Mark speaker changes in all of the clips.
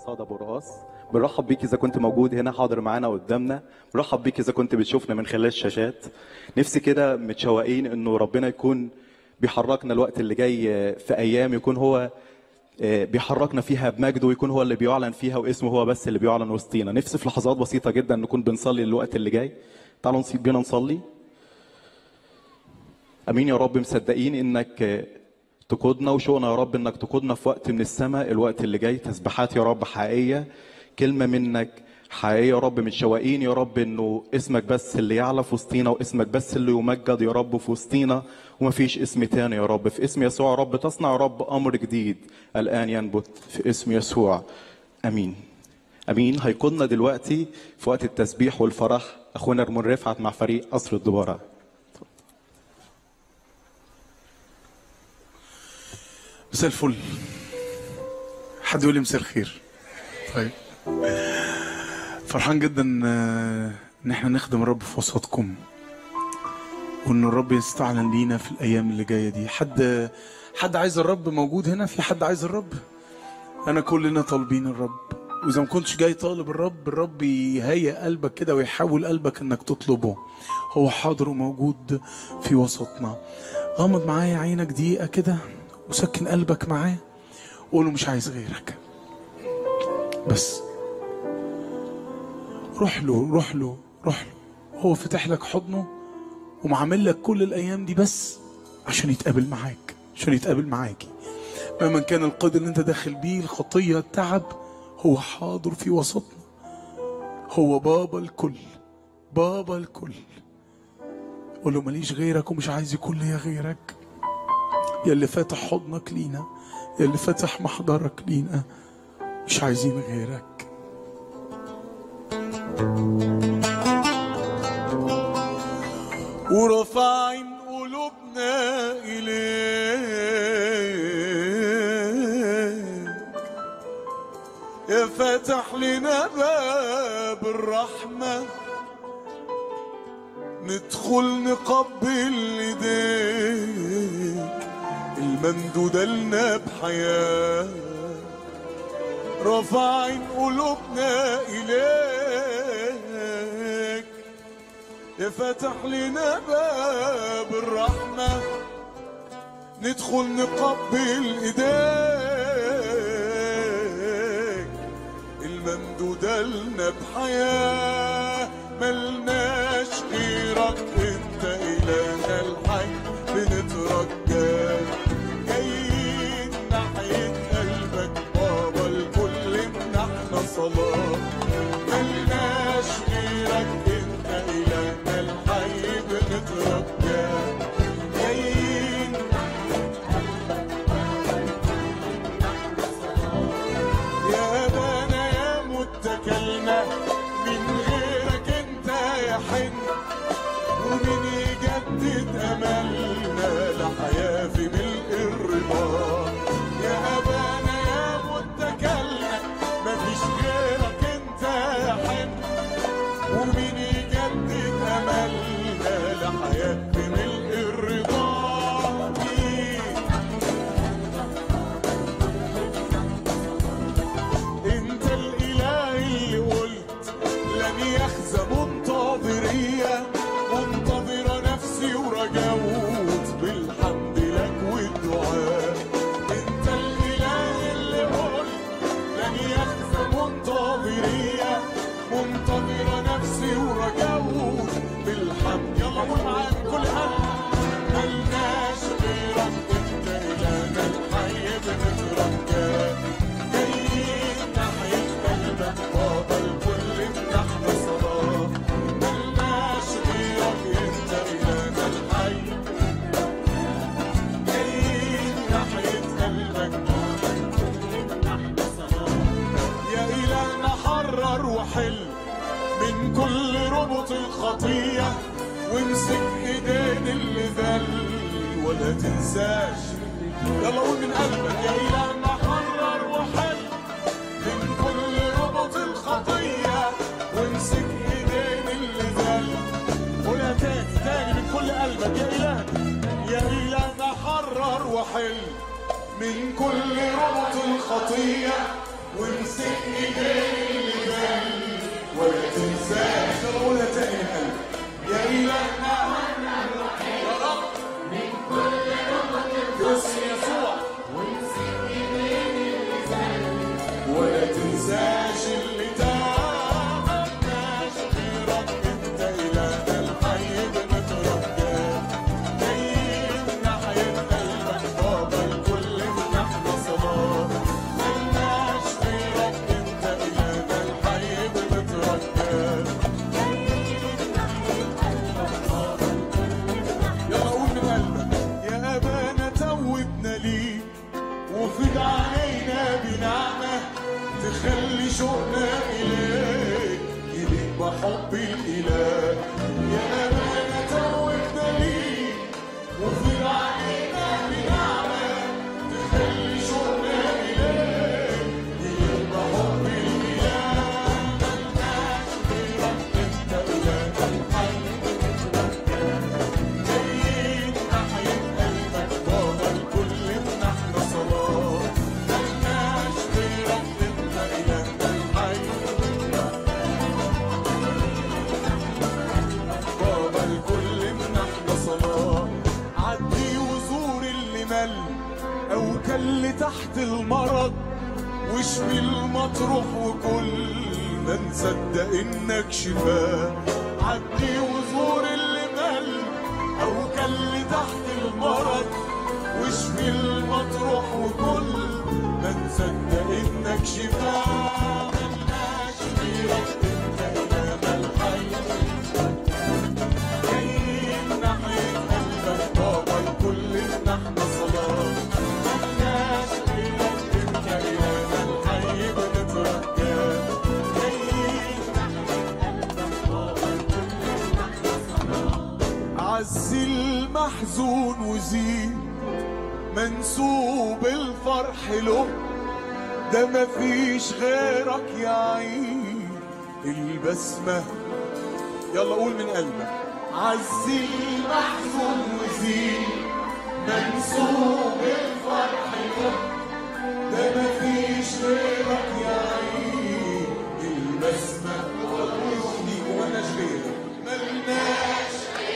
Speaker 1: رصاد ابو راس بنرحب بيك اذا كنت موجود هنا حاضر معانا قدامنا بنرحب بيك اذا كنت بتشوفنا من خلال الشاشات نفسي كده متشوقين انه ربنا يكون بيحركنا الوقت اللي جاي في ايام يكون هو بيحركنا فيها بمجده ويكون هو اللي بيعلن فيها واسمه هو بس اللي بيعلن وسطينا نفسي في لحظات بسيطه جدا نكون بنصلي الوقت اللي جاي تعالوا نصيب بينا نصلي امين يا رب مصدقين انك تقودنا وشوقنا يا رب انك تقودنا في وقت من السماء الوقت اللي جاي تسبيحات يا رب حقيقيه كلمه منك حقيقيه يا رب متشوقين يا رب انه اسمك بس اللي يعلى في وسطينا واسمك بس اللي يمجد يا رب في وسطينا ومفيش اسم تاني يا رب في اسم يسوع يا رب تصنع يا رب امر جديد الان ينبت في اسم يسوع امين امين هيقودنا دلوقتي في وقت التسبيح والفرح اخونا رمون رفعت مع فريق قصر الدبارة
Speaker 2: مساء الفل حد يقول لي مساء الخير طيب فرحان جدا ان احنا نخدم الرب في وسطكم وان الرب يستعلن لينا في الايام اللي جايه دي حد حد عايز الرب موجود هنا في حد عايز الرب انا كلنا طالبين الرب واذا ما كنتش جاي طالب الرب الرب يهيئ قلبك كده ويحاول قلبك انك تطلبه هو حاضر وموجود في وسطنا غمض معايا عينك دقيقه كده وسكن قلبك معاه وقول له مش عايز غيرك بس روح له روح له روح له هو فتح لك حضنه ومعامل لك كل الايام دي بس عشان يتقابل معاك عشان يتقابل معاكي مهما كان القيد اللي انت داخل بيه الخطيه التعب هو حاضر في وسطنا هو بابا الكل بابا الكل قول له ماليش غيرك ومش عايز يكون ليا غيرك يا اللي فاتح حضنك لينا يا اللي فاتح محضرك لينا مش عايزين غيرك ورفعين قلوبنا إليك يا فاتح لنا باب الرحمة ندخل نقبل ايديك الممدودة لنا بحياة رافعين قلوبنا إليك يا فتح لنا باب الرحمة ندخل نقبل ايديك الممدودة لنا بحياة ملناش غيرك انت إلهنا الحي بنترجاك جايين ناحية قلبك بابا الكل ان احنا صلاة ملناش غيرك انت إلهنا الحي بنترجاك جايين يا ابانا يا متكلنا من غيرك انت يا حن ومن يجدد املنا لحياه في ملء الرضا يا ابانا يا متكلنا مفيش غيرك انت يا حن ومن يجدد املنا لحياه في ملء الرضا انت الاله اللي قلت لن يخزى منتظرية منتظرة نفسي ورجوت بالحمد لك والدعاء انت الاله اللي قلت لن يخزى منتظرية منتظرة نفسي ورجوت بالحمد يلا قول معايا من كل قلب ملناش غيرك انت الهنا الحي بنترجاك جايين ناحية قلبك بابا الكل بنحن صلاة ملناش غيرك انت إلهنا الحي جايين ناحية قلبك بابا الكل بنحن صلاة يا إلهنا حرر وحل من كل ربط الخطية وامسك ايدين اللي ذل ولا تنساش يلا قول من قلبك يا إلهنا حرر وحل من كل ربط الخطية وامسك ايدين اللي ذل قولها تاني تاني من كل قلبك يا إلهنا يا إلهنا حرر وحل من كل ربط الخطية وامسك ايديه اللي جنب ولا تنساش يلا قولها تاني من قلبك يا إلهنا يا رب من كل باسم يسوع ولا تنساش اللي تعبناش غيرك انت إلهنا الحي بنترجاك جايين ناحية قلبك بابا الكل من احنا صلاة ملناش غيرك انت إلهنا الحي بنترجاك يلا قول من قلبك يا ابانا توبنا ليك وفد علينا بنعمة تخلي شوقنا إليك يليق بحب الإله يا ابانا توبنا ليك وفد علينا بنعمة تخلي شوقنا إليك يليق بحب الإله ملناش غيرك انت إلهنا الحي جايين ناحية قلبك بابا الكل من احنا صلاة ملناش غيرك انت إلهنا الحي بابا الكل من احنا صلاة عدي وزور اللي مل أو كل تحت المرض واشفي المطروح وكل ما نصدق انك شفاه عدي وزور اللي مل او كل تحت المرض واشفي المطروح وكل ما نصدق انك شفاه ملناش غيرك انت إلهنا الحي جايين ناحية قلبك بابا الكل من احنا صلاة ملناش غيرك انت إلهنا الحي بنترجاك جايين عز المحزون وزين منسوب الفرح له ده مفيش غيرك يا عين البسمة يلا قول من قلبك عز المحزون وزين منسوب الفرح له ده مفيش غيرك يا عين البسمة وحدي ومالناش غيرك ملناش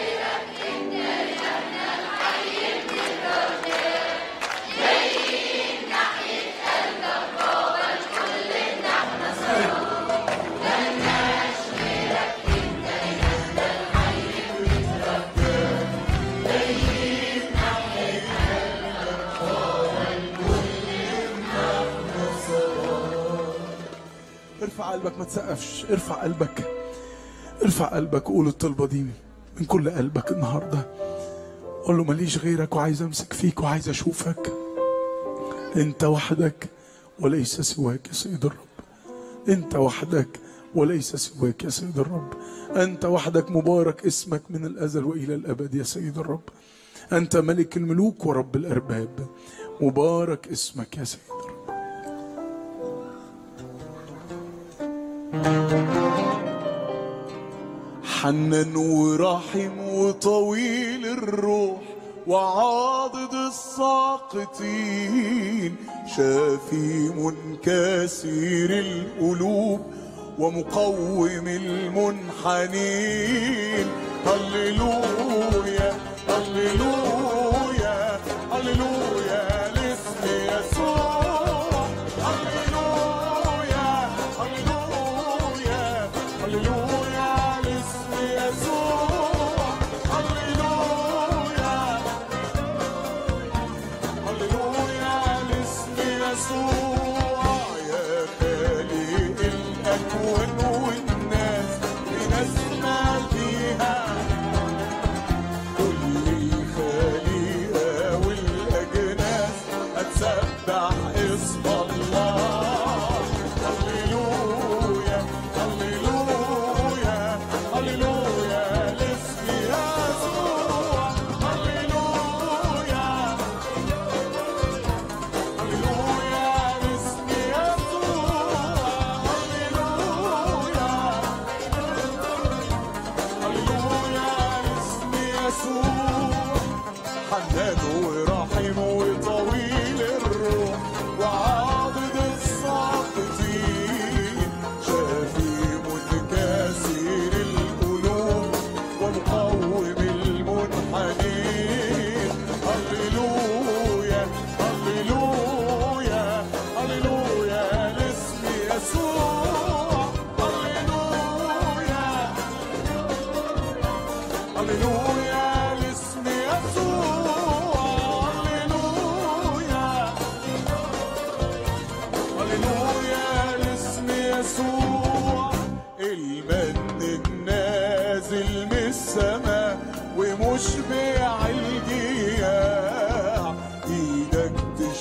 Speaker 3: ارفع قلبك ما تسقفش ارفع قلبك ارفع قلبك قول الطلبة دي من كل قلبك النهاردة قول له ماليش غيرك وعايز امسك فيك وعايز اشوفك انت وحدك وليس سواك يا سيد الرب انت وحدك وليس سواك يا سيد الرب انت وحدك مبارك اسمك من الازل والى الابد يا سيد الرب انت ملك الملوك ورب الارباب مبارك اسمك يا سيد الرب
Speaker 2: حنان ورحيم وطويل الروح وعاضد الساقطين شافي منكسر القلوب ومقوم المنحنين هللويا هللويا هللويا لاسم يسوع هللويا هللويا هللويا لاسم يسوع هللويا هللويا لاسم يسوع يا خالق الاكوان والناس بنسمع فيها كل الخليقه والاجيال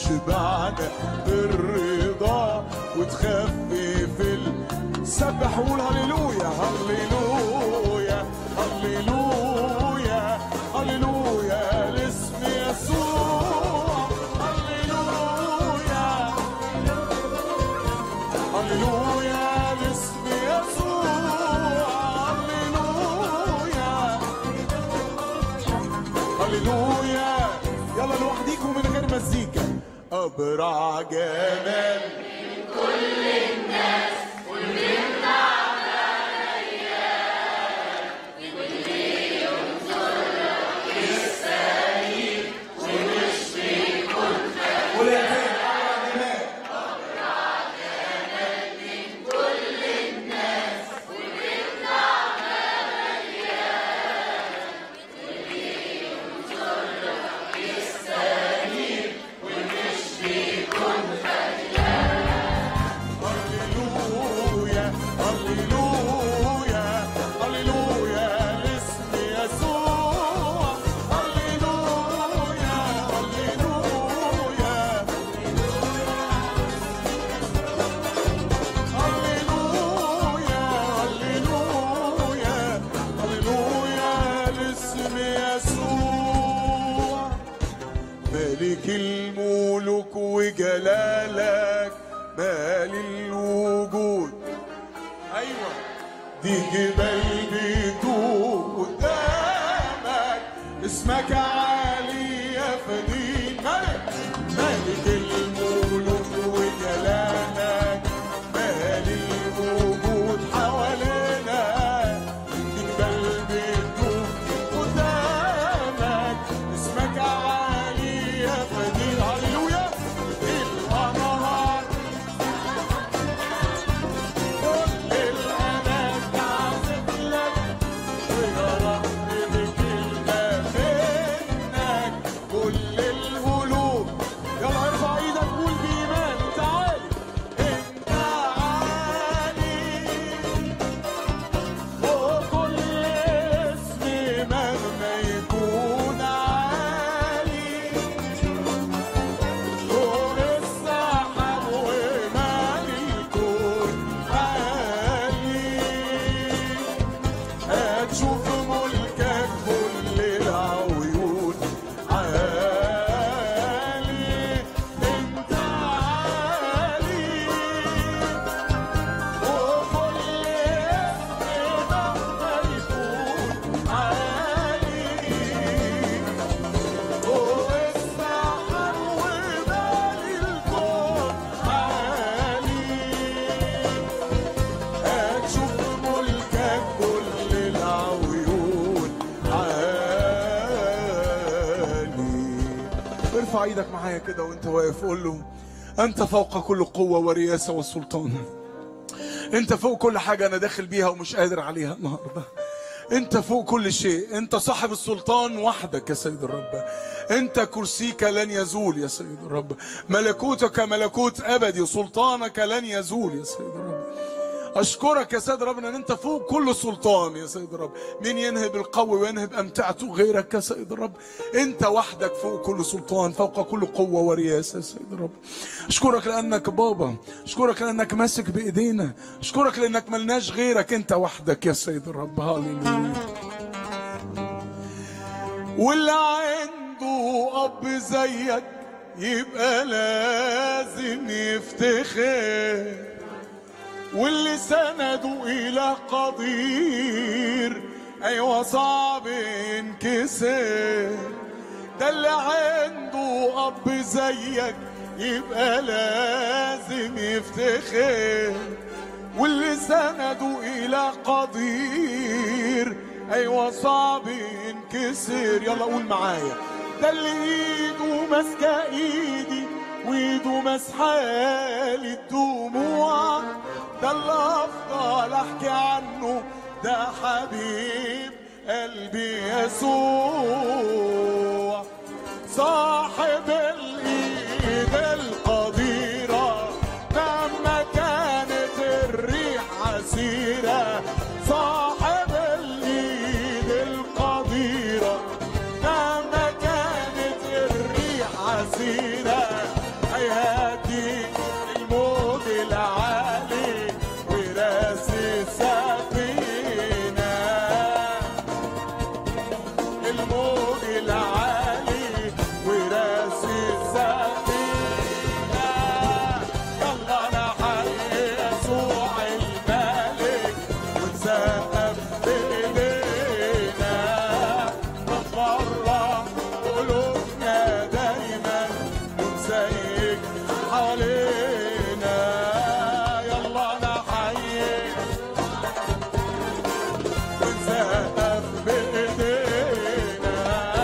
Speaker 2: تشبعنا بالرضا وتخفف ال سبح وقول هللويا هللويا هللويا هللويا لاسم يسوع هللويا هللويا لاسم يسوع هللويا هللويا يلا لوحديكم من غير مزيكا أبرع جمال هللويا هللويا هللويا لاسم يسوع هللويا هللويا هللويا هللويا هللويا لاسم يسوع ملك الملوك وجلالك مال الوجود ايوه دي جبال بتوب قدامك اسمك عالي يا فدين ملك ملك الملوك وجلالك مال الوجود حوالينا دي جبال بتوب قدامك اسمك عالي يا فدين هللويا الانهار كل الأمان تعزف لك ويا رب بكلمة منك كل القلوب يلا ارفع ايدك قول بإيمان تعالي انت عالي وكل اسم مهما يكون عالي فوق السحاب ومال الكون عالي هتشوف ملكك كل العيون عالي انت عالي وكل اسم مهما يكون عالي فوق السحاب ومال الكون عالي هتشوف ملكك كل العيون عالي
Speaker 3: ارفع ايدك معايا كده وانت واقف قول له انت فوق كل قوة ورياسة وسلطان انت فوق كل حاجة انا داخل بيها ومش قادر عليها النهاردة انت فوق كل شيء انت صاحب السلطان وحدك يا سيد الرب انت كرسيك لن يزول يا سيد الرب ملكوتك ملكوت ابدي سلطانك لن يزول يا سيد الرب اشكرك يا سيد ربنا ان انت فوق كل سلطان يا سيد الرب مين ينهب القوي وينهب امتعته غيرك يا سيد الرب انت وحدك فوق كل سلطان فوق كل قوه ورياسه يا سيد الرب اشكرك لانك بابا اشكرك لانك ماسك بايدينا اشكرك لانك ملناش غيرك انت وحدك يا سيد الرب هاليلويا
Speaker 2: واللي عنده اب زيك يبقى لازم يفتخر واللي سنده الى قدير ايوه صعب ينكسر ده اللي عنده اب زيك يبقى لازم يفتخر واللي سنده الى قدير ايوه صعب ينكسر يلا قول معايا ده اللي ايده ماسكه ايدي وايده مسحالي الدموع ده اللي افضل احكي عنه ده حبيب قلبي يسوع صاحب الايد القديره مهما كانت الريح عسيره صاحب الايد القديره مهما كانت الريح عسيره يهدي الموج العالي وراسي السفينة الموج العالي وراسي السفينة يلا نحيي يسوع الملك ونسقف بإيدينا نفرح قلوبنا دايما ونسيك حوالينا يلا نحيي ونسقف بإيدينا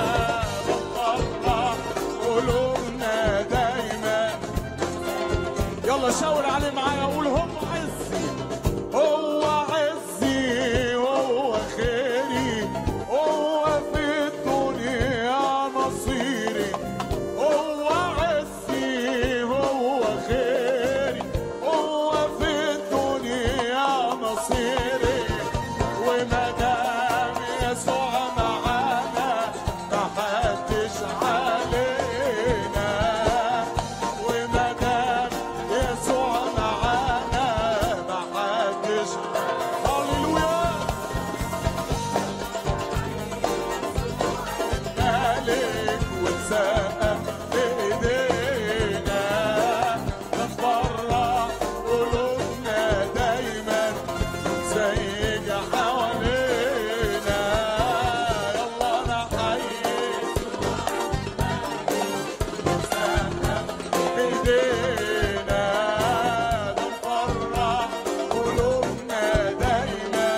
Speaker 2: نفرح قلوبنا دايما يلا شاور عليه معايا قول هو عزي هو عزي هو خيري هو في الدنيا نصيري هو عزي هو خيري هو في الدنيا نصيري وما دام يسوع معانا ما حدش علينا وما دام يسوع معانا ما حدش هللويا مالك وسقف بايدينا نفرح قلوبنا دايما زيك حوالينا يلا نحيي ايدينا نفرح قلوبنا دايما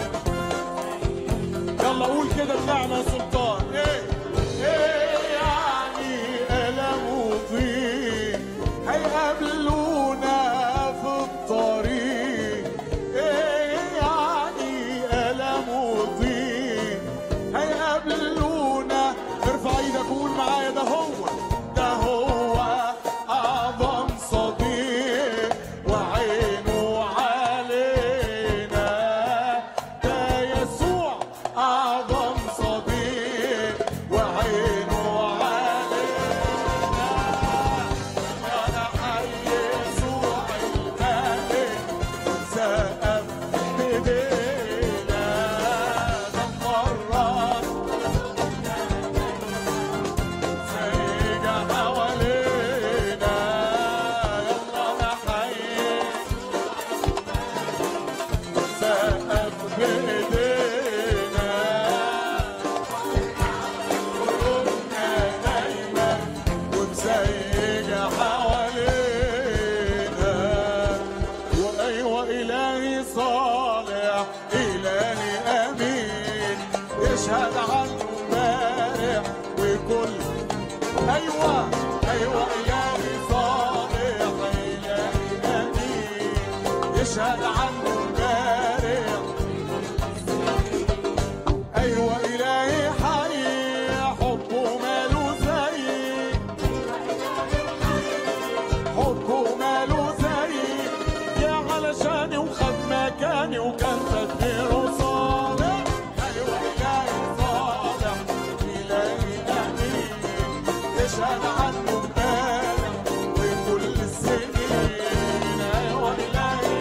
Speaker 2: يلا قول كده بمعنى يا سلطان ايه ايه يعني الم وضيق هيقابلونا في الطريق ايه يعني الم وضيق هيقابلونا ارفع ايدك وقول معايا ده هو ده هو اعظم صديق وعينه علينا ده يسوع اعظم صديق وعينه علينا انا حي يسوع الملك ونسقف بايدينا نفرح سيجا حوالينا يلا نحيي نسقف بايدينا قلوبنا دايما ونسيج حوالينا وايوه الهي صالح الهي امين يشهد عنه امبارح وكل ايوه ايوه الهي صالح الهي امين يشهد عنه امبارح ايوه الهي حي حبه ماله زي حبه ماله زي يا علشاني وخد مكاني وكان تدبيره صالح ايوه الهي صالح الهي امين يشهد عنه امبارح وكل السنين ايوه الهي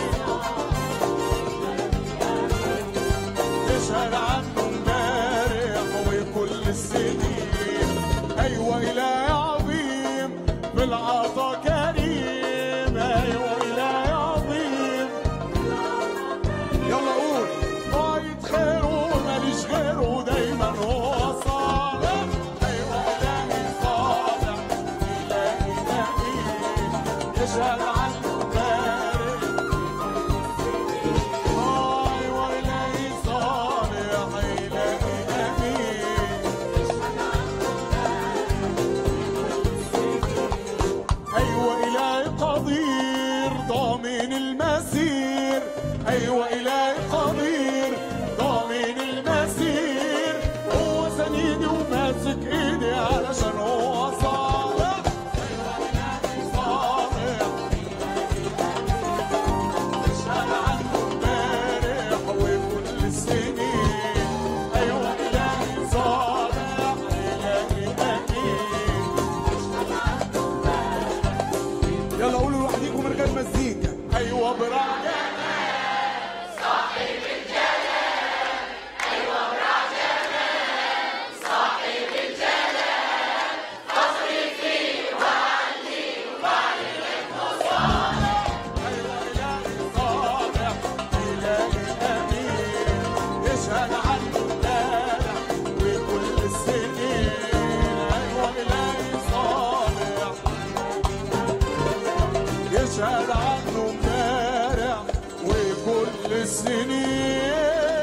Speaker 2: تشهد عنه امبارح وكل السنين ايوه الهي عظيم بالعطا كريم ايوه الهي عظيم يلا قول طايت خيره ماليش غيره دايما هو صالح ايوه الهي صالح الهي امين يشهد عنه امبارح ايوه الهي صالح الهي امين ايوه الهي قدير ضامن المسير ايوه الهي قدير ضامن المسير هو سندي وماسك ايدي علشان هو صالح ايوه الهي صالح اشهد عنه امبارح وكل السنين ايوه الهي صالح الهي امين وابرع صالح إلهي أمين يشهد عنه امبارح وكل السنين أيوة إلهي صالح يشهد عنه امبارح وكل السنين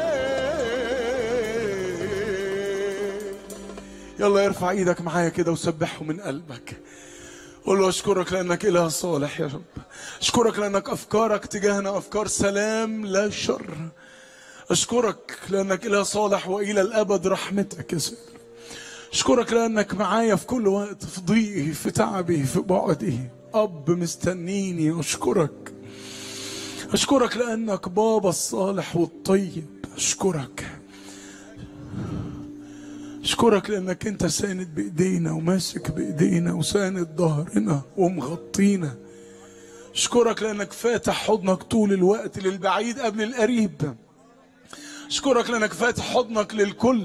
Speaker 3: يلا ارفع ايدك معايا كده وسبحه من قلبك قول له اشكرك لانك اله صالح يا رب اشكرك لانك افكارك تجاهنا افكار سلام لا شر اشكرك لانك اله صالح والى الابد رحمتك يا سيدي اشكرك لانك معايا في كل وقت في ضيقي في تعبي في بعدي اب مستنيني اشكرك اشكرك لانك بابا الصالح والطيب اشكرك اشكرك لانك انت ساند بايدينا وماسك بايدينا وساند ظهرنا ومغطينا اشكرك لانك فاتح حضنك طول الوقت للبعيد قبل القريب اشكرك لانك فاتح حضنك للكل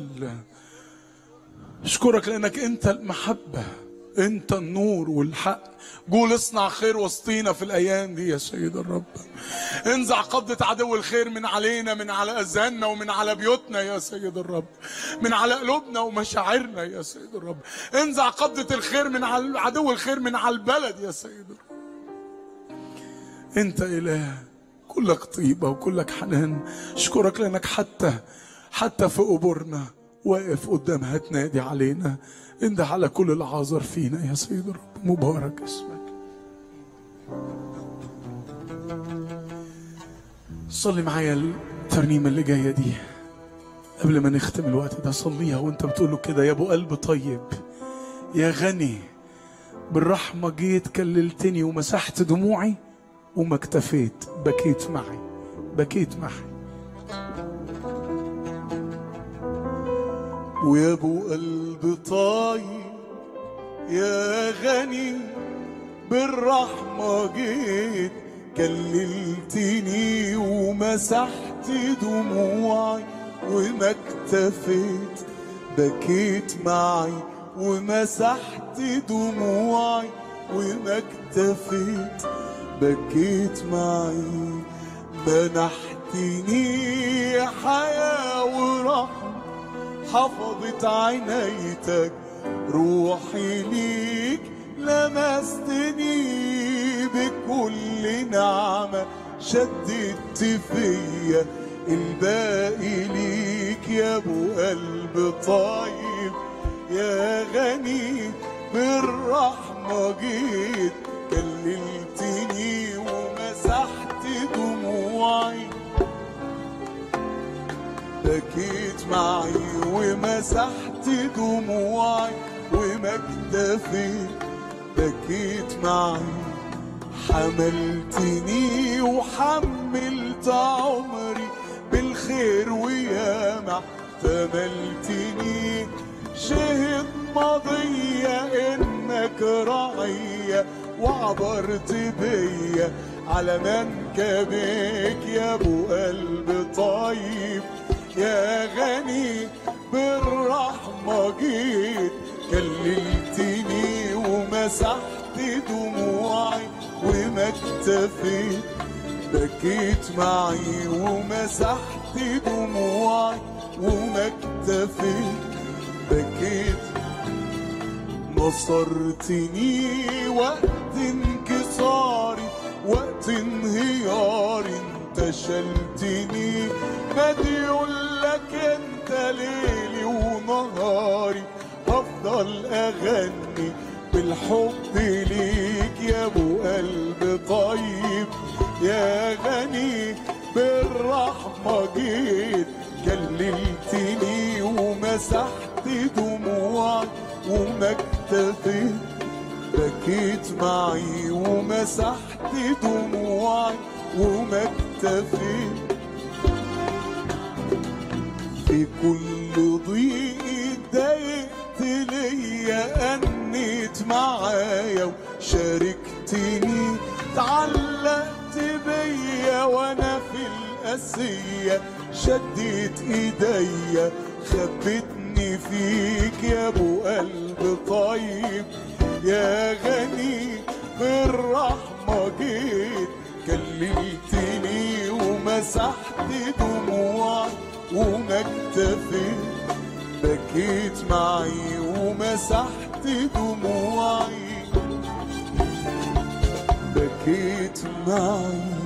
Speaker 3: اشكرك لانك انت المحبه انت النور والحق قول اصنع خير وسطينا في الايام دي يا سيد الرب انزع قبضة عدو الخير من علينا من على اذهاننا ومن على بيوتنا يا سيد الرب من على قلوبنا ومشاعرنا يا سيد الرب انزع قبضة الخير من على عدو الخير من على البلد يا سيد الرب انت اله كلك طيبة وكلك حنان اشكرك لانك حتى حتى في قبورنا واقف قدامها تنادي علينا انده على كل العذر فينا يا سيد الرب مبارك اسمك صلي معايا الترنيمة اللي جاية دي قبل ما نختم الوقت ده صليها وانت بتقول له كده يا ابو قلب طيب يا غني بالرحمة جيت كللتني ومسحت دموعي وما اكتفيت بكيت معي بكيت معي
Speaker 2: ويا ابو قلب طيب يا غني بالرحمة جيت كللتني ومسحت دموعي وما اكتفيت بكيت معي ومسحت دموعي وما اكتفيت بكيت معي منحتني حياة ورحمة حفظت عنايتك روحي ليك لمستني بكل نعمة شددت فيا الباقي ليك يا ابو قلب طيب يا غني بالرحمة جيت كللتني ومسحت دموعي بكيت معي ومسحت دموعي وما اكتفيت بكيت معي حملتني وحملت عمري بالخير وياما احتملتني شهد ماضية انك رعية وعبرت بيا على منكبك يا ابو قلب طيب يا غني بالرحمة جيت كللتني ومسحت دموعي وما اكتفيت بكيت معي ومسحت دموعي وما اكتفيت بكيت نصرتني وقت انكساري وقت انهياري انت شلتني بدي اقول لك انت ليلي ونهاري هفضل اغني بالحب ليك يا ابو قلب طيب يا غني بالرحمة جيت كللتني ومسحت دموعي وما اكتفيت بكيت معي ومسحت دموعي وما اكتفيت في كل ضيق اتضايقت ليا أنيت معايا وشاركتني تعلقت فرحت بيا وانا في القاسية شديت ايديا خبتني فيك يا ابو قلب طيب يا غني بالرحمة جيت كلمتني ومسحت دموعي وما اكتفيت بكيت معي ومسحت دموعي بكيت معي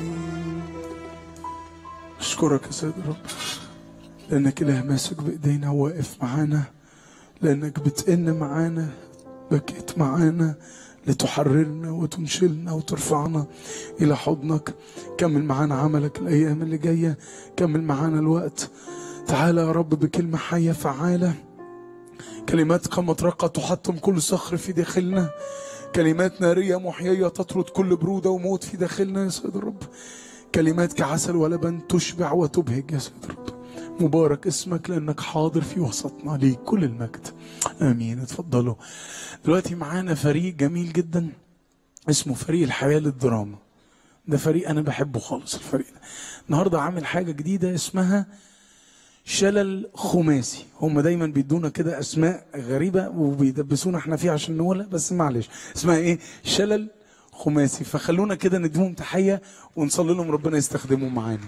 Speaker 3: اشكرك يا سيد الرب لانك اله ماسك بايدينا وواقف معانا لانك بتئن معانا بكيت معانا لتحررنا وتنشلنا وترفعنا الى حضنك كمل معانا عملك الايام اللي جايه كمل معانا الوقت تعالى يا رب بكلمه حيه فعاله كلمات مطرقه تحطم كل صخر في داخلنا كلمات ناريه محييه تطرد كل بروده وموت في داخلنا يا سيد الرب كلمات كعسل ولبن تشبع وتبهج يا سيد الرب مبارك اسمك لانك حاضر في وسطنا ليك كل المجد امين اتفضلوا دلوقتي معانا فريق جميل جدا اسمه فريق الحياه للدراما ده فريق انا بحبه خالص الفريق ده النهارده عامل حاجه جديده اسمها شلل خماسي هم دايما بيدونا كده اسماء غريبه وبيدبسونا احنا فيها عشان نقولها بس معلش اسمها ايه شلل خماسي فخلونا كده نديهم تحيه ونصلي لهم ربنا يستخدمهم معانا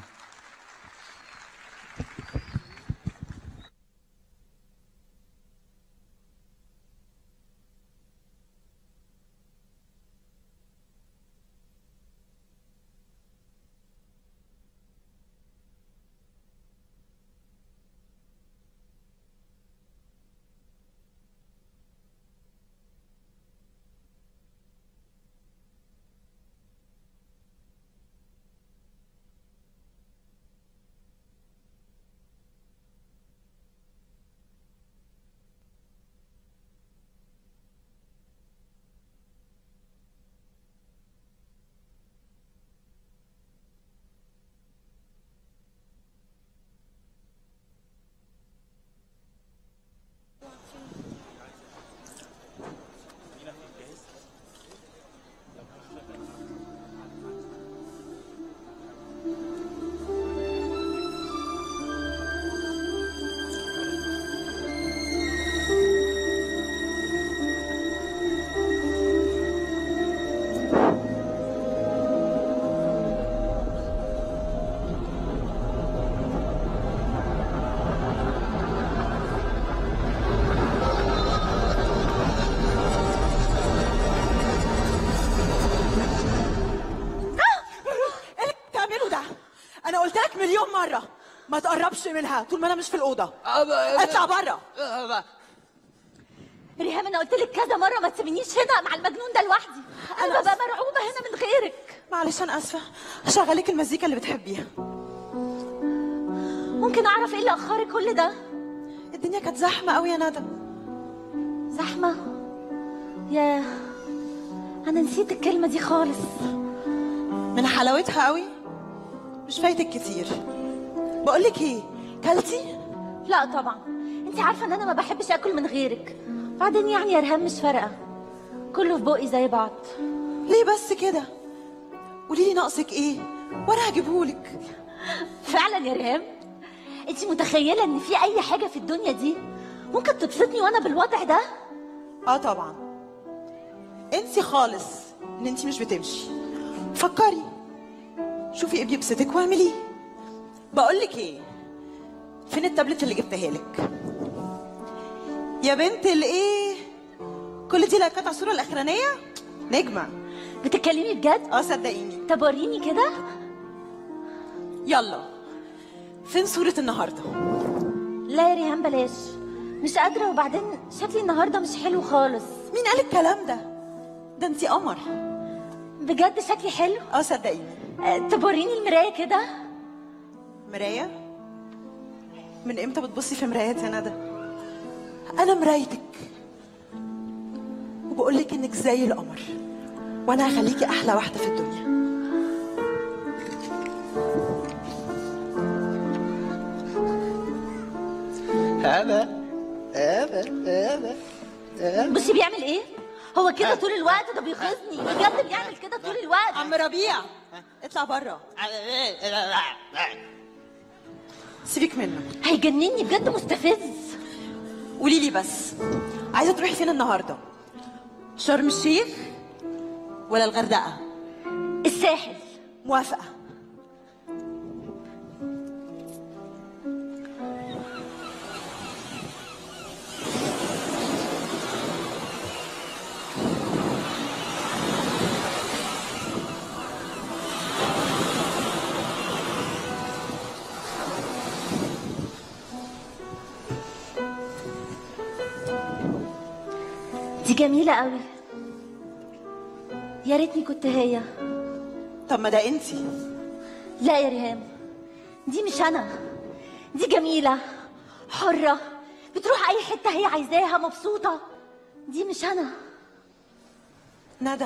Speaker 4: ايه اللي بتعمله ده؟ انا قلت لك مليون مره ما تقربش منها طول ما انا مش في الاوضه اطلع بره
Speaker 5: ريهام انا قلت لك كذا مره ما تسيبنيش هنا مع المجنون ده لوحدي
Speaker 4: أنا
Speaker 5: انا ببقى
Speaker 4: آسفة.
Speaker 5: مرعوبه هنا من غيرك
Speaker 4: معلش انا اسفه هشغلك المزيكا اللي بتحبيها
Speaker 5: ممكن اعرف ايه اللي اخرك كل ده
Speaker 4: الدنيا كانت زحمه قوي يا ندى
Speaker 5: زحمه يا انا نسيت الكلمه دي خالص
Speaker 4: من حلاوتها قوي مش فايتك كتير بقول لك ايه كلتي
Speaker 5: لا طبعا انت عارفه ان انا ما بحبش اكل من غيرك بعدين يعني يا ريهام مش فارقه كله في بقي زي بعض
Speaker 4: ليه بس كده قولي لي ناقصك ايه وانا هجيبهولك
Speaker 5: فعلا يا ريهام انت متخيله ان في اي حاجه في الدنيا دي ممكن تبسطني وانا بالوضع ده
Speaker 4: اه طبعا انسي خالص ان انت مش بتمشي فكري شوفي ايه بيبسطك واعمليه بقول لك ايه فين التابلت اللي جبتها لك يا بنت الايه كل دي لايكات على الصوره الاخرانيه نجمه
Speaker 5: بتتكلمي بجد
Speaker 4: اه صدقيني
Speaker 5: طب وريني كده
Speaker 4: يلا فين صوره النهارده
Speaker 5: لا يا ريهام بلاش مش قادره وبعدين شكلي النهارده مش حلو خالص
Speaker 4: مين قال الكلام ده ده انت قمر
Speaker 5: بجد شكلي حلو
Speaker 4: اه صدقيني
Speaker 5: أه، طب وريني المرايه كده
Speaker 4: مرايه من امتى بتبصي في مرايات يا ندى انا مرايتك وبقول لك انك زي القمر وانا هخليكي احلى واحده في الدنيا
Speaker 6: هذا هذا هذا
Speaker 5: بصي بيعمل ايه هو كده طول الوقت ده بيغيظني بجد بيعمل كده طول الوقت
Speaker 4: عم ربيع اطلع بره سيبك منه
Speaker 5: هيجنني بجد مستفز
Speaker 4: قولي لي بس عايزه تروحي فين النهارده شرم الشيخ ولا الغردقه
Speaker 5: الساحل
Speaker 4: موافقه
Speaker 5: دي جميلة قوي يا ريتني كنت هي
Speaker 4: طب ما ده انتي
Speaker 5: لا يا ريهام دي مش انا دي جميلة حرة بتروح اي حتة هي عايزاها مبسوطة دي مش انا
Speaker 4: ندى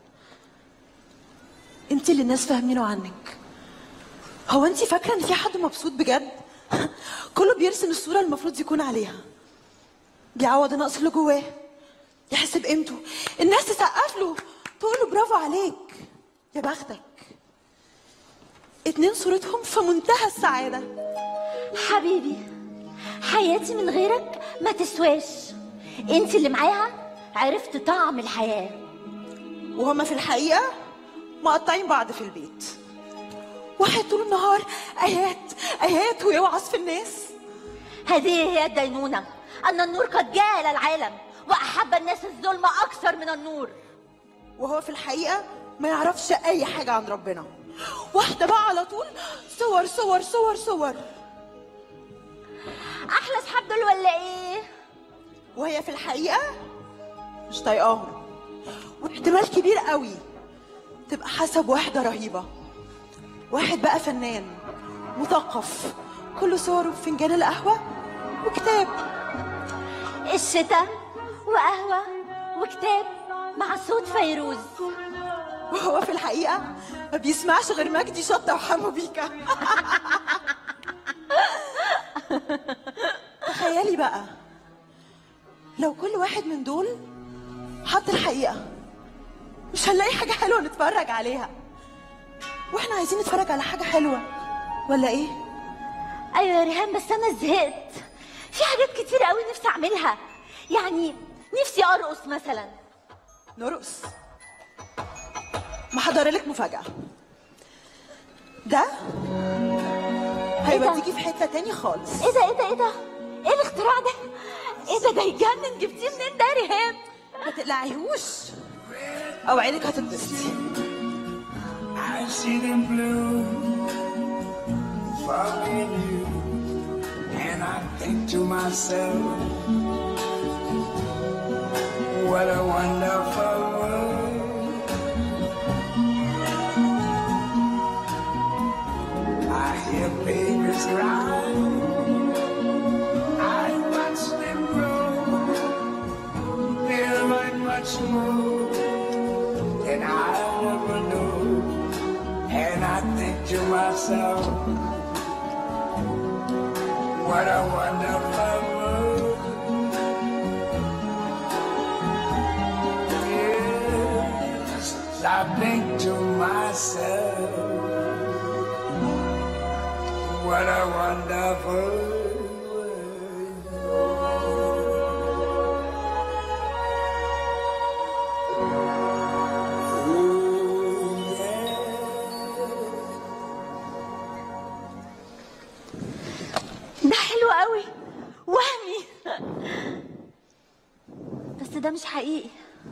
Speaker 4: انت اللي الناس فاهمينه عنك هو انت فاكره ان في حد مبسوط بجد كله بيرسم الصوره المفروض يكون عليها بيعوض النقص اللي جواه يحس بقيمته الناس تسقف له تقول له برافو عليك يا بختك اتنين صورتهم في منتهى السعاده
Speaker 5: حبيبي حياتي من غيرك ما تسواش انت اللي معاها عرفت طعم الحياة
Speaker 4: وهما في الحقيقة مقطعين بعض في البيت واحد طول النهار آيات آيات ويوعظ في الناس
Speaker 5: هذه هي الدينونة أن النور قد جاء إلى العالم وأحب الناس الظلم أكثر من النور
Speaker 4: وهو في الحقيقة ما يعرفش أي حاجة عن ربنا واحدة بقى على طول صور صور صور صور
Speaker 5: أحلى أصحاب دول ولا إيه؟
Speaker 4: وهي في الحقيقة مش طايقاهم واحتمال كبير قوي تبقى حسب واحدة رهيبة واحد بقى فنان مثقف كل صوره في فنجان القهوة وكتاب
Speaker 5: الشتاء وقهوة وكتاب مع صوت فيروز
Speaker 4: وهو في الحقيقة ما بيسمعش غير مجدي شطة وحمو بيكا تخيلي بقى لو كل واحد من دول حط الحقيقة مش هنلاقي حاجة حلوة نتفرج عليها واحنا عايزين نتفرج على حاجة حلوة ولا ايه؟
Speaker 5: أيوة يا ريهام بس أنا زهقت في حاجات كتير قوي نفسي أعملها يعني نفسي أرقص مثلا
Speaker 4: نرقص محضر لك مفاجأة ده هيوديكي في حتة تاني خالص
Speaker 5: إيه ده إيه ده إيه ده؟ إيه الاختراع ده؟ إيه ده ده يجنن جبتيه منين ده يا ريهام؟
Speaker 4: ما تقلعيهوش اوعدك هتتبسطي
Speaker 7: I see them blue for me and you, and I think to myself, what a wonderful world. I hear babies cry, I watch them grow, they learn much more than I ever knew. And I think to myself, what a wonderful world. Yes, I think to myself, what a wonderful world. Ooh, yeah.
Speaker 5: ده حلو قوي وهمي بس ده مش حقيقي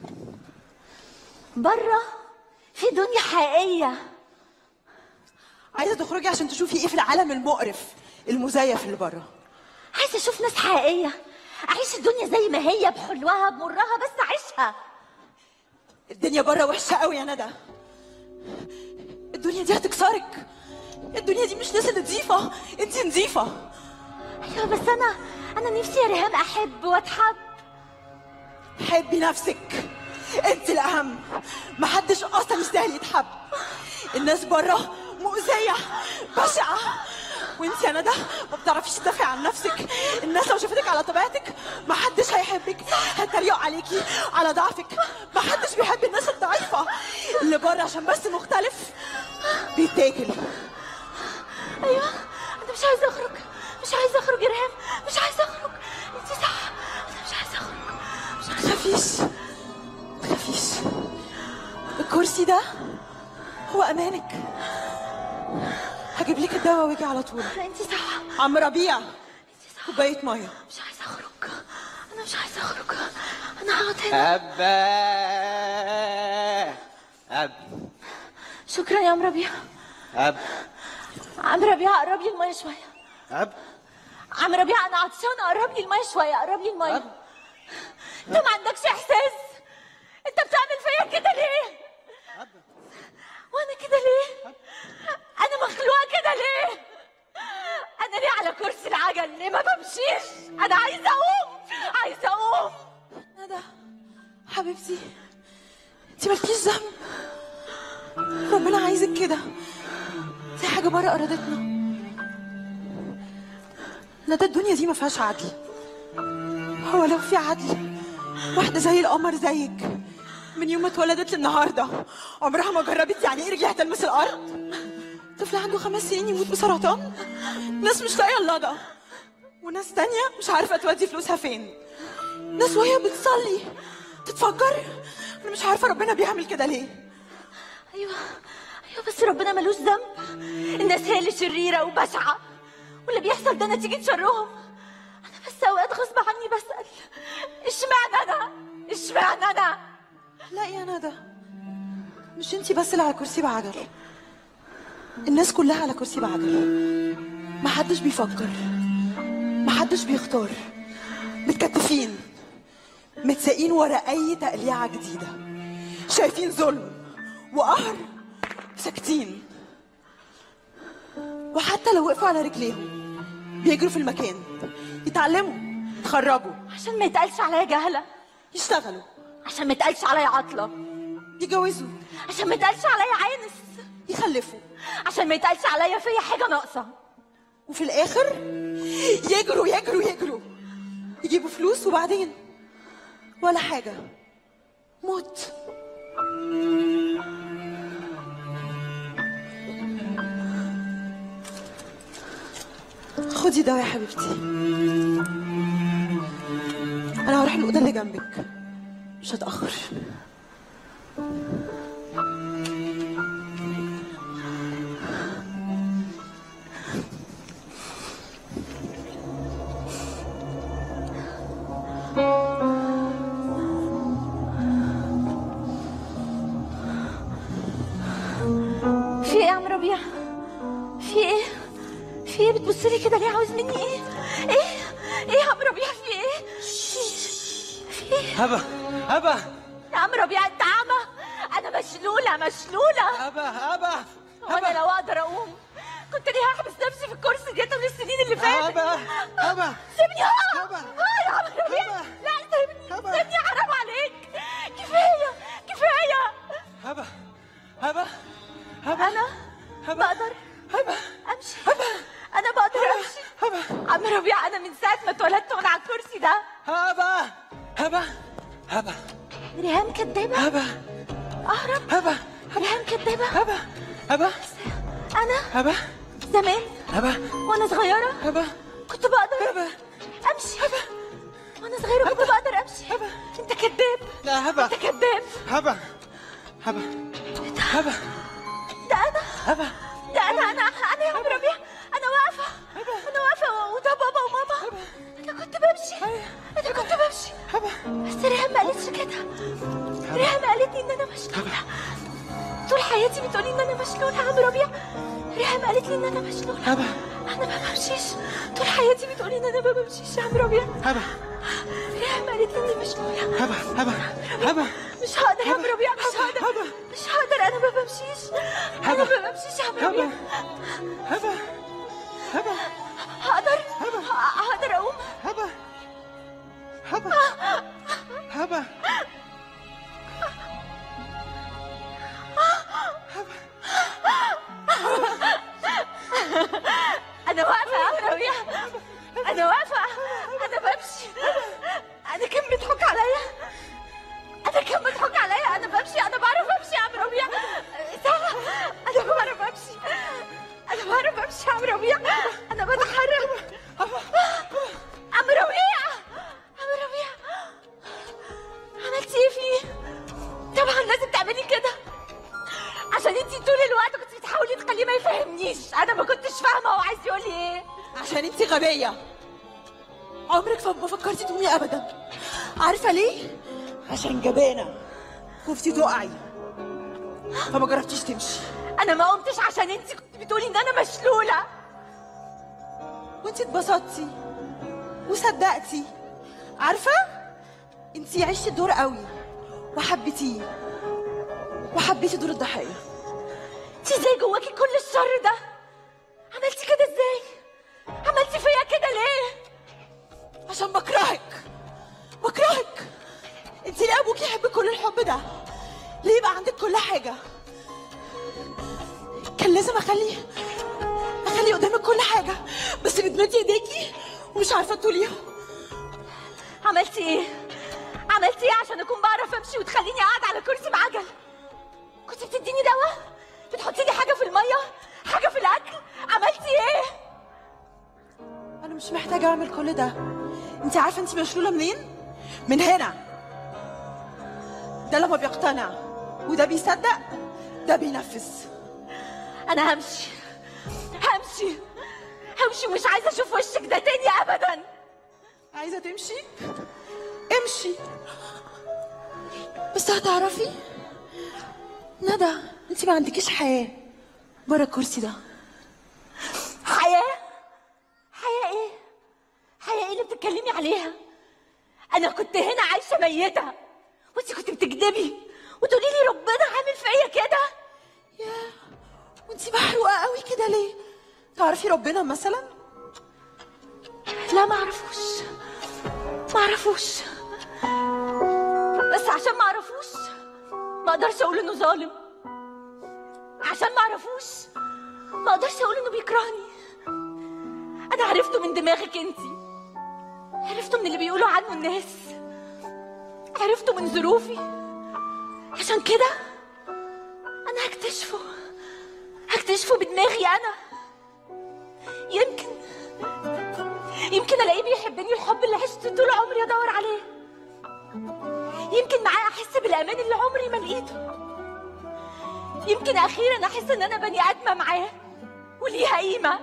Speaker 5: بره في دنيا حقيقية
Speaker 4: عايزة تخرجي عشان تشوفي ايه في العالم المقرف المزيف اللي بره
Speaker 5: عايزة أشوف ناس حقيقية أعيش الدنيا زي ما هي بحلوها بمرها بس أعيشها
Speaker 4: الدنيا بره وحشة قوي يا ندى الدنيا دي هتكسرك الدنيا دي مش ناس اللي نظيفة انت نظيفة
Speaker 5: أيوة بس أنا أنا نفسي يا ريهام أحب وأتحب
Speaker 4: حبي نفسك انت الاهم محدش اصلا يستاهل يتحب الناس بره مؤذية بشعة وانت يا ندى ما بتعرفيش تدافعي عن نفسك الناس لو شافتك على طبيعتك ما حدش هيحبك هيتريقوا عليكي على ضعفك ما حدش بيحب الناس الضعيفه اللي بره عشان بس مختلف بيتاكل
Speaker 5: ايوه انا مش عايزه اخرج مش عايزه اخرج يا ريهام مش عايزه اخرج انت صح انا مش عايزه اخرج
Speaker 4: ما تخافيش ما تخافيش الكرسي ده هو امانك هجيب لك الدواء واجي على طول
Speaker 5: انت صح
Speaker 4: عم ربيع كوبايه ميه
Speaker 5: مش عايزه اخرج انا مش عايزه اخرج انا هقعد هنا
Speaker 6: أبا أب
Speaker 5: شكرا يا عم ربيع
Speaker 6: أب
Speaker 5: عم ربيع قرب لي الميه شويه
Speaker 6: أب
Speaker 5: عم ربيع انا عطشانه قرب لي الميه شويه قرب لي الميه انت ما عندكش احساس انت بتعمل فيا كده ليه وانا كده ليه انا مخلوقه كده ليه انا ليه على كرسي العجل ليه ما بمشيش انا عايزه اقوم عايزه اقوم
Speaker 4: ندى حبيبتي انت مالكيش ذنب ربنا عايزك كده دي حاجه بره ارادتنا ندى الدنيا دي ما فيهاش عدل هو لو في عدل واحده زي القمر زيك من يوم ما اتولدت للنهارده عمرها ما جربت يعني ايه رجليها تلمس الارض طفل عنده خمس سنين يموت بسرطان ناس مش لاقيه اللضا وناس تانية مش عارفة تودي فلوسها فين ناس وهي بتصلي تتفكر انا مش عارفة ربنا بيعمل كده ليه
Speaker 5: ايوه ايوه بس ربنا ملوش ذنب الناس هي اللي شريره وبشعه واللي بيحصل ده نتيجه شرهم انا بس اوقات غصب عني بسال اشمعنى انا اشمعنى انا
Speaker 4: لا يا ندى مش انتي بس اللي على كرسي بعجل الناس كلها على كرسي بعجل محدش بيفكر محدش بيختار متكتفين متساقين ورا اي تقليعه جديده شايفين ظلم وقهر ساكتين وحتى لو وقفوا على رجليهم بيجروا في المكان يتعلموا يتخرجوا
Speaker 5: عشان ما يتقالش عليا جهله
Speaker 4: يشتغلوا
Speaker 5: عشان ما يتقالش عليا عطله
Speaker 4: يتجوزوا
Speaker 5: عشان ما يتقالش عليا عانس
Speaker 4: يخلفوا
Speaker 5: عشان ما يتقالش عليا فيا حاجه ناقصه
Speaker 4: وفي الاخر يجروا يجروا يجروا يجيبوا فلوس وبعدين ولا حاجه موت خدي دواء يا حبيبتي انا هروح الاوضه اللي جنبك مش هتاخر
Speaker 5: في ايه يا عم ربيع في ايه في ايه بتبصلي كده ليه عاوز مني ايه ايه ايه يا عم ربيع في ايه في في ايه
Speaker 6: أبا أبا
Speaker 5: يا عم ربيع انت اعمى انا مشلوله مشلوله
Speaker 6: أبا أبا
Speaker 5: وانا لو اقدر اقوم كنت ليه هحبس نفسي في الكرسي ده طول السنين اللي فاتت
Speaker 6: أبا أبا
Speaker 5: سيبني اه
Speaker 6: أبا.
Speaker 5: اه يا عم ربيع
Speaker 6: أبا.
Speaker 5: لا سيبني
Speaker 6: أبا.
Speaker 5: سيبني حرام عليك كفايه كفايه
Speaker 6: أبا أبا
Speaker 5: انا
Speaker 6: أبا.
Speaker 5: بقدر
Speaker 6: أبا
Speaker 5: امشي انا بقدر امشي
Speaker 6: أبا
Speaker 5: عم ربيع انا من ساعه ما اتولدت وانا على الكرسي ده
Speaker 6: أبا أبا أبا
Speaker 5: ريهام كدابه
Speaker 6: أبا
Speaker 5: اهرب
Speaker 6: أبا
Speaker 5: ريهام كدابه
Speaker 6: أبا أبا
Speaker 5: انا
Speaker 6: أبا
Speaker 5: زمان
Speaker 6: أبا
Speaker 5: وانا صغيره
Speaker 6: أبا
Speaker 5: كنت بقدر
Speaker 6: أبا
Speaker 5: امشي وانا صغيره كنت بقدر امشي انت كذاب
Speaker 6: لا أبا
Speaker 5: انت كذاب
Speaker 6: أبا أبا أبا
Speaker 5: ده انا
Speaker 6: أبا
Speaker 5: ده انا انا انا يا عم ربيع انا واقفه انا واقفه وده بابا وماما انا كنت بمشي انا كنت بمشي بس ريهام ما قالتش كده ريهام قالت لي ان انا مشلوله طول حياتي بتقولي ان انا مشلوله يا عم ربيع ريهام قالت لي ان انا مشلوله
Speaker 6: أبا
Speaker 5: انا ما بمشيش طول حياتي بتقولي ان انا ما بمشيش يا عم ربيع
Speaker 6: أبا
Speaker 5: ريهام قالت لي اني مشلوله
Speaker 6: أبا أبا أبا
Speaker 5: مش هقدر يا عم ربيع مش هقدر
Speaker 6: أبا.
Speaker 5: مش هقدر انا ما بمشيش انا ما بمشيش يا عم ربيع
Speaker 6: أبا أبا
Speaker 5: هقدر ه- هقدر اقوم
Speaker 6: أبا أبا أبا
Speaker 5: انا عم ربيع انا بتحرك عم ربيع عم ربيع عملتي ايه فيه طبعا لازم تعملي كده عشان انتي طول الوقت كنت بتحاولي تخليه ما يفهمنيش انا ما كنتش فاهمه هو عايز يقول لي ايه
Speaker 4: عشان انت غبية عمرك ف- ما فكرتي تقومي ابدا عارفة ليه؟ عشان جبانة خفتي تقعي فما جربتيش تمشي
Speaker 5: انا ما قمتش عشان انتي كنت بتقولي ان انا مشلوله
Speaker 4: وانت اتبسطتي وصدقتي عارفة؟ انت عشتي الدور قوي وحبيتيه وحبيتي دور الضحية
Speaker 5: انتي ازاي جواكي كل الشر ده عملتي كده ازاي عملتي فيا كده ليه
Speaker 4: عشان بكرهك بكرهك انت ليه ابوك يحب كل الحب ده ليه يبقى عندك كل حاجه كان لازم اخلي اخلي قدامك كل حاجه بس بتمدي ايديكي ومش عارفه تقوليها
Speaker 5: عملتي ايه عملتي ايه عشان اكون بعرف امشي وتخليني قاعده على كرسي بعجل كنت بتديني دواء بتحطي لي حاجه في الميه حاجه في الاكل عملتي ايه
Speaker 4: انا مش محتاجه اعمل كل ده انت عارفه انت مشلوله منين من هنا ده لما بيقتنع وده بيصدق ده بينفذ
Speaker 5: انا همشي همشي همشي ومش عايزه اشوف وشك ده تاني ابدا
Speaker 4: عايزه تمشي امشي بس هتعرفي ندى انت ما عندكيش حياه بره الكرسي ده
Speaker 5: حياه حياه ايه حياه ايه اللي بتتكلمي عليها انا كنت هنا عايشه ميته وانت كنت بتكذبي وتقولي لي ربنا عامل فيا كده
Speaker 4: يا وانت محروقه قوي كده ليه تعرفي ربنا مثلا
Speaker 5: لا ما اعرفوش ما اعرفوش بس عشان ما اعرفوش ما اقدرش اقول انه ظالم عشان ما اعرفوش ما اقدرش اقول انه بيكرهني انا عرفته من دماغك انتي عرفته من اللي بيقولوا عنه الناس عرفته من ظروفي عشان كده انا هكتشفه هكتشفه بدماغي انا يمكن يمكن الاقيه بيحبني الحب اللي عشت طول عمري ادور عليه يمكن معاه احس بالامان اللي عمري ما لقيته يمكن اخيرا احس ان انا بني ادمه معاه وليها قيمه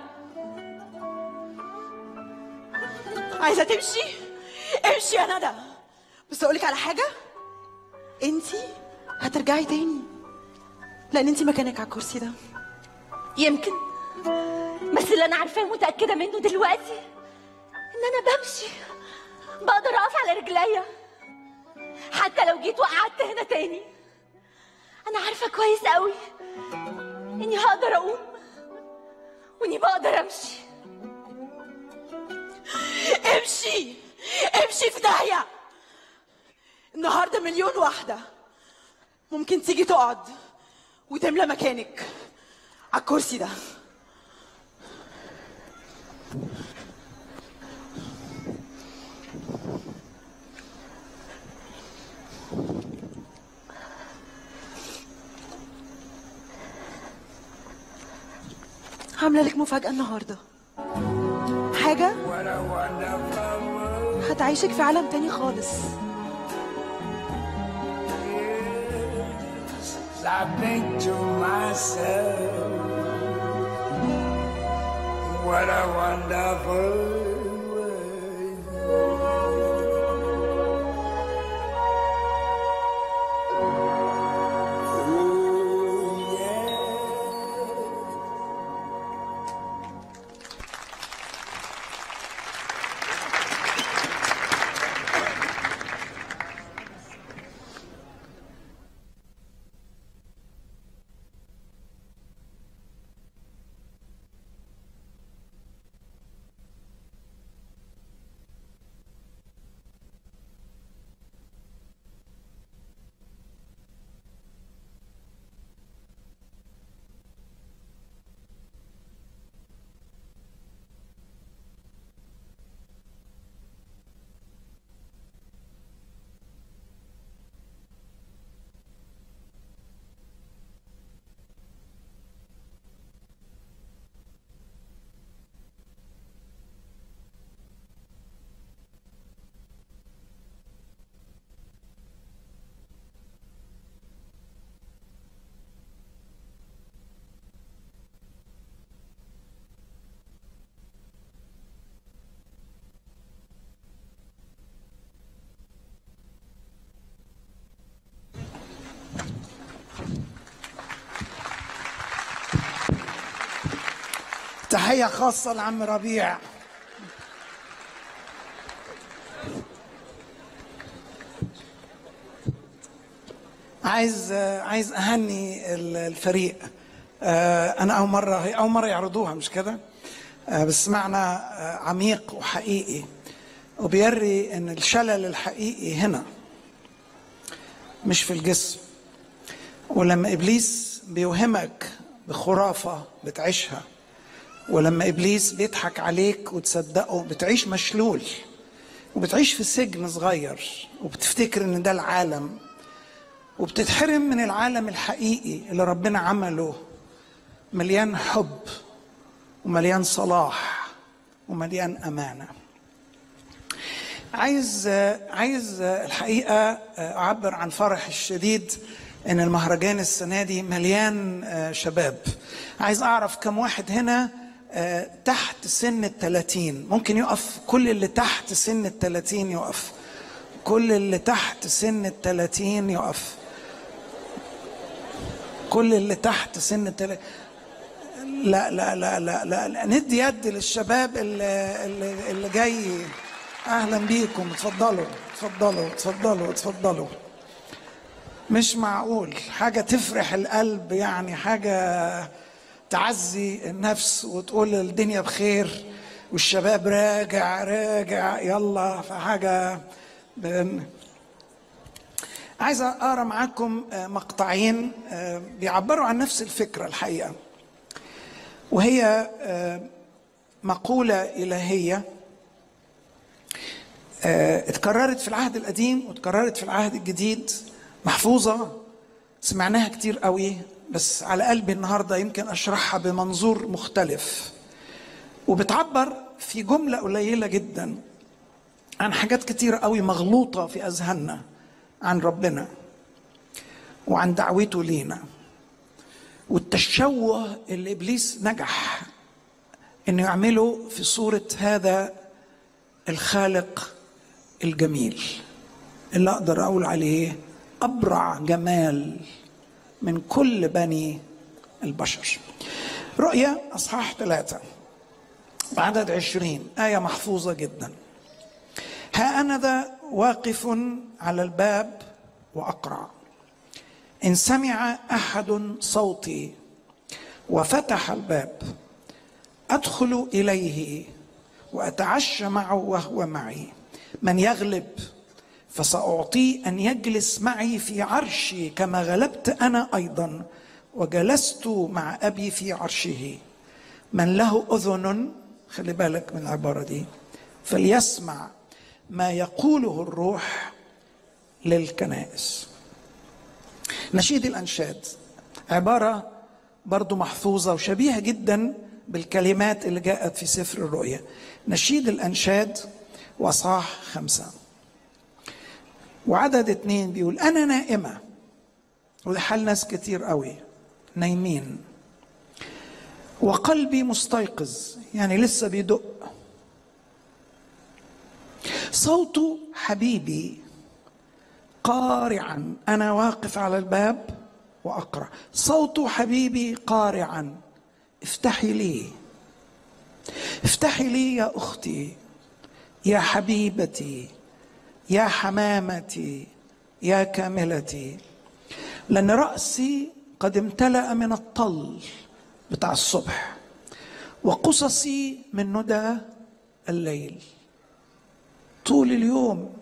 Speaker 4: عايزه تمشي امشي يا ندى بس اقولك على حاجه انت هترجعي تاني لان انت مكانك على الكرسي ده
Speaker 5: يمكن بس اللي انا عارفاه متاكده منه دلوقتي ان انا بمشي بقدر اقف على رجليا حتى لو جيت وقعدت هنا تاني انا عارفه كويس قوي اني هقدر اقوم واني بقدر امشي
Speaker 4: امشي امشي في داهيه النهارده مليون واحده ممكن تيجي تقعد وتملى مكانك على الكرسي ده عامله لك مفاجاه النهارده حاجه
Speaker 7: What a wonderful world.
Speaker 4: هتعيشك في عالم تاني خالص
Speaker 7: I think to myself, what a wonderful world. Ooh, yeah.
Speaker 8: تحية خاصة لعم ربيع عايز عايز اهني ال- الفريق آه، انا اول مره هي اول مره يعرضوها مش كده آه، بس معنى آه، عميق وحقيقي وبيري ان الشلل الحقيقي هنا مش في الجسم ولما ابليس بيوهمك بخرافه بتعيشها ولما ابليس بيضحك عليك وتصدقه بتعيش مشلول وبتعيش في سجن صغير وبتفتكر ان ده العالم وبتتحرم من العالم الحقيقي اللي ربنا عمله مليان حب ومليان صلاح ومليان امانه عايز عايز الحقيقه اعبر عن فرح الشديد ان المهرجان السنه دي مليان شباب عايز اعرف كم واحد هنا تحت سن الثلاثين ممكن يقف كل اللي تحت سن الثلاثين يقف كل اللي تحت سن الثلاثين يقف كل اللي تحت سن الثلاثين لا لا لا لا لا, لا. ندي يد للشباب اللي, اللي, اللي جاي اهلا بيكم اتفضلوا اتفضلوا اتفضلوا اتفضلوا مش معقول حاجة تفرح القلب يعني حاجة تعزي النفس وتقول الدنيا بخير والشباب راجع راجع يلا فحاجة بن... عايز اقرا معاكم مقطعين بيعبروا عن نفس الفكره الحقيقه وهي مقوله الهيه اتكررت في العهد القديم واتكررت في العهد الجديد محفوظه سمعناها كتير قوي بس على قلبي النهارده يمكن اشرحها بمنظور مختلف وبتعبر في جمله قليله جدا عن حاجات كتير قوي مغلوطه في اذهاننا عن ربنا وعن دعوته لينا والتشوه اللي ابليس نجح انه يعمله في صوره هذا الخالق الجميل اللي اقدر اقول عليه ابرع جمال من كل بني البشر رؤيا اصحاح ثلاثه عدد عشرين ايه محفوظه جدا ها انا ذا واقف على الباب واقرع ان سمع احد صوتي وفتح الباب ادخل اليه واتعشى معه وهو معي من يغلب فساعطيه ان يجلس معي في عرشي كما غلبت انا ايضا وجلست مع ابي في عرشه من له اذن خلي بالك من العباره دي فليسمع ما يقوله الروح للكنائس نشيد الانشاد عباره برضو محفوظه وشبيهه جدا بالكلمات اللي جاءت في سفر الرؤيا نشيد الانشاد واصحاح خمسه وعدد اتنين بيقول انا نائمه وده حال ناس كتير قوي نايمين وقلبي مستيقظ يعني لسه بيدق صوت حبيبي قارعا انا واقف على الباب واقرا صوت حبيبي قارعا افتحي لي افتحي لي يا اختي يا حبيبتي يا حمامتي يا كاملتي لان راسي قد امتلا من الطل بتاع الصبح وقصصي من ندى الليل طول اليوم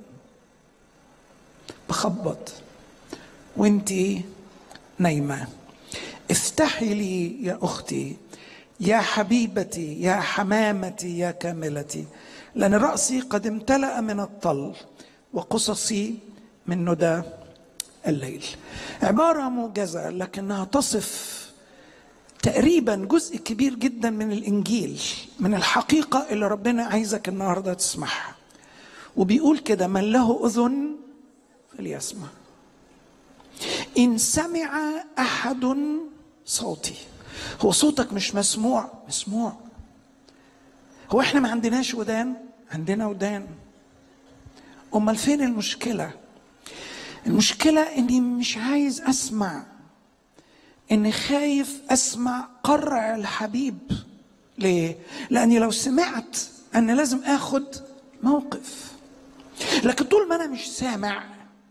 Speaker 8: بخبط وانتي نايمه افتحي لي يا اختي يا حبيبتي يا حمامتي يا كاملتي لان راسي قد امتلا من الطل وقصصي من ندى الليل عباره موجزه لكنها تصف تقريبا جزء كبير جدا من الانجيل من الحقيقه اللي ربنا عايزك النهارده تسمعها وبيقول كده من له اذن فليسمع ان سمع احد صوتي هو صوتك مش مسموع مسموع هو احنا ما عندناش ودان عندنا ودان امال فين المشكله المشكله اني مش عايز اسمع اني خايف اسمع قرع الحبيب ليه لاني لو سمعت انا لازم اخد موقف لكن طول ما انا مش سامع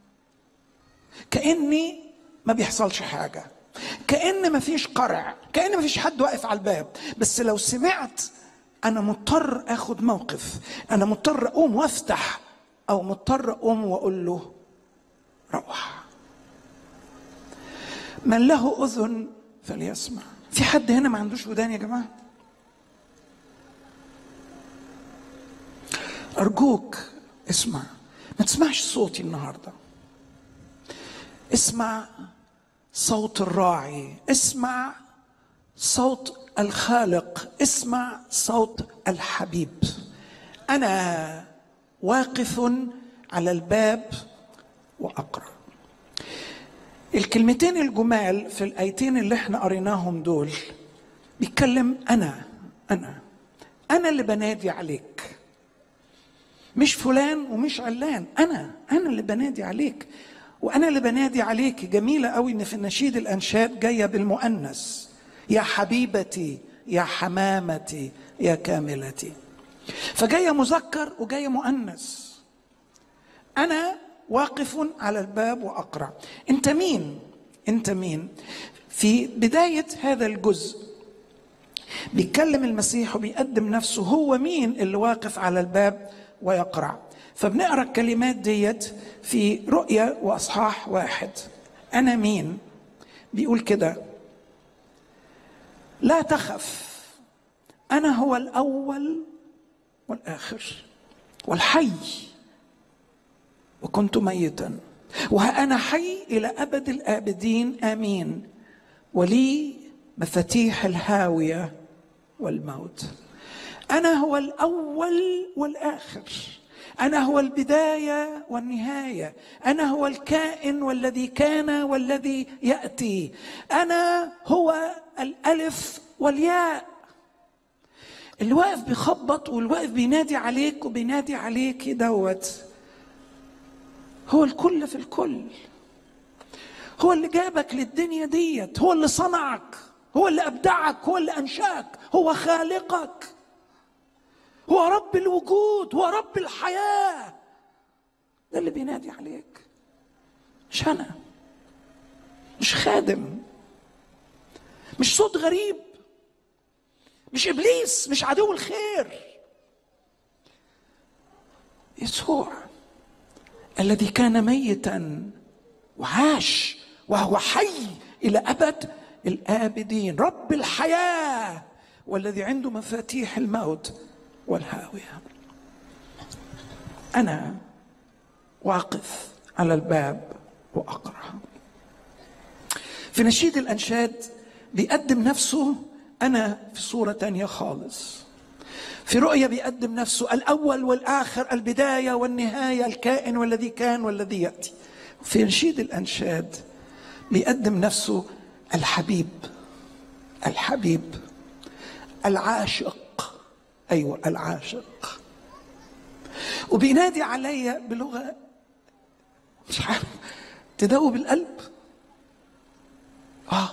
Speaker 8: كاني ما بيحصلش حاجه كان ما فيش قرع كان ما فيش حد واقف على الباب بس لو سمعت انا مضطر اخد موقف انا مضطر اقوم وافتح او مضطر اقوم واقول له روح من له اذن فليسمع في حد هنا ما عندوش ودان يا جماعه ارجوك اسمع ما تسمعش صوتي النهارده اسمع صوت الراعي اسمع صوت الخالق اسمع صوت الحبيب انا واقف على الباب واقرا الكلمتين الجمال في الايتين اللي احنا قريناهم دول بيتكلم انا انا انا اللي بنادي عليك مش فلان ومش علان انا انا اللي بنادي عليك وانا اللي بنادي عليك جميله قوي ان في النشيد الانشاد جايه بالمؤنث يا حبيبتي يا حمامتي يا كاملتي فجايه مذكر وجايه مؤنث انا واقف على الباب واقرا انت مين انت مين في بدايه هذا الجزء بيتكلم المسيح وبيقدم نفسه هو مين اللي واقف على الباب ويقرع فبنقرا الكلمات ديت في رؤيا واصحاح واحد انا مين بيقول كده لا تخف انا هو الاول والاخر والحي وكنت ميتا وها انا حي الى ابد الابدين امين ولي مفاتيح الهاويه والموت انا هو الاول والاخر انا هو البدايه والنهايه انا هو الكائن والذي كان والذي ياتي انا هو الالف والياء اللي واقف بيخبط واللي واقف بينادي عليك وبينادي عليك دوت هو الكل في الكل هو اللي جابك للدنيا ديت هو اللي صنعك هو اللي ابدعك هو اللي انشاك هو خالقك هو رب الوجود هو رب الحياه ده اللي بينادي عليك مش انا مش خادم مش صوت غريب مش ابليس مش عدو الخير يسوع الذي كان ميتا وعاش وهو حي الى ابد الابدين رب الحياه والذي عنده مفاتيح الموت والهاويه انا واقف على الباب واقرا في نشيد الانشاد بيقدم نفسه انا في صوره تانية خالص في رؤيا بيقدم نفسه الاول والاخر البدايه والنهايه الكائن والذي كان والذي ياتي في نشيد الانشاد بيقدم نفسه الحبيب الحبيب العاشق ايوه العاشق وبينادي عليا بلغه مش عارف تدوب القلب اه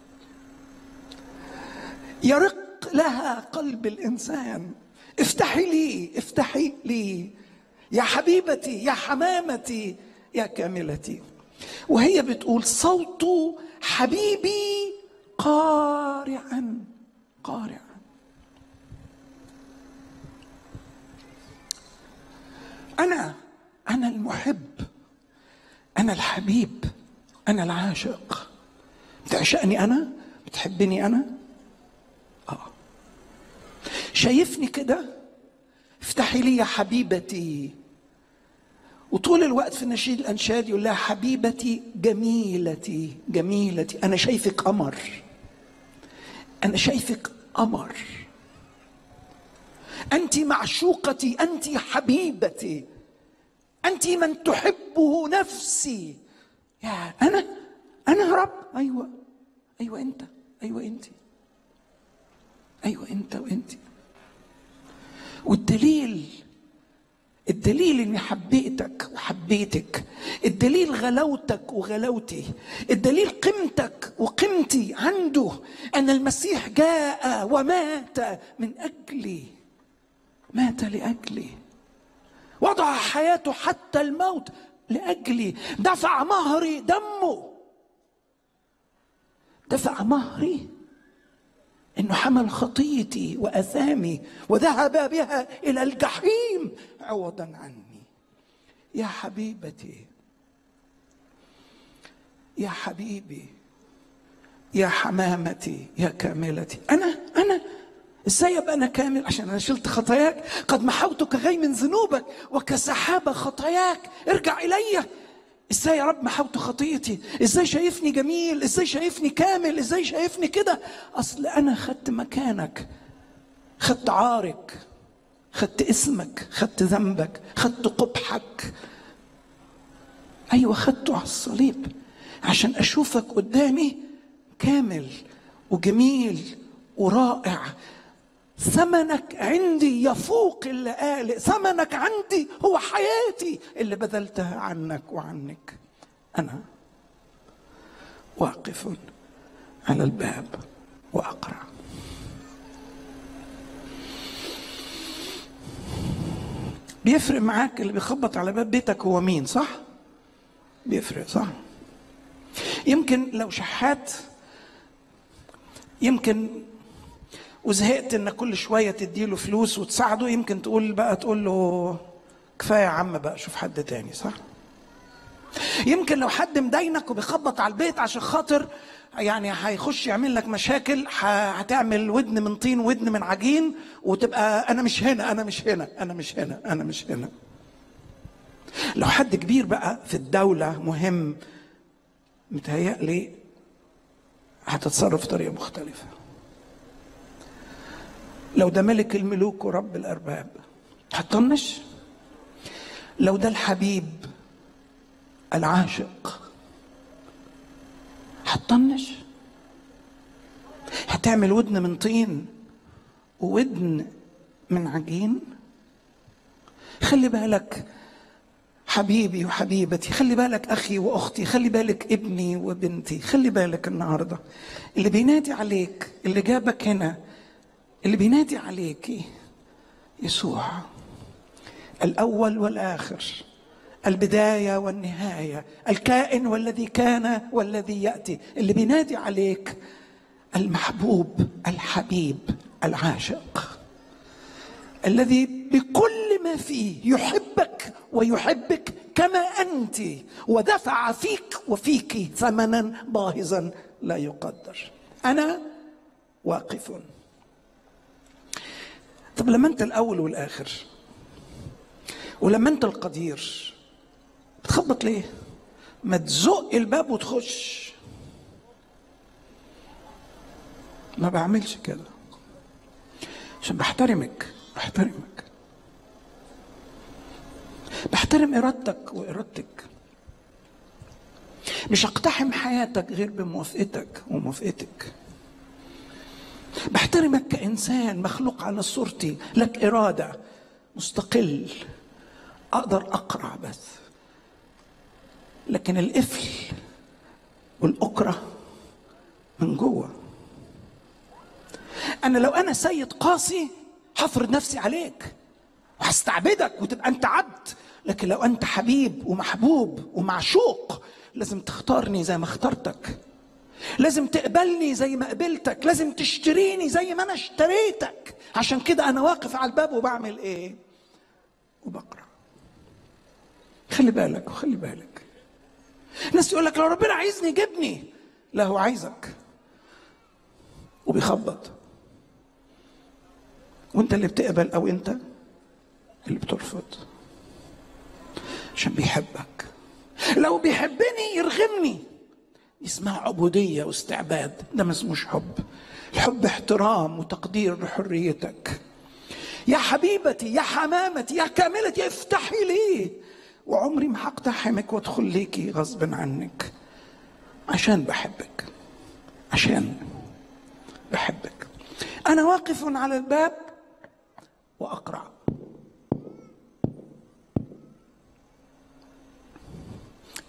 Speaker 8: يرق لها قلب الانسان افتحي لي افتحي لي يا حبيبتي يا حمامتي يا كاملتي وهي بتقول صوت حبيبي قارعا قارعا انا انا المحب انا الحبيب انا العاشق بتعشقني انا بتحبني انا اه شايفني كده افتحي لي يا حبيبتي وطول الوقت في النشيد الانشاد يقول لها حبيبتي جميلتي جميلتي انا شايفك قمر انا شايفك قمر انت معشوقتي انت حبيبتي انت من تحبه نفسي يا انا انا يا رب ايوه ايوه انت ايوه انت ايوه انت وانت والدليل الدليل اني حبيتك وحبيتك الدليل غلاوتك وغلاوتي الدليل قيمتك وقيمتي عنده ان المسيح جاء ومات من اجلي مات لاجلي وضع حياته حتى الموت لاجلي دفع مهري دمه دفع مهري انه حمل خطيتي واثامي وذهب بها الى الجحيم عوضا عني يا حبيبتي يا حبيبي يا حمامتي يا كاملتي انا انا ازاي ابقى انا كامل عشان انا شلت خطاياك قد محوت كغيم من ذنوبك وكسحابه خطاياك ارجع الي ازاي يا رب محوت خطيتي ازاي شايفني جميل ازاي شايفني كامل ازاي شايفني كده اصل انا خدت مكانك خدت عارك خدت اسمك خدت ذنبك خدت قبحك ايوه خدته على الصليب عشان اشوفك قدامي كامل وجميل ورائع ثمنك عندي يفوق اللي قال ثمنك عندي هو حياتي اللي بذلتها عنك وعنك انا واقف على الباب واقرع بيفرق معاك اللي بيخبط على باب بيتك هو مين صح بيفرق صح يمكن لو شحات يمكن وزهقت انك كل شويه تديله فلوس وتساعده يمكن تقول بقى تقول له كفايه يا عم بقى شوف حد تاني صح يمكن لو حد مداينك وبيخبط على البيت عشان خاطر يعني هيخش يعمل لك مشاكل ه- هتعمل ودن من طين ودن من عجين وتبقى انا مش هنا انا مش هنا انا مش هنا انا مش هنا لو حد كبير بقى في الدولة مهم متهيألي هتتصرف بطريقة مختلفة لو ده ملك الملوك ورب الأرباب هتطنش لو ده الحبيب العاشق هتطنش هتعمل ودن من طين وودن من عجين خلي بالك حبيبي وحبيبتي خلي بالك اخي واختي خلي بالك ابني وبنتي خلي بالك النهارده اللي بينادي عليك اللي جابك هنا اللي بينادي عليكي يسوع الاول والاخر البدايه والنهايه الكائن والذي كان والذي ياتي اللي بينادي عليك المحبوب الحبيب العاشق الذي بكل ما فيه يحبك ويحبك كما انت ودفع فيك وفيك ثمنا باهظا لا يقدر انا واقف طب لما انت الاول والاخر ولما انت القدير بتخبط ليه ما تزق الباب وتخش ما بعملش كده عشان بحترمك بحترمك بحترم ارادتك وارادتك مش اقتحم حياتك غير بموافقتك وموافقتك بحترمك كانسان مخلوق على صورتي لك اراده مستقل اقدر اقرع بس لكن القفل والاكره من جوه انا لو انا سيد قاسي هفرض نفسي عليك وهستعبدك وتبقى انت عبد لكن لو انت حبيب ومحبوب ومعشوق لازم تختارني زي ما اخترتك لازم تقبلني زي ما قبلتك لازم تشتريني زي ما انا اشتريتك عشان كده انا واقف على الباب وبعمل ايه وبقرا خلي بالك وخلي بالك ناس يقول لك لو ربنا عايزني يجيبني لا هو عايزك وبيخبط وانت اللي بتقبل او انت اللي بترفض عشان بيحبك لو بيحبني يرغمني اسمها عبودية واستعباد ده ما اسموش حب الحب احترام وتقدير لحريتك يا حبيبتي يا حمامتي يا كاملتي افتحي لي وعمري ما هقتحمك وادخل ليكي غصب عنك عشان بحبك عشان بحبك انا واقف على الباب واقرع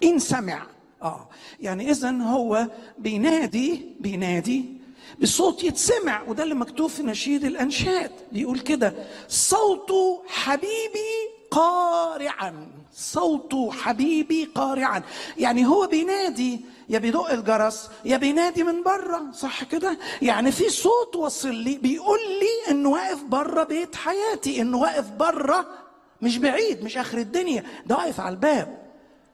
Speaker 8: ان سمع اه يعني اذا هو بينادي بينادي بصوت يتسمع وده اللي مكتوب في نشيد الانشاد بيقول كده صوت حبيبي قارعا صوت حبيبي قارعا يعني هو بينادي يا بيدق الجرس يا بينادي من بره صح كده يعني في صوت وصل لي بيقول لي انه واقف بره بيت حياتي انه واقف بره مش بعيد مش اخر الدنيا ده واقف على الباب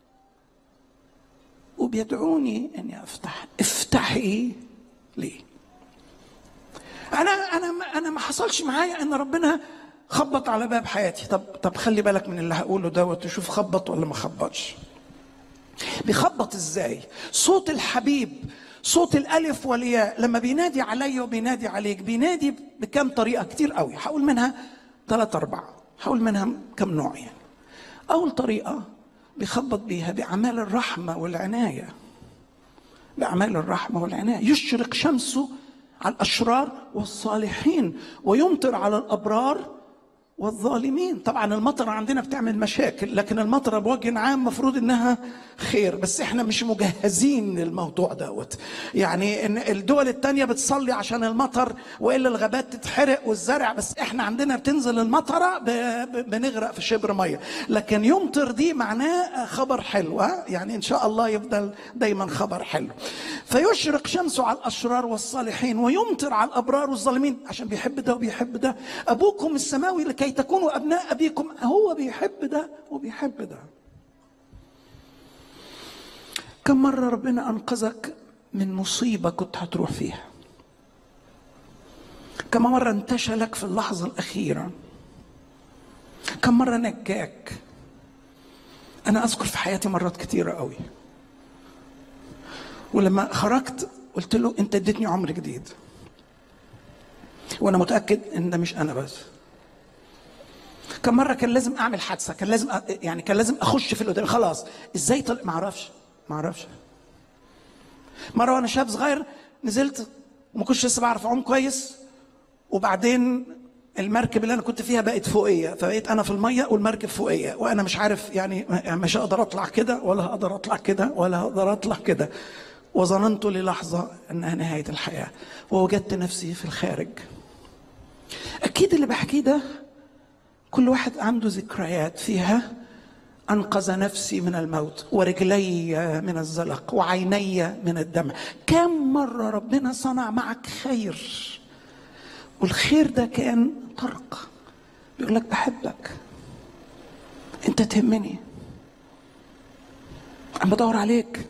Speaker 8: وبيدعوني اني افتح افتحي ليه انا انا انا ما حصلش معايا ان ربنا خبط على باب حياتي طب طب خلي بالك من اللي هقوله دوت تشوف خبط ولا ما خبطش بيخبط ازاي صوت الحبيب صوت الالف والياء لما بينادي عليا وبينادي عليك بينادي بكم طريقه كتير قوي هقول منها ثلاثة أربعة هقول منها كم نوع يعني أول طريقة بيخبط بيها بأعمال الرحمة والعناية بأعمال الرحمة والعناية يشرق شمسه على الأشرار والصالحين ويمطر على الأبرار والظالمين طبعا المطر عندنا بتعمل مشاكل لكن المطر بوجه عام مفروض انها خير بس احنا مش مجهزين للموضوع دوت يعني ان الدول التانية بتصلي عشان المطر والا الغابات تتحرق والزرع بس احنا عندنا بتنزل المطره ب- ب- بنغرق في شبر ميه لكن يمطر دي معناه خبر حلو ها؟ يعني ان شاء الله يفضل دايما خبر حلو فيشرق شمسه على الاشرار والصالحين ويمطر على الابرار والظالمين عشان بيحب ده وبيحب ده ابوكم السماوي لكي تكونوا ابناء ابيكم هو بيحب ده وبيحب ده كم مره ربنا انقذك من مصيبه كنت هتروح فيها كم مره انتشلك في اللحظه الاخيره كم مره نجاك انا اذكر في حياتي مرات كتيره قوي ولما خرجت قلت له انت اديتني عمر جديد وانا متاكد ان ده مش انا بس كم مره كان لازم اعمل حادثه كان لازم أ... يعني كان لازم اخش في اللي قدامي خلاص ازاي طلع ما اعرفش ما اعرفش مره وانا شاب صغير نزلت وما كنتش لسه بعرف اعوم كويس وبعدين المركب اللي انا كنت فيها بقت فوقيه فبقيت انا في الميه والمركب فوقيه وانا مش عارف يعني مش هقدر اطلع كده ولا هقدر اطلع كده ولا هقدر اطلع كده وظننت للحظه انها نهايه الحياه ووجدت نفسي في الخارج اكيد اللي بحكيه ده كل واحد عنده ذكريات فيها انقذ نفسي من الموت ورجلي من الزلق وعيني من الدمع كم مره ربنا صنع معك خير والخير ده كان طرق بيقول لك بحبك انت تهمني انا بدور عليك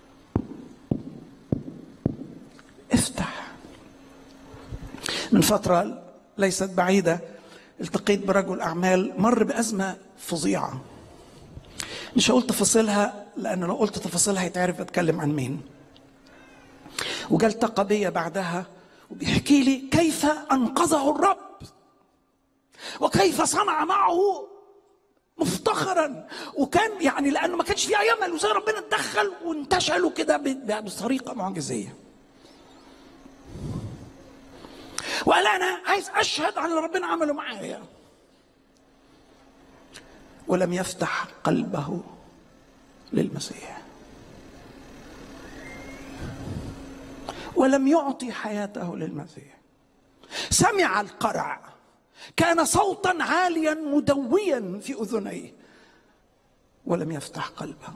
Speaker 8: افتح من فتره ليست بعيده التقيت برجل اعمال مر بازمه فظيعه مش هقول تفاصيلها لان لو قلت تفاصيلها هيتعرف اتكلم عن مين وجا التقى بيا بعدها وبيحكي لي كيف انقذه الرب وكيف صنع معه مفتخرا وكان يعني لانه ما كانش في اي امل وزي ربنا اتدخل وانتشلوا كده ب- بطريقه معجزيه وقال انا عايز اشهد على اللي ربنا عمله معايا ولم يفتح قلبه للمسيح ولم يعطي حياته للمسيح سمع القرع كان صوتا عاليا مدويا في اذنيه ولم يفتح قلبه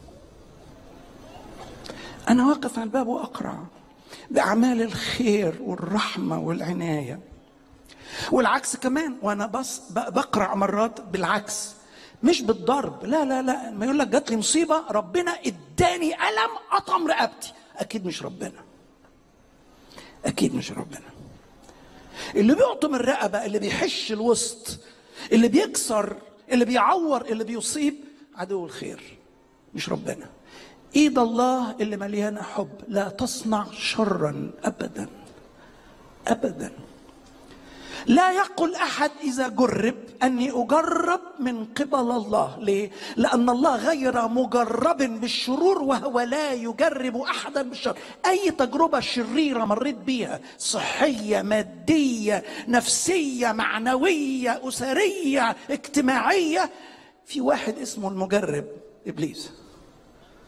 Speaker 8: انا واقف على الباب واقرع باعمال الخير والرحمه والعنايه والعكس كمان وانا بص ب- بقرع مرات بالعكس مش بالضرب لا لا لا ما يقول لك جات لي مصيبه ربنا اداني الم قطم رقبتي اكيد مش ربنا اكيد مش ربنا اللي بيقطم الرقبه اللي بيحش الوسط اللي بيكسر اللي بيعور اللي بيصيب عدو الخير مش ربنا ايد الله اللي مليانه حب لا تصنع شرا ابدا ابدا لا يقل احد اذا جرب اني اجرب من قبل الله ليه لان الله غير مجرب بالشرور وهو لا يجرب احدا بالشر اي تجربه شريره مريت بيها صحيه ماديه نفسيه معنويه اسريه اجتماعيه في واحد اسمه المجرب ابليس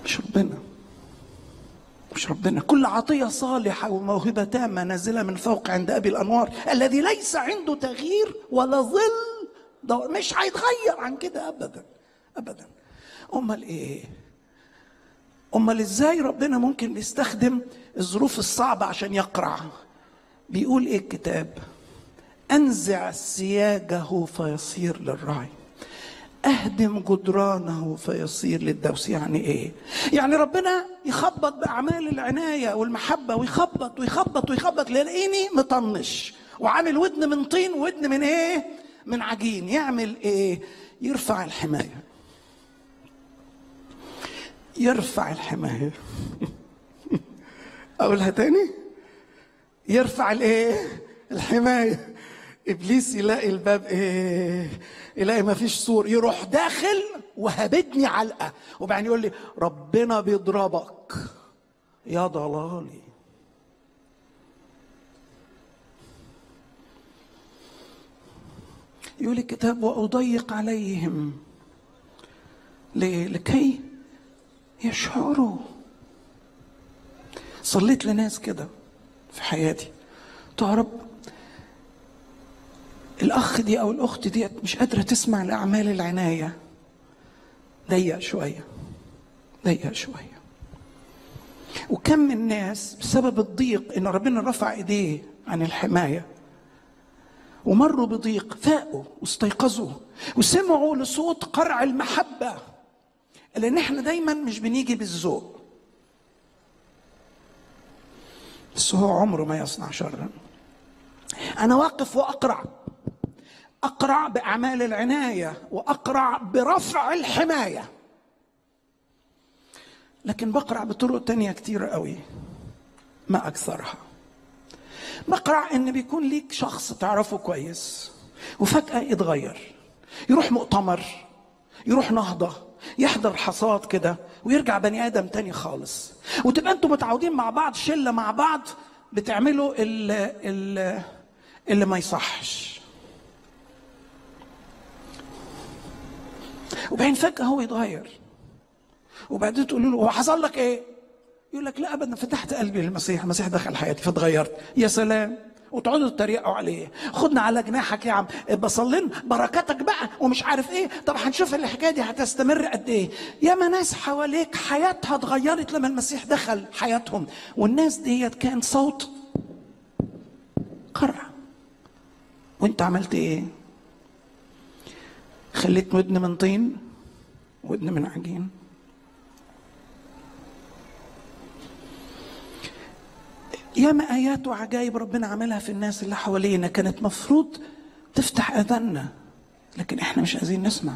Speaker 8: مش ربنا مش ربنا كل عطية صالحة وموهبة تامة نازلة من فوق عند أبي الأنوار الذي ليس عنده تغيير ولا ظل دور مش هيتغير عن كده أبدا أبدا أمال إيه أمال إزاي ربنا ممكن بيستخدم الظروف الصعبة عشان يقرع بيقول إيه الكتاب أنزع سياجه فيصير للرعي اهدم جدرانه فيصير للدوس يعني ايه يعني ربنا يخبط باعمال العنايه والمحبه ويخبط ويخبط ويخبط يلاقيني مطنش وعامل ودن من طين ودن من ايه من عجين يعمل ايه يرفع الحمايه يرفع الحمايه اقولها تاني يرفع الايه الحمايه ابليس يلاقي الباب ايه يلاقي ما فيش سور يروح داخل وهبدني علقه وبعدين يقول لي ربنا بيضربك يا ضلالي يقول الكتاب واضيق عليهم ليه؟ لكي يشعروا صليت لناس كده في حياتي قلت يا رب الاخ دي او الاخت دي مش قادره تسمع لاعمال العنايه ضيق شويه ضيق شويه وكم من ناس بسبب الضيق ان ربنا رفع ايديه عن الحمايه ومروا بضيق فاقوا واستيقظوا وسمعوا لصوت قرع المحبه لان احنا دايما مش بنيجي بالذوق بس هو عمره ما يصنع شرا انا واقف واقرع اقرع باعمال العنايه واقرع برفع الحمايه لكن بقرع بطرق تانية كتير قوي ما اكثرها بقرع ان بيكون ليك شخص تعرفه كويس وفجاه يتغير يروح مؤتمر يروح نهضه يحضر حصاد كده ويرجع بني ادم تاني خالص وتبقى انتوا متعودين مع بعض شله مع بعض بتعملوا اللي, اللي, اللي ما يصحش وبعدين فجاه هو يتغير وبعدين تقولوا له هو حصل لك ايه؟ يقول لك لا ابدا فتحت قلبي للمسيح المسيح دخل حياتي فاتغيرت يا سلام وتقعدوا تتريقوا عليه خدنا على جناحك يا عم بصلي لنا بركاتك بقى ومش عارف ايه طب هنشوف الحكايه دي هتستمر قد ايه ياما ناس حواليك حياتها اتغيرت لما المسيح دخل حياتهم والناس ديت كان صوت قرع وانت عملت ايه خليت ودن من طين ودن من عجين ياما ايات وعجائب ربنا عملها في الناس اللي حوالينا كانت مفروض تفتح اذاننا لكن احنا مش عايزين نسمع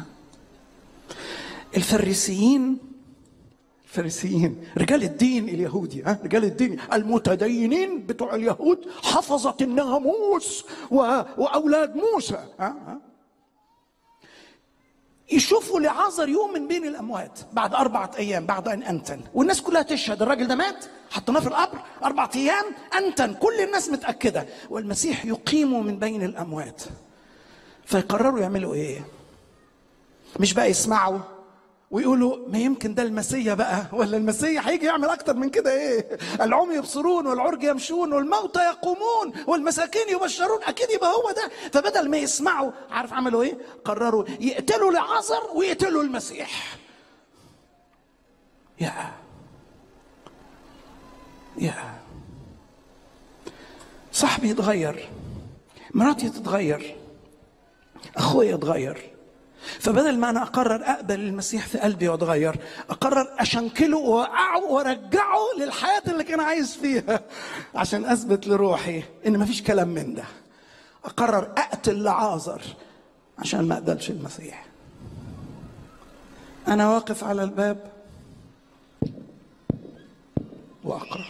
Speaker 8: الفريسيين الفريسيين رجال الدين اليهودي ها رجال الدين المتدينين بتوع اليهود حفظة الناموس و... واولاد موسى ها ها يشوفوا لعازر يوم من بين الاموات بعد اربعه ايام بعد ان انتن والناس كلها تشهد الراجل ده مات حطيناه في القبر اربعه ايام انتن كل الناس متاكده والمسيح يقيمه من بين الاموات فيقرروا يعملوا ايه مش بقى يسمعوا ويقولوا ما يمكن ده المسيا بقى ولا المسيا هيجي يعمل اكتر من كده ايه العمي يبصرون والعرج يمشون والموتى يقومون والمساكين يبشرون اكيد يبقى هو ده فبدل ما يسمعوا عارف عملوا ايه قرروا يقتلوا لعازر ويقتلوا المسيح يا يا صاحبي يتغير مراتي تتغير اخويا يتغير فبدل ما انا اقرر اقبل المسيح في قلبي واتغير اقرر اشنكله واوقعه وارجعه للحياه اللي كان عايز فيها عشان اثبت لروحي ان مفيش كلام من ده اقرر اقتل لعازر عشان ما اقبلش المسيح انا واقف على الباب واقرا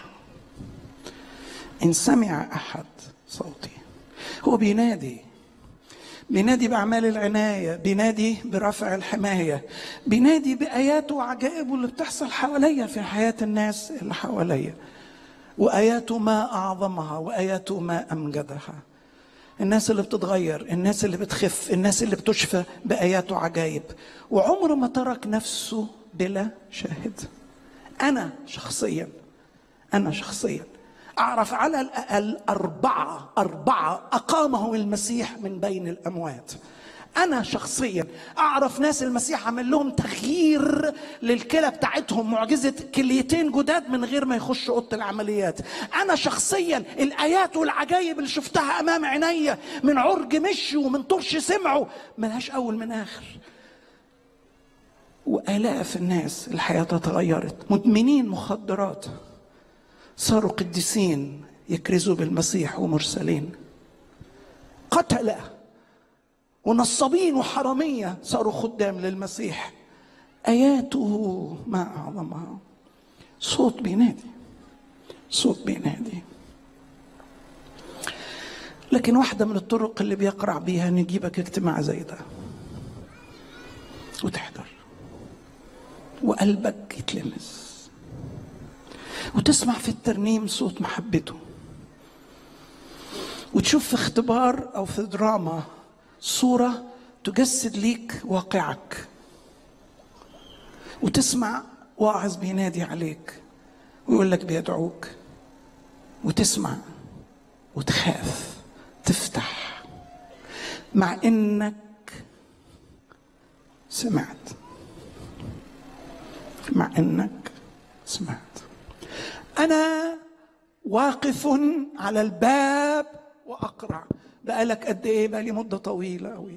Speaker 8: ان سمع احد صوتي هو بينادي بينادي بأعمال العناية بينادي برفع الحماية بينادي بآياته وعجائبه اللي بتحصل حواليا في حياة الناس اللي حواليا وآياته ما أعظمها وآياته ما أمجدها الناس اللي بتتغير الناس اللي بتخف الناس اللي بتشفى بآيات وعجائب وعمره ما ترك نفسه بلا شاهد انا شخصيا انا شخصيا اعرف على الاقل اربعه اربعه اقامهم المسيح من بين الاموات انا شخصيا اعرف ناس المسيح عمل لهم تغيير للكلى بتاعتهم معجزه كليتين جداد من غير ما يخشوا اوضه العمليات انا شخصيا الايات والعجائب اللي شفتها امام عينيا من عرج مشوا ومن طرش سمعوا ملهاش اول من اخر والاف الناس اللي حياتها اتغيرت مدمنين مخدرات صاروا قديسين يكرزوا بالمسيح ومرسلين قتله ونصابين وحراميه صاروا خدام للمسيح اياته ما اعظمها صوت بينادي صوت بينادي لكن واحده من الطرق اللي بيقرع بيها ان يجيبك اجتماع زي ده وتحضر وقلبك يتلمس وتسمع في الترنيم صوت محبته وتشوف في اختبار او في دراما صوره تجسد ليك واقعك وتسمع واعظ بينادي عليك ويقول لك بيدعوك وتسمع وتخاف تفتح مع انك سمعت مع انك سمعت انا واقف على الباب واقرع بقالك قد ايه بقالي مده طويله قوي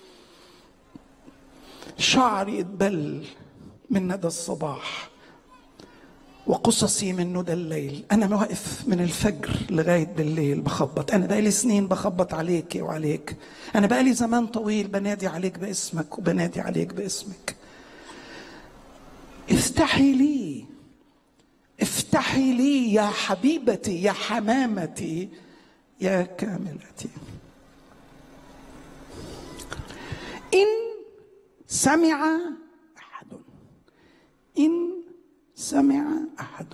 Speaker 8: شعري اتبل من ندى الصباح وقصصي من ندى الليل انا واقف من الفجر لغايه بالليل بخبط انا بقالي سنين بخبط عليك وعليك انا بقالي زمان طويل بنادي عليك باسمك وبنادي عليك باسمك افتحي لي افتحي لي يا حبيبتي يا حمامتي يا كاملتي ان سمع احد ان سمع احد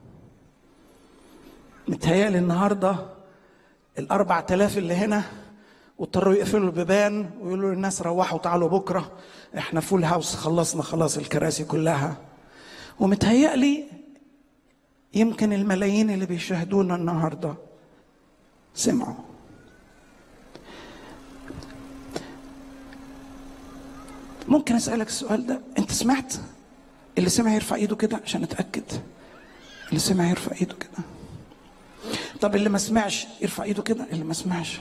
Speaker 8: متهيألي النهارده الأربع تلاف اللي هنا واضطروا يقفلوا البيبان ويقولوا للناس روحوا تعالوا بكرة احنا فول هاوس خلصنا خلاص الكراسي كلها ومتهيألي يمكن الملايين اللي بيشاهدونا النهارده سمعوا ممكن اسالك السؤال ده انت سمعت اللي سمع يرفع ايده كده عشان اتاكد اللي سمع يرفع ايده كده طب اللي ما سمعش يرفع ايده كده اللي ما سمعش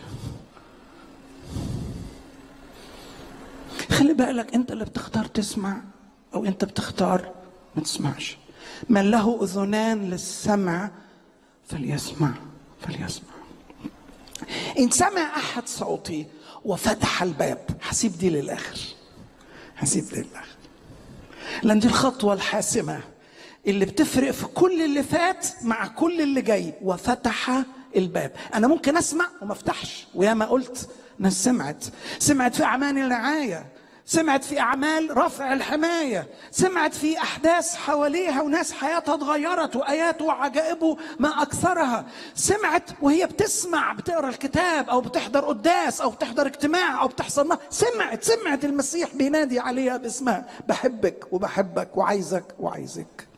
Speaker 8: خلي بالك انت اللي بتختار تسمع او انت بتختار ما تسمعش من له اذنان للسمع فليسمع فليسمع ان سمع احد صوتي وفتح الباب هسيب دي للاخر هسيب دي للاخر لان دي الخطوه الحاسمه اللي بتفرق في كل اللي فات مع كل اللي جاي وفتح الباب انا ممكن اسمع وما افتحش وياما قلت ناس سمعت سمعت في اعمال الرعايه سمعت في اعمال رفع الحمايه سمعت في احداث حواليها وناس حياتها اتغيرت وايات وعجائبه ما اكثرها سمعت وهي بتسمع بتقرا الكتاب او بتحضر قداس او بتحضر اجتماع او بتحصل ما سمعت سمعت المسيح بينادي عليها باسمها بحبك وبحبك وعايزك وعايزك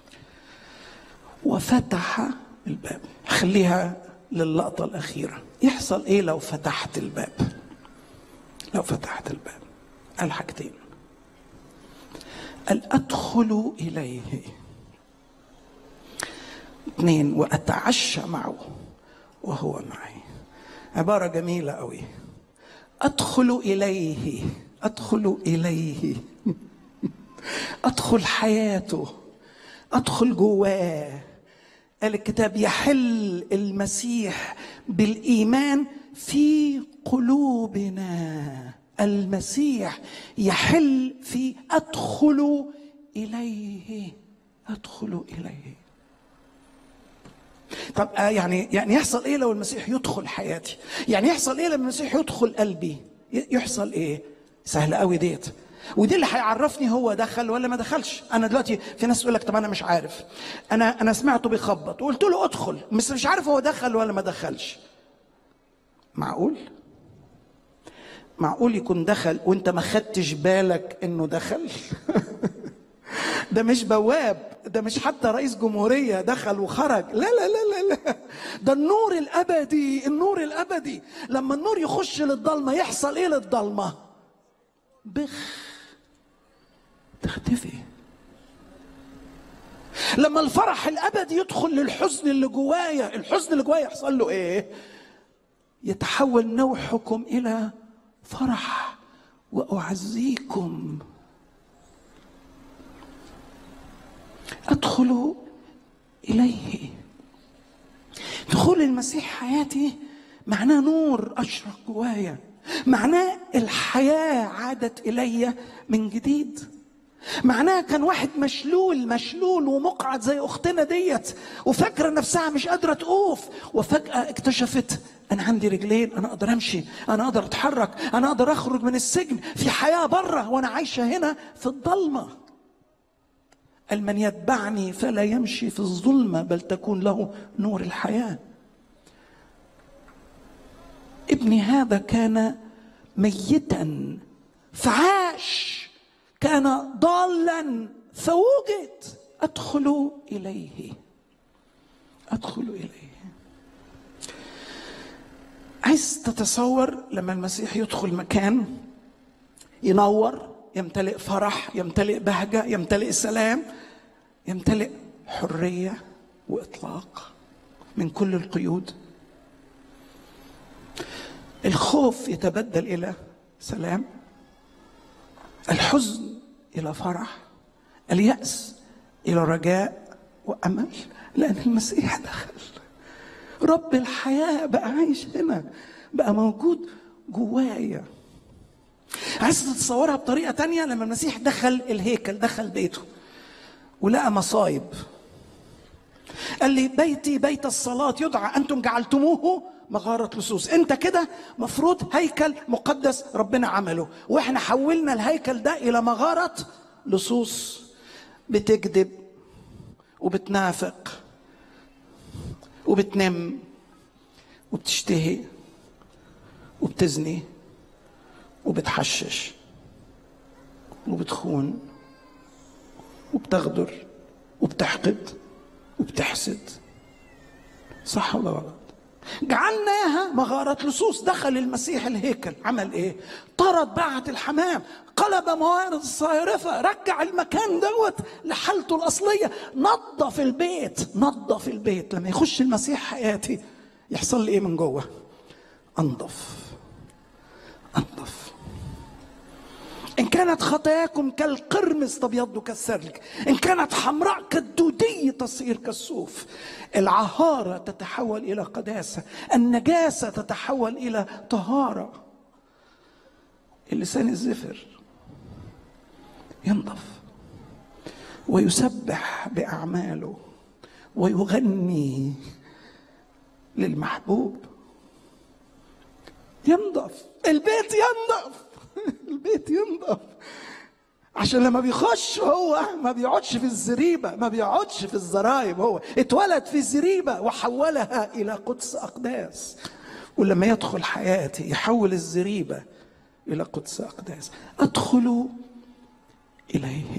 Speaker 8: وفتح الباب خليها للقطة الأخيرة يحصل إيه لو فتحت الباب لو فتحت الباب قال حاجتين قال أدخل إليه اثنين وأتعشى معه وهو معي عبارة جميلة قوي أدخل إليه أدخل إليه أدخل حياته أدخل جواه قال الكتاب يحل المسيح بالإيمان في قلوبنا المسيح يحل في أدخل إليه أدخل إليه طب آه يعني يعني يحصل ايه لو المسيح يدخل حياتي؟ يعني يحصل ايه لما المسيح يدخل قلبي؟ ي- يحصل ايه؟ سهل قوي ديت ودي اللي هيعرفني هو دخل ولا ما دخلش انا دلوقتي في ناس تقول لك طب انا مش عارف انا انا سمعته بيخبط وقلت له ادخل بس مش عارف هو دخل ولا ما دخلش معقول معقول يكون دخل وانت ما خدتش بالك انه دخل ده مش بواب ده مش حتى رئيس جمهورية دخل وخرج لا لا لا لا لا ده النور الأبدي النور الأبدي لما النور يخش للضلمة يحصل إيه للضلمة بخ تختفي لما الفرح الأبدي يدخل للحزن اللي جوايا الحزن اللي جوايا يحصل له إيه يتحول نوحكم إلى فرح وأعزيكم ادخل اليه دخول المسيح حياتي معناه نور اشرق جوايا معناه الحياه عادت الي من جديد معناها كان واحد مشلول مشلول ومقعد زي اختنا ديت وفاكره نفسها مش قادره تقوف وفجاه اكتشفت انا عندي رجلين انا اقدر امشي انا اقدر اتحرك انا اقدر اخرج من السجن في حياه بره وانا عايشه هنا في الضلمه قال من يتبعني فلا يمشي في الظلمة بل تكون له نور الحياة ابني هذا كان ميتا فعاش كان ضالا فوجد أدخل إليه أدخل إليه عايز تتصور لما المسيح يدخل مكان ينور يمتلئ فرح يمتلئ بهجه يمتلئ سلام يمتلئ حريه واطلاق من كل القيود الخوف يتبدل الى سلام الحزن الى فرح الياس الى رجاء وامل لان المسيح دخل رب الحياه بقى عايش هنا بقى موجود جوايا عايز تتصورها بطريقة تانية لما المسيح دخل الهيكل دخل بيته ولقى مصايب قال لي بيتي بيت الصلاة يدعى أنتم جعلتموه مغارة لصوص أنت كده مفروض هيكل مقدس ربنا عمله وإحنا حولنا الهيكل ده إلى مغارة لصوص بتكذب وبتنافق وبتنم وبتشتهي وبتزني وبتحشش وبتخون وبتغدر وبتحقد وبتحسد صح ولا غلط جعلناها مغارة لصوص دخل المسيح الهيكل عمل ايه طرد بعت الحمام قلب موارد الصيرفة رجع المكان دوت لحالته الأصلية نظف البيت نظف البيت لما يخش المسيح حياتي يحصل لي ايه من جوه انضف انضف إن كانت خطاياكم كالقرمز تبيض كالسرج إن كانت حمراء كالدودي تصير كالصوف العهارة تتحول إلى قداسة النجاسة تتحول إلى طهارة اللسان الزفر ينضف ويسبح بأعماله ويغني للمحبوب ينضف البيت ينضف البيت ينضف عشان لما بيخش هو ما بيقعدش في الزريبة ما بيقعدش في الزرايب هو اتولد في الزريبة وحولها إلى قدس أقداس ولما يدخل حياتي يحول الزريبة إلى قدس أقداس أدخل إليه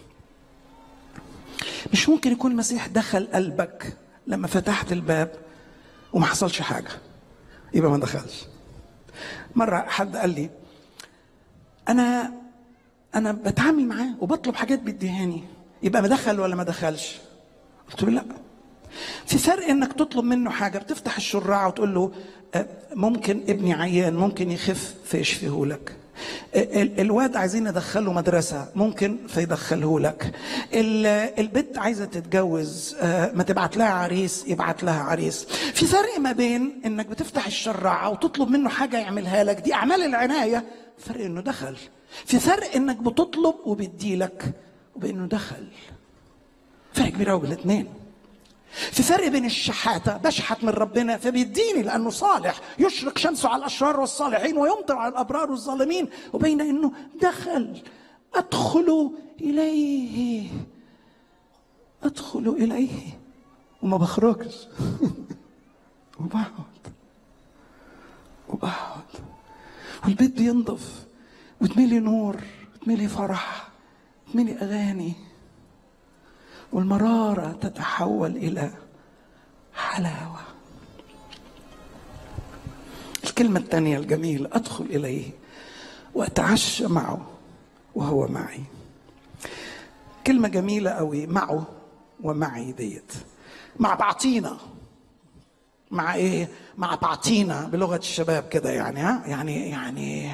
Speaker 8: مش ممكن يكون المسيح دخل قلبك لما فتحت الباب وما حصلش حاجة يبقى ما دخلش مرة حد قال لي انا انا بتعامل معاه وبطلب حاجات بيديهاني يبقى ما دخل ولا ما دخلش قلت له لا في فرق انك تطلب منه حاجه بتفتح الشراعه وتقول له آه، ممكن ابني عيان ممكن يخف فيشفيه لك آه، ال- الواد عايزين ندخله مدرسة ممكن فيدخله لك ال- البنت عايزة تتجوز آه، ما تبعت لها عريس يبعت لها عريس في فرق ما بين انك بتفتح الشراعة وتطلب منه حاجة يعملها لك دي اعمال العناية فرق انه دخل في فرق انك بتطلب وبيديلك وبانه دخل فرق كبير قوي بالاثنين في فرق بين الشحاتة بشحت من ربنا فبيديني لأنه صالح يشرق شمسه على الأشرار والصالحين ويمطر على الأبرار والظالمين وبين أنه دخل أدخل إليه أدخل إليه وما بخرجش وبقعد وبقعد والبيت بينضف وتملي نور وتملي فرح وتملي أغاني والمرارة تتحول إلى حلاوة الكلمة الثانية الجميلة أدخل إليه وأتعشى معه وهو معي كلمة جميلة قوي معه ومعي ديت مع بعضينا مع ايه مع بعضينا بلغة الشباب كده يعني ها يعني يعني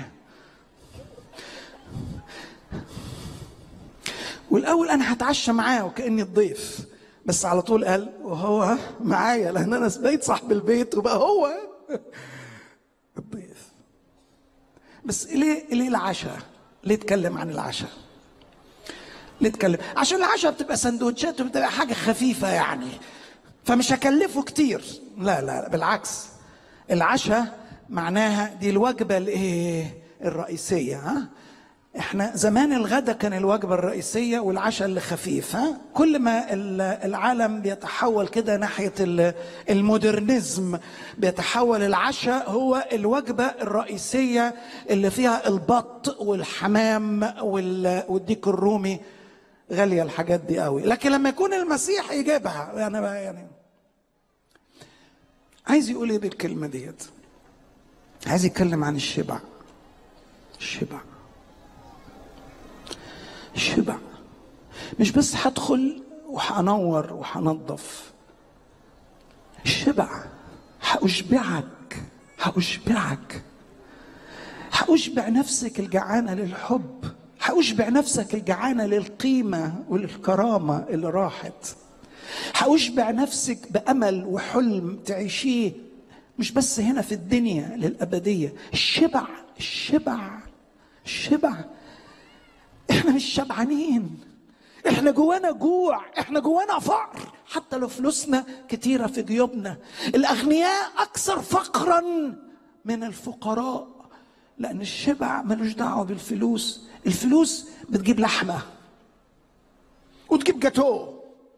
Speaker 8: والاول انا هتعشى معاه وكاني الضيف بس على طول قال وهو معايا لان انا بقيت صاحب البيت وبقى هو الضيف بس ليه ليه العشاء؟ ليه اتكلم عن العشاء؟ ليه اتكلم؟ عشان العشاء بتبقى سندوتشات وبتبقى حاجه خفيفه يعني فمش هكلفه كتير لا لا بالعكس العشاء معناها دي الوجبه الايه؟ الرئيسيه ها؟ احنا زمان الغدا كان الوجبه الرئيسيه والعشاء اللي خفيف ها كل ما ال- العالم بيتحول كده ناحيه ال- المودرنزم بيتحول العشاء هو الوجبه الرئيسيه اللي فيها البط والحمام وال- والديك الرومي غاليه الحاجات دي قوي لكن لما يكون المسيح يجيبها يعني يعني عايز يقول ايه بالكلمه ديت عايز يتكلم عن الشبع الشبع الشبع مش بس هدخل وهنور وهنظف الشبع هأشبعك هأشبعك هأشبع نفسك الجعانة للحب هأشبع نفسك الجعانة للقيمة وللكرامة اللي راحت هأشبع نفسك بأمل وحلم تعيشيه مش بس هنا في الدنيا للأبدية الشبع الشبع الشبع احنا مش شبعانين احنا جوانا جوع احنا جوانا فقر حتى لو فلوسنا كتيره في جيوبنا الاغنياء اكثر فقرا من الفقراء لان الشبع ملوش دعوه بالفلوس الفلوس بتجيب لحمه وتجيب جاتوه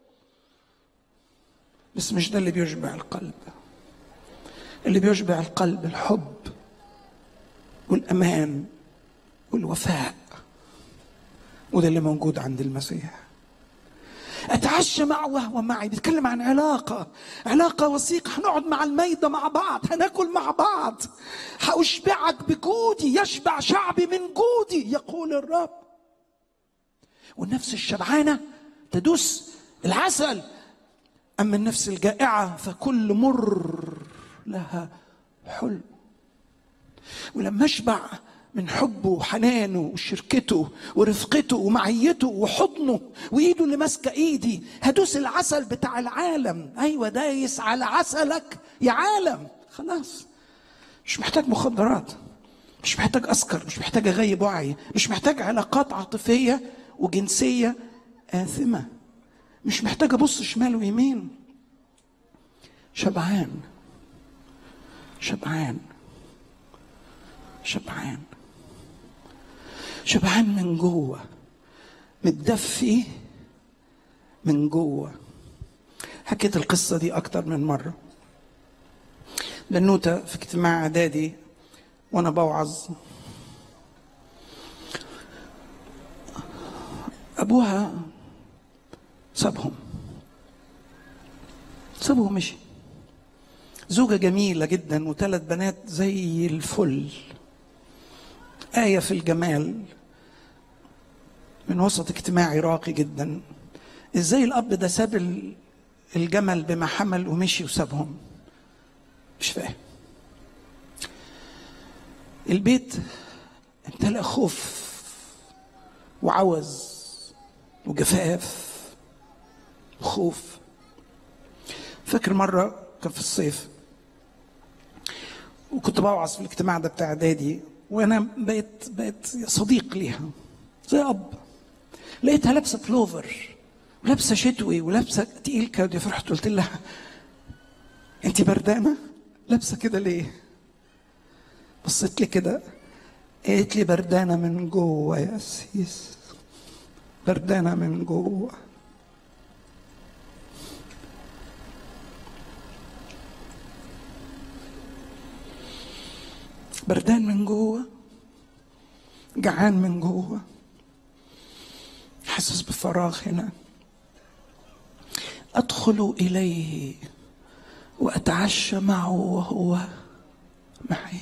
Speaker 8: بس مش ده اللي بيشبع القلب اللي بيشبع القلب الحب والامان والوفاء وده اللي موجود عند المسيح اتعشى معه وهو معي بيتكلم عن علاقة علاقة وثيقة هنقعد مع الميدة مع بعض هناكل مع بعض هأشبعك بجودي يشبع شعبي من جودي يقول الرب والنفس الشبعانة تدوس العسل أما النفس الجائعة فكل مر لها حلم ولما اشبع من حبه وحنانه وشركته ورفقته ومعيته وحضنه وايده اللي ماسكه ايدي هدوس العسل بتاع العالم ايوه دايس على عسلك يا عالم خلاص مش محتاج مخدرات مش محتاج اسكر مش محتاج اغيب وعي مش محتاج علاقات عاطفيه وجنسيه آثمة مش محتاج ابص شمال ويمين شبعان شبعان شبعان شبعان من جوه متدفي من جوه حكيت القصة دي أكتر من مرة بنوتة في اجتماع إعدادي وأنا بوعظ أبوها سابهم سابهم ومشي زوجة جميلة جدا وثلاث بنات زي الفل آية في الجمال من وسط اجتماعي راقي جدا ازاي الأب ده ساب ال- الجمل بما حمل ومشي وسابهم مش فاهم البيت امتلأ خوف وعوز وجفاف وخوف فاكر مرة كان في الصيف وكنت بوعظ في الاجتماع ده بتاع اعدادي وانا بقيت بقيت صديق ليها زي اب لقيتها لابسه بلوفر ولابسه شتوي ولابسه تقيل كده فرحت قلت لها انت بردانه لابسه كده ليه بصيت لي كده قالت لي بردانه من جوه يا سيس بردانه من جوه بردان من جوه جعان من جوه حاسس بفراغ هنا ادخل اليه واتعشى معه وهو معي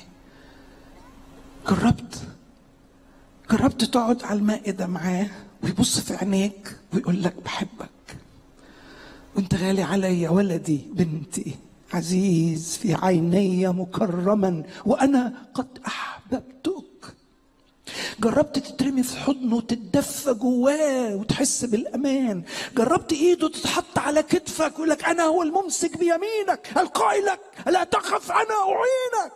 Speaker 8: جربت جربت تقعد على المائده معاه ويبص في عينيك ويقول لك بحبك وانت غالي عليا ولدي بنتي عزيز في عيني مكرما وانا قد احببتك جربت تترمي في حضنه وتتدفى جواه وتحس بالامان جربت ايده تتحط على كتفك ويقول لك انا هو الممسك بيمينك القائلك لا تخف انا اعينك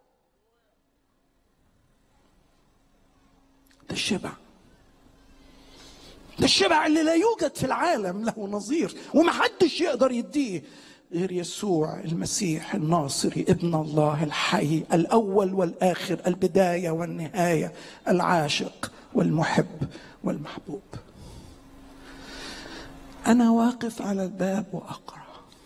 Speaker 8: ده الشبع ده الشبع اللي لا يوجد في العالم له نظير ومحدش يقدر يديه غير يسوع المسيح الناصري ابن الله الحي الاول والاخر البدايه والنهايه العاشق والمحب والمحبوب انا واقف على الباب واقرا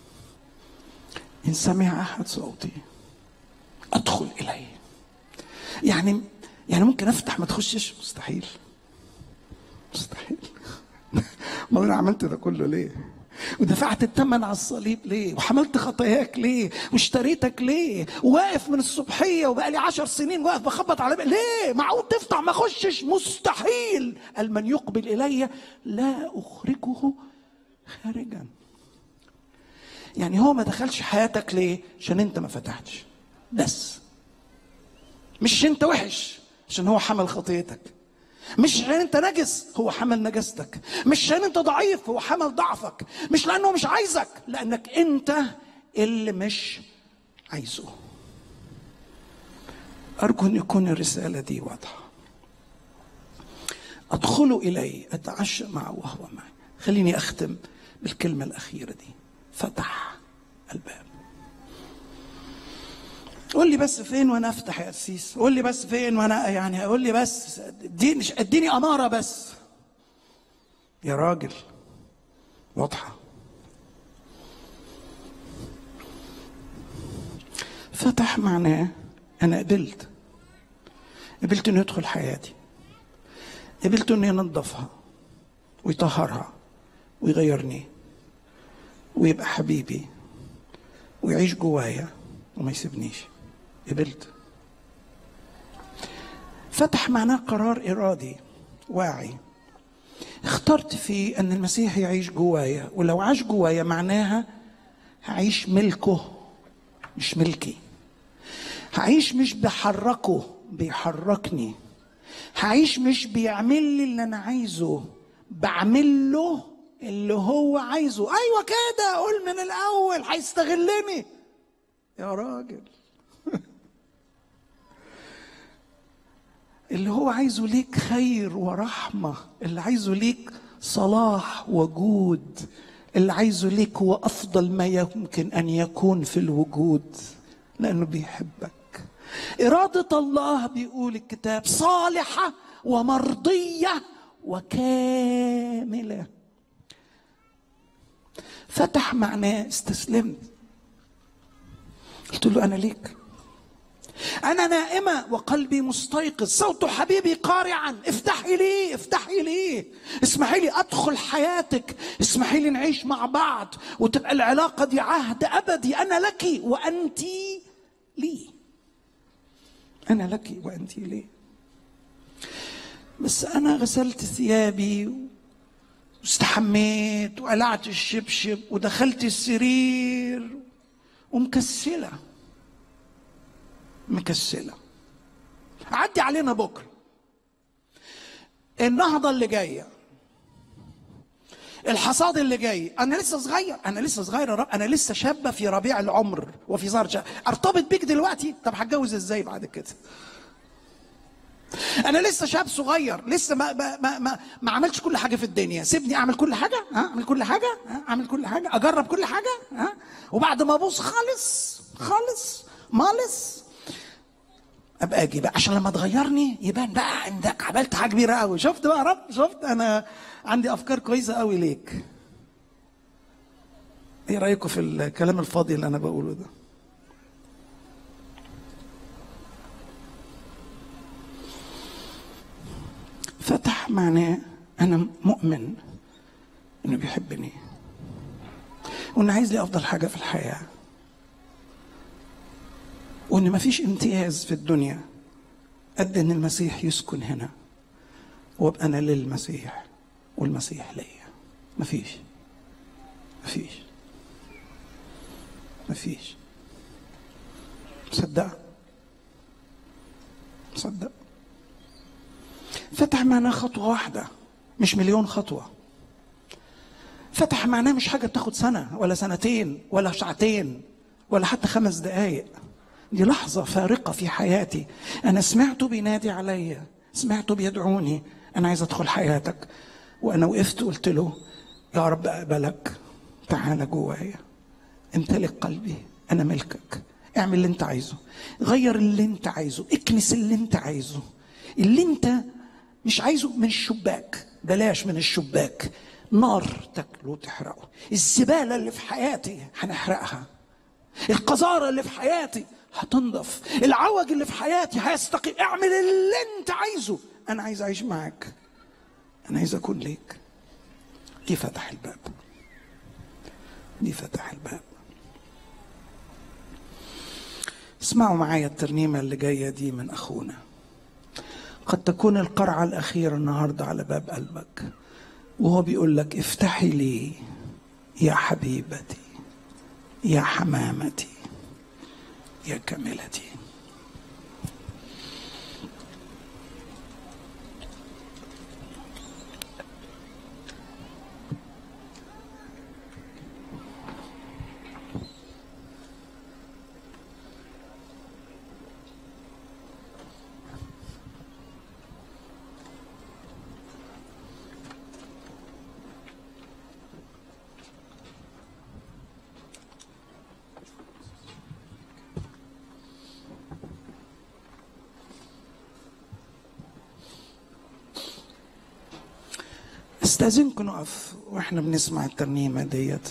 Speaker 8: ان سمع احد صوتي ادخل اليه يعني يعني ممكن افتح ما تخشش مستحيل مستحيل امال انا عملت ده كله ليه ودفعت الثمن على الصليب ليه وحملت خطاياك ليه واشتريتك ليه وواقف من الصبحيه وبقالي عشر سنين واقف بخبط على بقى. ليه معقول تفتح ما اخشش مستحيل قال من يقبل الي لا اخرجه خارجا يعني هو ما دخلش حياتك ليه عشان انت ما فتحتش بس مش عشان انت وحش عشان هو حمل خطيتك مش عشان انت نجس هو حمل نجاستك مش عشان انت ضعيف هو حمل ضعفك مش لانه مش عايزك لانك انت اللي مش عايزه ارجو ان يكون الرساله دي واضحه ادخل اليه اتعشى معه وهو معي خليني اختم بالكلمه الاخيره دي فتح الباب قول لي بس فين وانا افتح يا قسيس قول لي بس فين وانا يعني قول لي بس اديني اديني اماره بس يا راجل واضحه فتح معناه انا قبلت قبلت انه يدخل حياتي قبلت انه ينظفها ويطهرها ويغيرني ويبقى حبيبي ويعيش جوايا وما يسيبنيش قبلت فتح معناه قرار ارادي واعي اخترت فيه ان المسيح يعيش جوايا ولو عاش جوايا معناها هعيش ملكه مش ملكي هعيش مش بحركه بيحركني هعيش مش بيعمل لي اللي انا عايزه بعمل له اللي هو عايزه ايوه كده قول من الاول هيستغلني يا راجل اللي هو عايزه ليك خير ورحمة اللي عايزه ليك صلاح وجود اللي عايزه ليك هو أفضل ما يمكن أن يكون في الوجود لأنه بيحبك إرادة الله بيقول الكتاب صالحة ومرضية وكاملة فتح معناه استسلمت قلت له أنا ليك أنا نائمة وقلبي مستيقظ صوت حبيبي قارعا افتحي لي افتحي لي اسمحي لي أدخل حياتك اسمحي لي نعيش مع بعض وتبقى العلاقة دي عهد أبدي أنا لك وأنت لي أنا لك وأنت لي بس أنا غسلت ثيابي واستحميت وقلعت الشبشب ودخلت السرير ومكسله مكسله عدي علينا بكره النهضه اللي جايه الحصاد اللي جاي انا لسه صغير انا لسه صغير يا رب انا لسه شابه في ربيع العمر وفي زهر شاب. ارتبط بيك دلوقتي طب هتجوز ازاي بعد كده انا لسه شاب صغير لسه ما ما ما ما, ما عملتش كل حاجه في الدنيا سيبني اعمل كل حاجه ها اعمل كل حاجه ها اعمل كل حاجه اجرب كل حاجه ها وبعد ما ابوظ خالص خالص مالص ابقى اجي بقى عشان لما تغيرني يبان بقى عندك عملت حاجه كبيره قوي شفت بقى يا رب شفت انا عندي افكار كويسه قوي ليك ايه رايكم في الكلام الفاضي اللي انا بقوله ده فتح معناه انا مؤمن انه بيحبني وان عايز لي افضل حاجه في الحياه وان مفيش امتياز في الدنيا قد ان المسيح يسكن هنا وابقى انا للمسيح والمسيح ليا مفيش مفيش مفيش مصدق مصدق فتح معناه خطوة واحدة مش مليون خطوة فتح معناه مش حاجة بتاخد سنة ولا سنتين ولا ساعتين ولا حتى خمس دقايق دي لحظة فارقة في حياتي أنا سمعته بينادي عليا سمعته بيدعوني أنا عايز أدخل حياتك وأنا وقفت قلت له يا رب أقبلك تعال جوايا امتلك قلبي أنا ملكك اعمل اللي أنت عايزه غير اللي أنت عايزه اكنس اللي أنت عايزه اللي أنت مش عايزه من الشباك بلاش من الشباك نار تاكله وتحرقه الزبالة اللي في حياتي هنحرقها القذارة اللي في حياتي هتنضف العوج اللي في حياتي هيستقيم اعمل اللي انت عايزه انا عايز اعيش معاك انا عايز اكون ليك دي فتح الباب دي فتح الباب اسمعوا معايا الترنيمة اللي جاية دي من أخونا قد تكون القرعة الأخيرة النهاردة على باب قلبك وهو بيقول لك افتحي لي يا حبيبتي يا حمامتي يا كاملتي استاذنكم نقف واحنا بنسمع الترنيمه ديت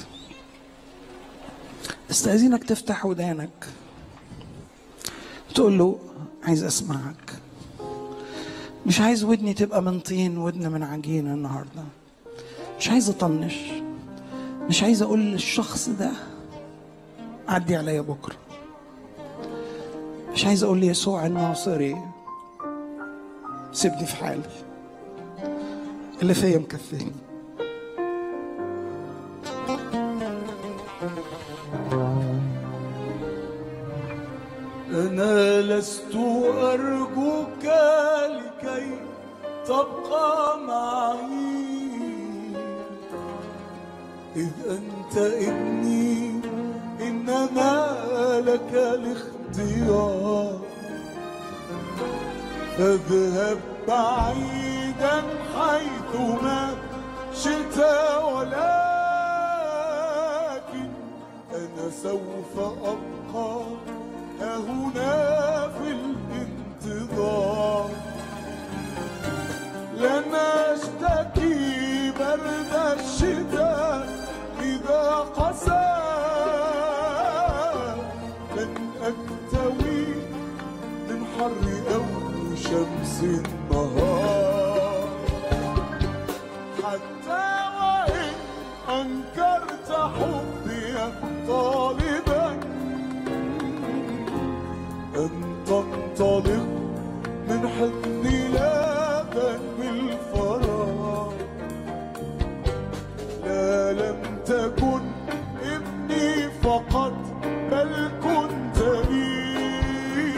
Speaker 8: استاذنك تفتح ودانك تقول له عايز اسمعك مش عايز ودني تبقى من طين ودن من عجين النهارده مش عايز اطنش مش عايز اقول للشخص ده عدي عليا بكره مش عايز اقول ليسوع الناصري سيبني في حالي اللي فيا مكفيني
Speaker 2: أنا لست أرجوك لكي تبقى معي إذ أنت ابني إنما لك الاختيار فاذهب بعيدا حيثما شئت ولكن أنا سوف أبقى ها هنا في الانتظار لن أشتكي برد الشتاء إذا قسى لن أكتوي من حر أو شمس النهار حتى وإن أنكرت حبي طالبا أن تنطلق من حضني لاذا بالفراغ لا لم تكن ابني فقط بل كنت لي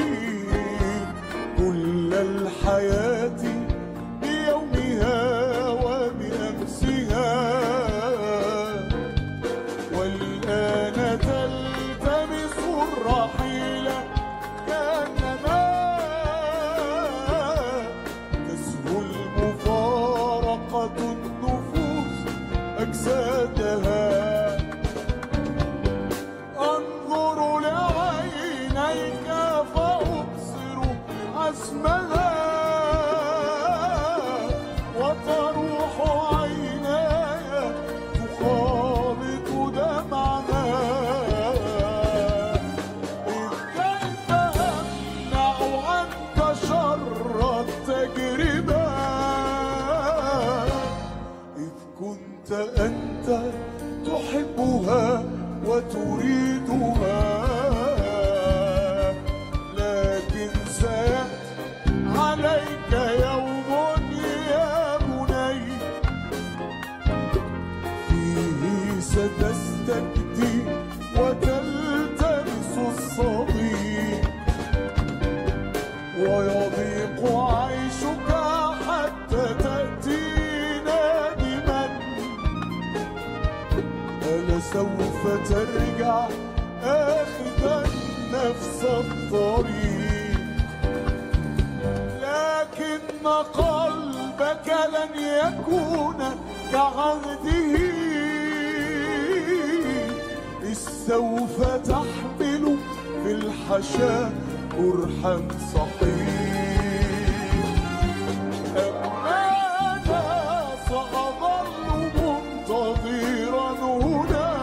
Speaker 2: كل الحياة بيومها وبأمسها والآن تلتمس الرحيل كأنما ترجع اخذا نفس الطريق لكن قلبك لن يكون كعهده إذ سوف تحمل في الحشا جرحا صحيح أما أنا سأظل منتظرا هنا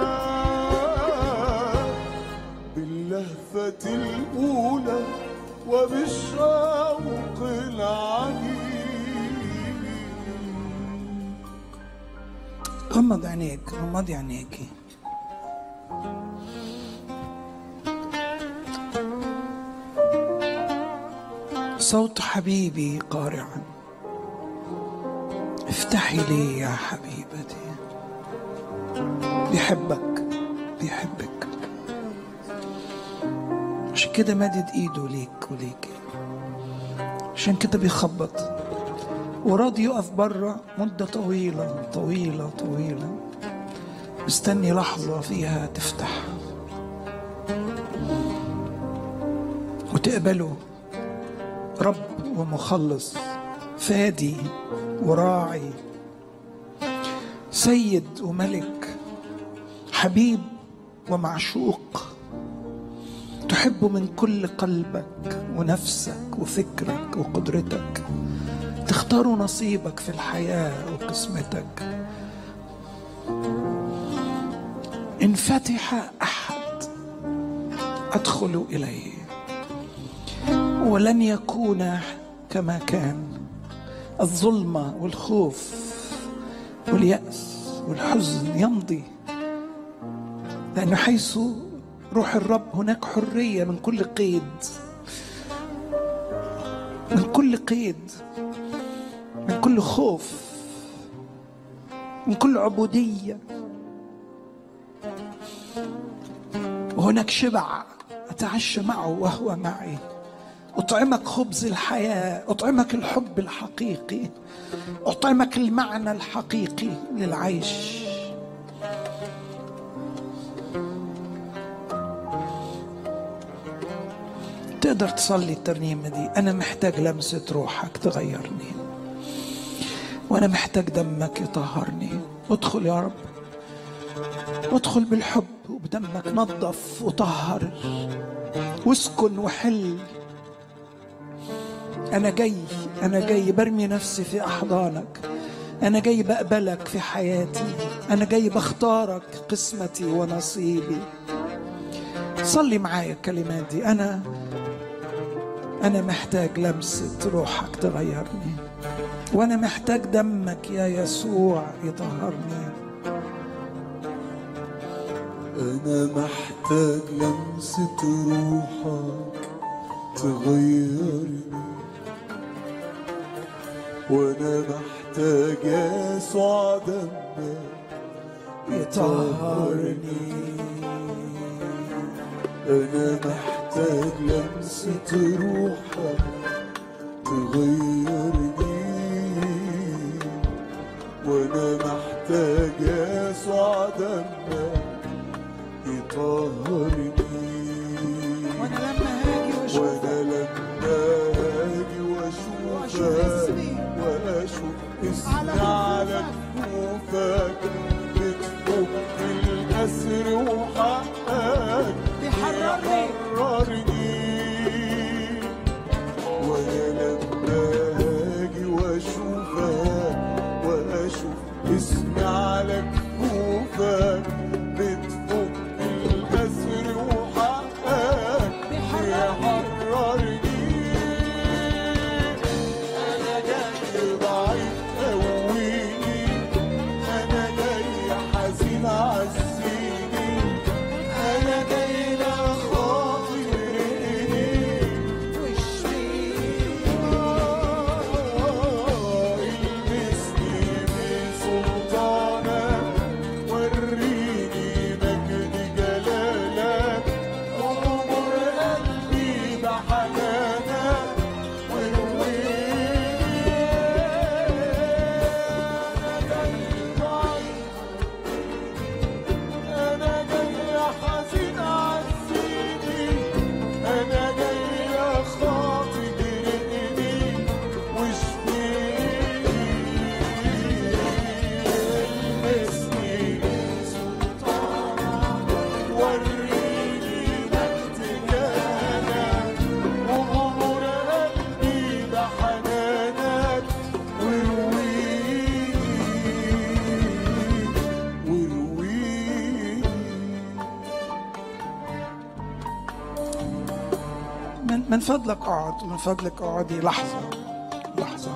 Speaker 2: باللهفة الأولى وبالشوق العجيب
Speaker 8: غمض عينيك غمضي عينيكي صوت حبيبي قارعا افتحي لي يا حبيبتي بيحبك بيحبك عشان كده مادد ايده ليك وليكي عشان كده بيخبط وراضي يقف بره مدة طويلة طويلة طويلة مستني لحظة فيها تفتح وتقبله رب ومخلص فادي وراعي سيد وملك حبيب ومعشوق تحبه من كل قلبك ونفسك وفكرك وقدرتك تختار نصيبك في الحياة وقسمتك إن فتح أحد أدخل إليه ولن يكون كما كان الظلمة والخوف واليأس والحزن يمضي لأنه حيث روح الرب هناك حرية من كل قيد من كل قيد من كل خوف من كل عبودية وهناك شبع أتعشى معه وهو معي أطعمك خبز الحياة أطعمك الحب الحقيقي أطعمك المعنى الحقيقي للعيش تقدر تصلي الترنيمة دي أنا محتاج لمسة روحك تغيرني وأنا محتاج دمك يطهرني ادخل يا رب ادخل بالحب وبدمك نظف وطهر واسكن وحل أنا جاي أنا جاي برمي نفسي في أحضانك أنا جاي بقبلك في حياتي أنا جاي بختارك قسمتي ونصيبي صلي معايا الكلمات دي أنا أنا محتاج لمسة روحك تغيرني وأنا محتاج دمك يا يسوع يطهرني
Speaker 2: أنا محتاج لمسة روحك تغيرني وأنا محتاج يسوع دمك
Speaker 8: يطهرني
Speaker 2: أنا محتاج لمسة روحك تغيرني وأنا محتاج يسوع دمك يطهرني
Speaker 8: وأنا لما هاجي وأشوفك
Speaker 2: وانا لما اجي واشوفك واشوف اسمي على كفوفك بتفك الاسر وحقك
Speaker 8: بيحررني.
Speaker 2: يحررني وانا لما اجي واشوفك واشوف اسمي على كفوفك بتفك الاسر وحقك يحررني انا جاي ضعيف قوي
Speaker 8: من فضلك اقعد من فضلك اقعدي لحظة لحظة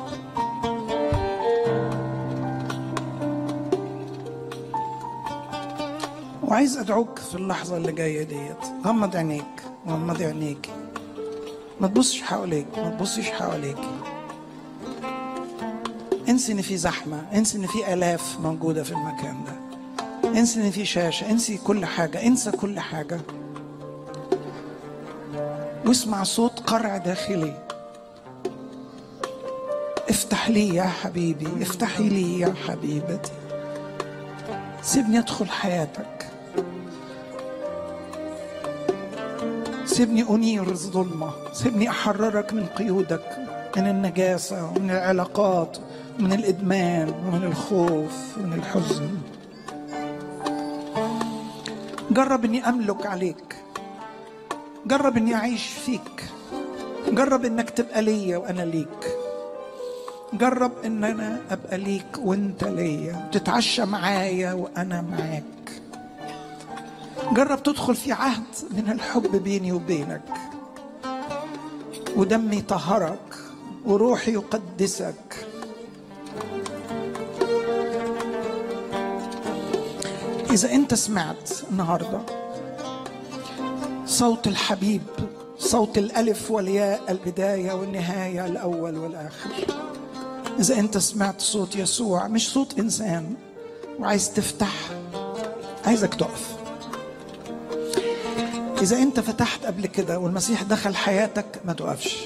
Speaker 8: وعايز ادعوك في اللحظة اللي جاية ديت غمض عينيك غمض عينيك ما تبصش حواليك ما تبصيش حواليك انسي ان في زحمة انسي ان في الاف موجودة في المكان ده انسي ان في شاشة انسي كل حاجة انسى كل حاجة واسمع صوت قرع داخلي افتح لي يا حبيبي افتحي لي يا حبيبتي سيبني ادخل حياتك سيبني انير الظلمه سيبني احررك من قيودك من النجاسه ومن العلاقات ومن الادمان ومن الخوف ومن الحزن جرب اني املك عليك جرب اني اعيش فيك جرب انك تبقى ليا وانا ليك جرب ان انا ابقى ليك وانت ليا تتعشى معايا وانا معاك جرب تدخل في عهد من الحب بيني وبينك ودمي طهرك وروحي يقدسك اذا انت سمعت النهارده صوت الحبيب صوت الالف والياء البدايه والنهايه الاول والاخر إذا أنت سمعت صوت يسوع مش صوت إنسان وعايز تفتح عايزك تقف إذا أنت فتحت قبل كده والمسيح دخل حياتك ما تقفش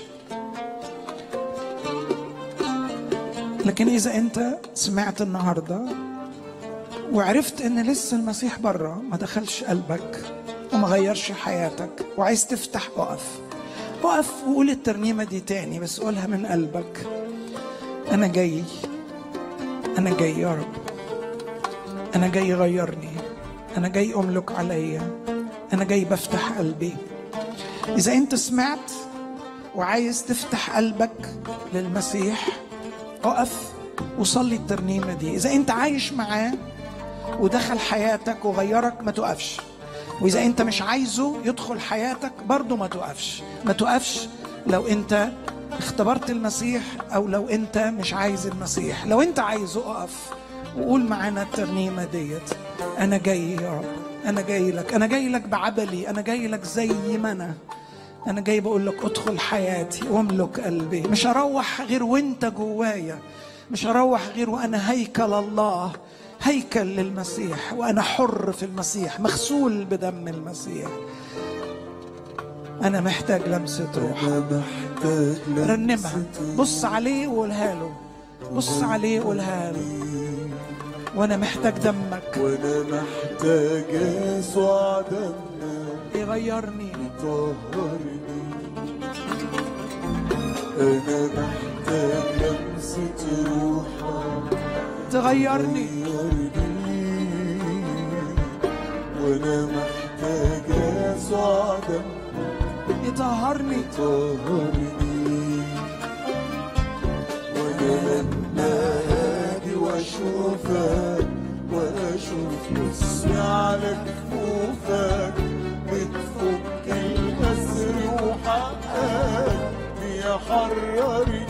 Speaker 8: لكن إذا أنت سمعت النهاردة وعرفت إن لسه المسيح بره ما دخلش قلبك وما غيرش حياتك وعايز تفتح اقف اقف وقول الترنيمة دي تاني بس قولها من قلبك أنا جاي أنا جاي يا رب أنا جاي غيرني أنا جاي أملك عليا أنا جاي بفتح قلبي إذا أنت سمعت وعايز تفتح قلبك للمسيح اقف وصلي الترنيمة دي إذا أنت عايش معاه ودخل حياتك وغيرك ما تقفش وإذا أنت مش عايزه يدخل حياتك برضه ما تقفش ما تقفش لو أنت اختبرت المسيح او لو انت مش عايز المسيح لو انت عايزه اقف وقول معانا الترنيمه ديت انا جاي يا رب انا جاي لك انا جاي لك بعبلي انا جاي لك زي ما انا انا جاي بقول لك ادخل حياتي واملك قلبي مش هروح غير وانت جوايا مش هروح غير وانا هيكل الله هيكل للمسيح وانا حر في المسيح مغسول بدم المسيح انا محتاج لمسه روح
Speaker 2: أنا محتاج
Speaker 8: رنمها بص عليه وقولها له بص عليه وقولها له وانا محتاج دمك
Speaker 2: وأنا محتاج يسوع دمك
Speaker 8: يغيرني
Speaker 2: طهرني أنا محتاج لمسة روحك
Speaker 8: تغيرني
Speaker 2: غيرني وأنا محتاج يسوع دمك
Speaker 8: يطهرني
Speaker 2: طهرني وانا لما اجي واشوفك واشوف اسمي على كفوفك بتفك الاسر وحقك بيحررني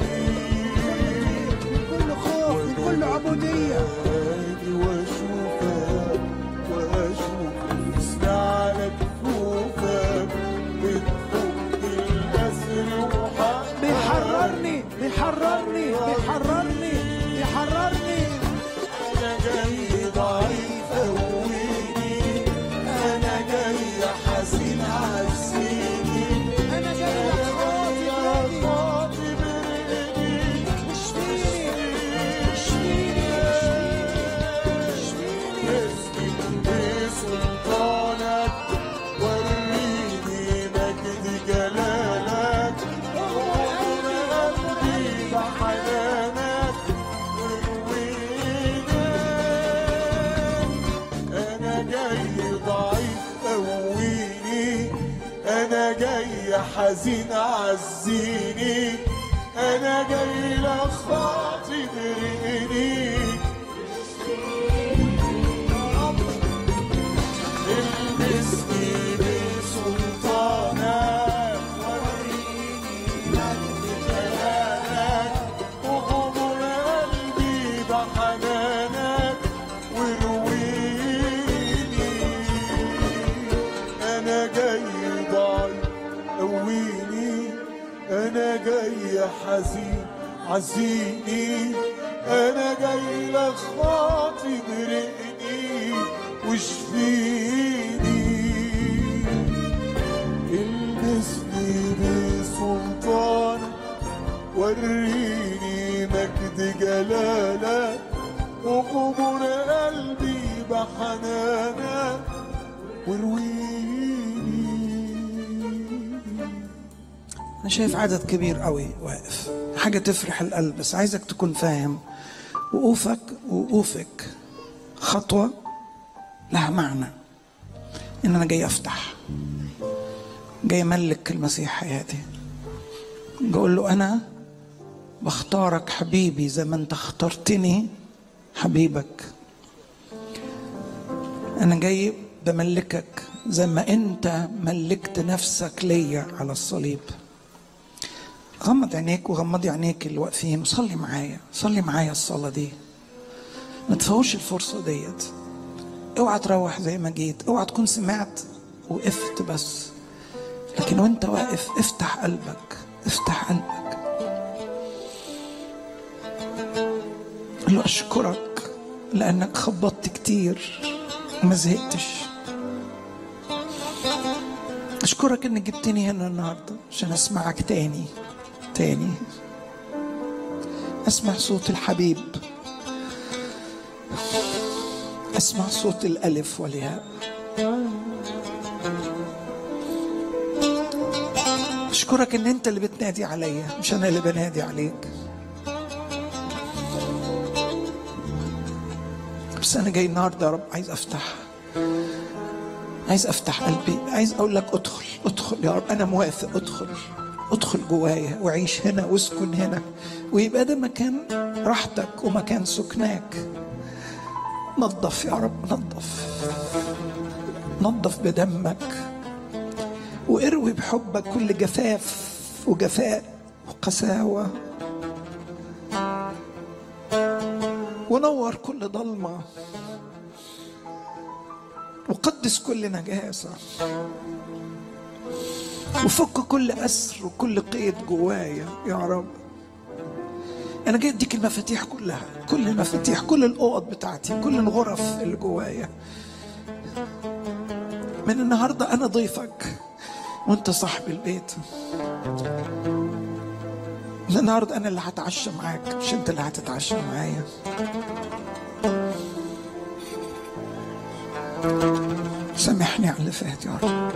Speaker 8: كل خوف من كل عبوديه
Speaker 2: اجي واشوفك واشوف اسمي على كفوفك بتفك الاسر وحقك
Speaker 8: بيحررني بيحررني بيحررني بيحررني
Speaker 2: أنا جاي ضعيف قويني أنا جاي حزين عزيني
Speaker 8: انا جاي
Speaker 2: أنا
Speaker 8: لك
Speaker 2: جاي فاضي برقني
Speaker 8: اشفيني اشفيني
Speaker 2: اسكت بسلطانك وريني مجد جلالك أمر قلبي بحنانك وروينك أنا جاي ضعيف قويني أنا جاي حزين عزيني أنا جاي لك خاطي برقني المسني بسلطانك يا حزين عزيني انا جاي لك خاطي برقني واشفيني المسني بسلطانك وريني مجد جلالك وقبر قلبي بحنانك وارويني
Speaker 8: أنا شايف عدد كبير قوي واقف حاجة تفرح القلب بس عايزك تكون فاهم وقوفك وقوفك خطوة لها معنى إن أنا جاي أفتح جاي أملك المسيح حياتي جاي أقول له أنا بختارك حبيبي زي ما أنت اخترتني حبيبك أنا جاي بملكك زي ما أنت ملكت نفسك ليا على الصليب غمض عينيك وغمضي عينيك اللي واقفين وصلي معايا صلي معايا الصلاة دي ما تفوتش الفرصة ديت اوعى تروح زي ما جيت اوعى تكون سمعت وقفت بس لكن وانت واقف افتح قلبك افتح قلبك قل له اشكرك لانك خبطت كتير وما زهقتش اشكرك انك جبتني هنا النهارده عشان اسمعك تاني تاني اسمع صوت الحبيب اسمع صوت الالف والياء اشكرك ان انت اللي بتنادي عليا مش انا اللي بنادي عليك بس انا جاي النهارده يا رب عايز افتح عايز افتح قلبي عايز اقول لك ادخل ادخل يا رب انا موافق ادخل ادخل جوايا وعيش هنا واسكن هنا ويبقى ده مكان راحتك ومكان سكناك نظف يا رب نظف نظف بدمك واروي بحبك كل جفاف وجفاء وقساوة ونور كل ضلمة وقدس كل نجاسة وفك كل أسر وكل قيد جوايا يا رب أنا جاي أديك المفاتيح كلها كل المفاتيح كل الأوض بتاعتي كل الغرف اللي جوايا من النهاردة أنا ضيفك وأنت صاحب البيت من النهاردة أنا اللي هتعشى معاك مش أنت اللي هتتعشى معايا سامحني على اللي فات يا رب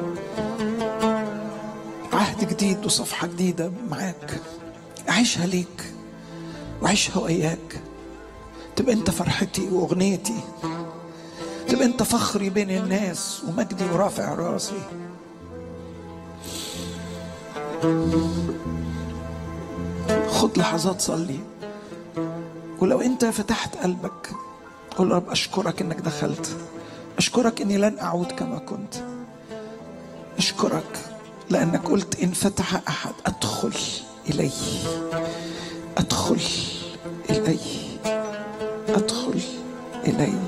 Speaker 8: عهد جديد وصفحة جديدة معاك أعيشها ليك وأعيشها وإياك تبقى أنت فرحتي وأغنيتي تبقى أنت فخري بين الناس ومجدي ورافع راسي خد لحظات صلي ولو أنت فتحت قلبك قول يا رب أشكرك إنك دخلت أشكرك إني لن أعود كما كنت أشكرك لأنك قلت إن فتح أحد أدخل إليه أدخل إليه أدخل إليه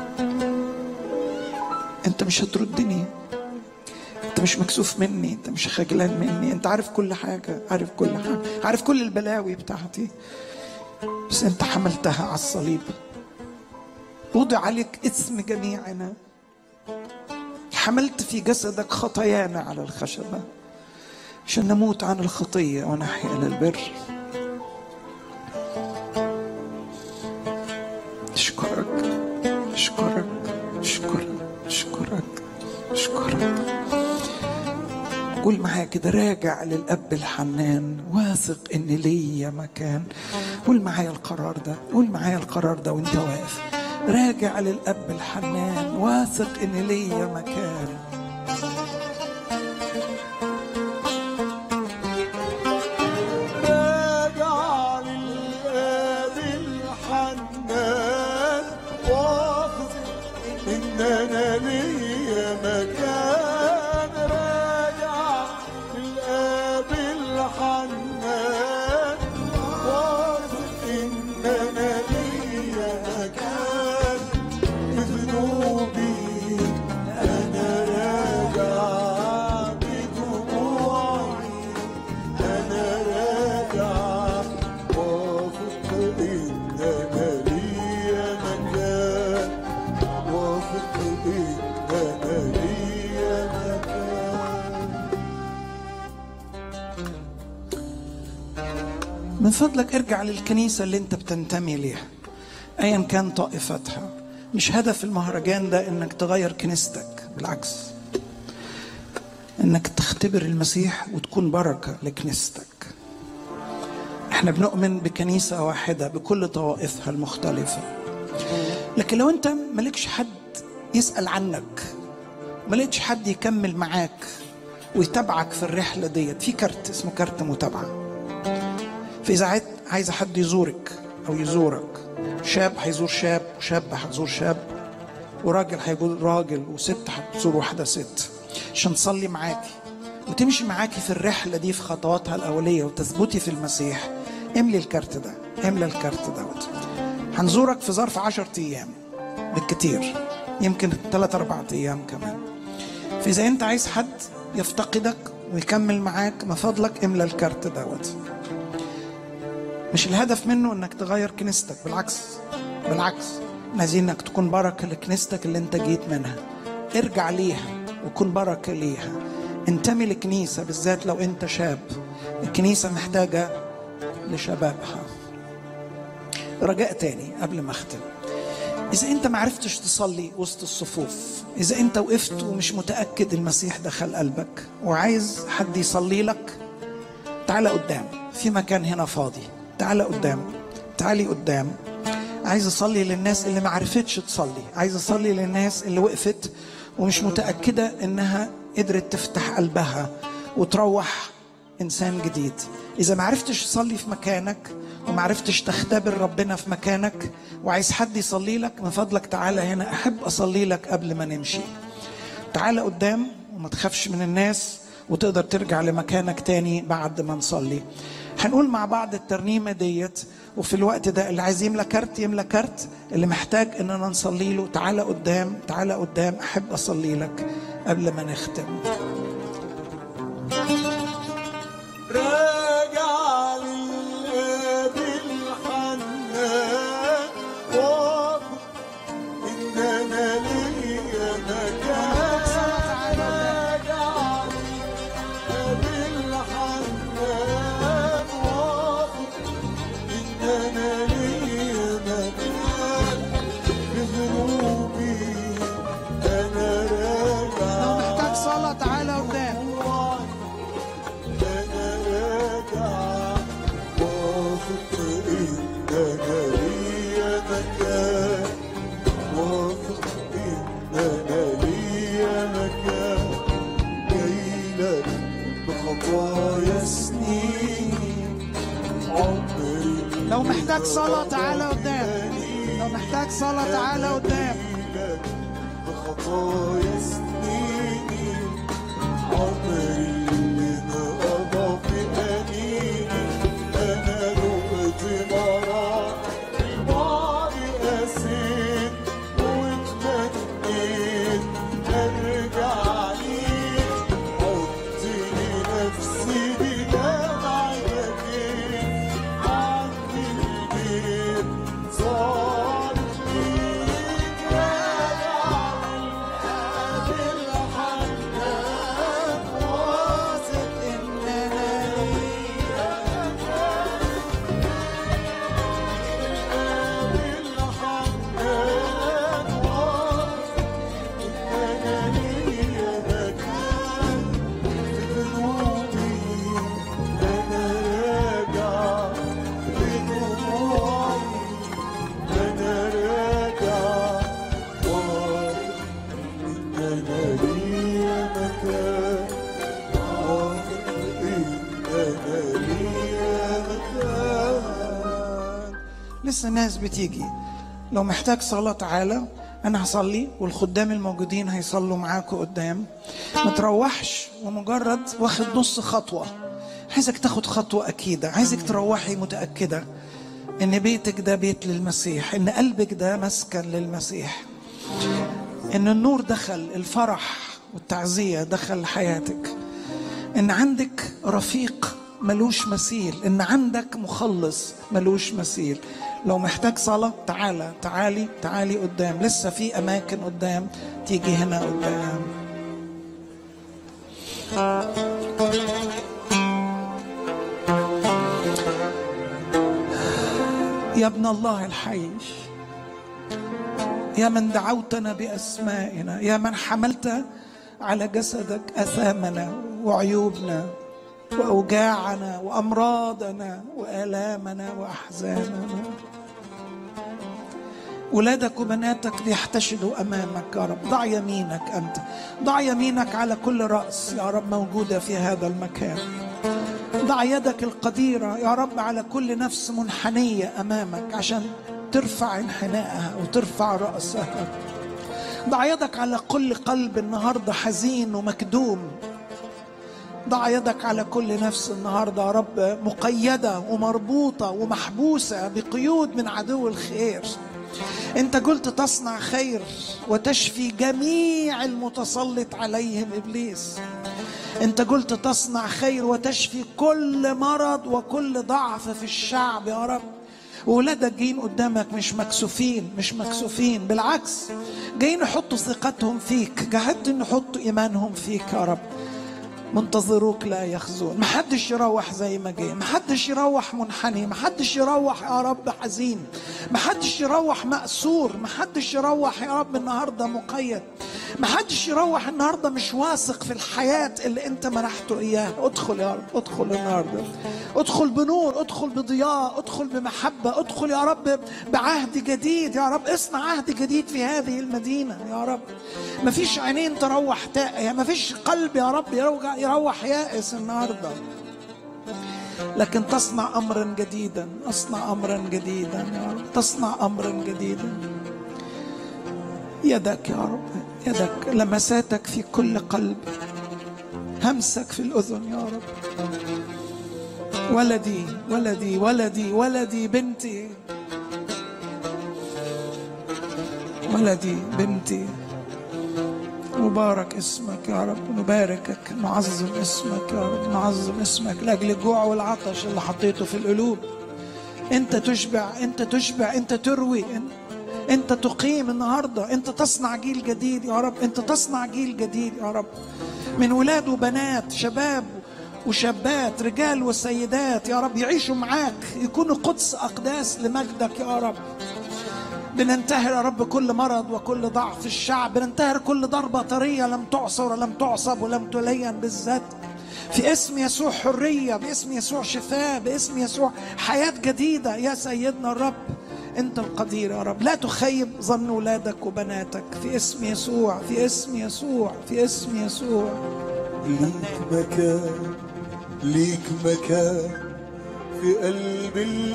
Speaker 8: أنت مش هتردني أنت مش مكسوف مني أنت مش خجلان مني أنت عارف كل حاجة عارف كل حاجة عارف كل البلاوي بتاعتي بس أنت حملتها على الصليب وضع عليك اسم جميعنا حملت في جسدك خطايانا على الخشبة عشان نموت عن الخطية ونحيا للبر أشكرك أشكرك أشكرك أشكرك أشكرك قول معايا كده راجع للأب الحنان واثق إن ليا مكان قول معايا القرار ده قول معايا القرار ده وأنت واقف راجع للأب الحنان واثق إن ليا مكان
Speaker 2: راجع للآب الحنان واثق إن أنا ليا مكان راجع للآب الحنان واثق إن أنا ليا مكان بذنوبي أنا
Speaker 8: من فضلك ارجع للكنيسة اللي انت بتنتمي ليها ايا كان طائفتها مش هدف المهرجان ده انك تغير كنيستك بالعكس انك تختبر المسيح وتكون بركة لكنيستك احنا بنؤمن بكنيسة واحدة بكل طوائفها المختلفة لكن لو انت مالكش حد يسأل عنك مالكش حد يكمل معاك ويتابعك في الرحلة ديت في كارت اسمه كارت متابعة فإذا عايز عايز حد يزورك أو يزورك شاب هيزور شاب وشاب هتزور شاب وراجل هيقول راجل وست هتزور واحدة ست عشان تصلي معاكي وتمشي معاكي في الرحلة دي في خطواتها الأولية وتثبتي في المسيح املي الكارت ده املي الكارت دوت هنزورك في ظرف عشر أيام بالكتير يمكن ثلاثة أربعة أيام كمان فإذا أنت عايز حد يفتقدك ويكمل معاك من فضلك املى الكارت دوت مش الهدف منه انك تغير كنيستك بالعكس بالعكس إحنا عايزين انك تكون بركه لكنيستك اللي انت جيت منها ارجع ليها وكن بركه ليها انتمي لكنيسه بالذات لو انت شاب الكنيسه محتاجه لشبابها رجاء تاني قبل ما اختم إذا أنت ما عرفتش تصلي وسط الصفوف إذا أنت وقفت ومش متأكد المسيح دخل قلبك وعايز حد يصلي لك تعالى قدام في مكان هنا فاضي تعالى قدام تعالي قدام عايز اصلي للناس اللي ما عرفتش تصلي عايز اصلي للناس اللي وقفت ومش متاكده انها قدرت تفتح قلبها وتروح انسان جديد اذا ما عرفتش تصلي في مكانك وما عرفتش تختبر ربنا في مكانك وعايز حد يصلي لك من فضلك تعالى هنا احب اصلي لك قبل ما نمشي تعالى قدام وما تخافش من الناس وتقدر ترجع لمكانك تاني بعد ما نصلي هنقول مع بعض الترنيمة ديت وفي الوقت ده اللي عايز يملى كارت يملى كارت اللي محتاج اننا نصلي له تعالى قدام تعالى قدام احب اصلي لك قبل ما نختم
Speaker 2: راجع للاب الحنان واثق ان انا ليا مكان راجع للاب الحنان واثق ان انا ليا مكان بذنوبي انا راجع
Speaker 8: لو محتاج صلاة تعالى قدام
Speaker 2: أنا راجع واثق إن أنا ليا مكان واثق إن أنا ليا مكان جايلك بخطايا سنين عمري
Speaker 8: لو محتاج صلاة تعالى قدام لو محتاج صلاة تعالى قدام
Speaker 2: جايلك بخطايا سنيني عمري اللي انقضى في أنيني أنا لقيت مرار الماضي قسيت واتمنيت أرجع ليك حط لنفسي بدمع يديك عندي البيت صار ليك راجع بالحنان واثق إن أنا ليا بالحنان واثق إن أنا ليا مكان في ذنوبي أنا راجع بدموعي أنا راجع واثق إن أنا ليا مكان واثق إن أنا ليا مكان
Speaker 8: لسه ناس بتيجي لو محتاج صلاة تعالى أنا هصلي والخدام الموجودين هيصلوا معاكوا قدام ما تروحش ومجرد واخد نص خطوة عايزك تاخد خطوة أكيدة عايزك تروحي متأكدة إن بيتك ده بيت للمسيح إن قلبك ده مسكن للمسيح إن النور دخل الفرح والتعزية دخل حياتك إن عندك رفيق ملوش مثيل إن عندك مخلص ملوش مثيل لو محتاج صلاة تعالى تعالي تعالي قدام لسه في أماكن قدام تيجي هنا قدام يا ابن الله الحي يا من دعوتنا باسمائنا يا من حملت على جسدك اثامنا وعيوبنا واوجاعنا وامراضنا والامنا واحزاننا ولادك وبناتك ليحتشدوا امامك يا رب ضع يمينك انت ضع يمينك على كل راس يا رب موجوده في هذا المكان ضع يدك القديره يا رب على كل نفس منحنيه امامك عشان ترفع انحنائها وترفع راسها ضع يدك على كل قلب النهارده حزين ومكدوم ضع يدك على كل نفس النهارده يا رب مقيده ومربوطه ومحبوسه بقيود من عدو الخير انت قلت تصنع خير وتشفي جميع المتسلط عليهم ابليس انت قلت تصنع خير وتشفي كل مرض وكل ضعف في الشعب يا رب وولادك جايين قدامك مش مكسوفين مش مكسوفين بالعكس جايين يحطوا ثقتهم فيك جاهدين يحطوا ايمانهم فيك يا رب منتظروك لا يخزون محدش يروح زي ما جه محدش يروح منحني محدش يروح يا رب حزين محدش يروح مأسور محدش يروح يا رب النهارده مقيد محدش يروح النهارده مش واثق في الحياة اللي انت منحته اياها ادخل يا رب ادخل النهارده ادخل بنور ادخل بضياء ادخل بمحبة ادخل يا رب بعهد جديد يا رب اصنع عهد جديد في هذه المدينة يا رب مفيش عينين تروح تائه مفيش قلب يا رب يروح, يروح يائس النهارده لكن تصنع امرا جديدا اصنع امرا جديدا يا رب تصنع امرا جديدا يدك يا رب يدك لمساتك في كل قلب همسك في الاذن يا رب ولدي ولدي ولدي ولدي بنتي ولدي بنتي مبارك اسمك يا رب نباركك نعظم اسمك يا رب نعظم اسمك لاجل الجوع والعطش اللي حطيته في القلوب انت تشبع انت تشبع انت تروي انت انت تقيم النهارده انت تصنع جيل جديد يا رب انت تصنع جيل جديد يا رب من ولاد وبنات شباب وشابات رجال وسيدات يا رب يعيشوا معاك يكونوا قدس اقداس لمجدك يا رب بننتهر يا رب كل مرض وكل ضعف في الشعب بننتهر كل ضربة طرية لم تعصر ولم تعصب ولم تلين بالذات في اسم يسوع حرية باسم يسوع شفاء باسم يسوع حياة جديدة يا سيدنا الرب انت القدير يا رب لا تخيب ظن ولادك وبناتك في اسم يسوع في اسم يسوع في اسم يسوع
Speaker 2: ليك مكان ليك مكان في قلب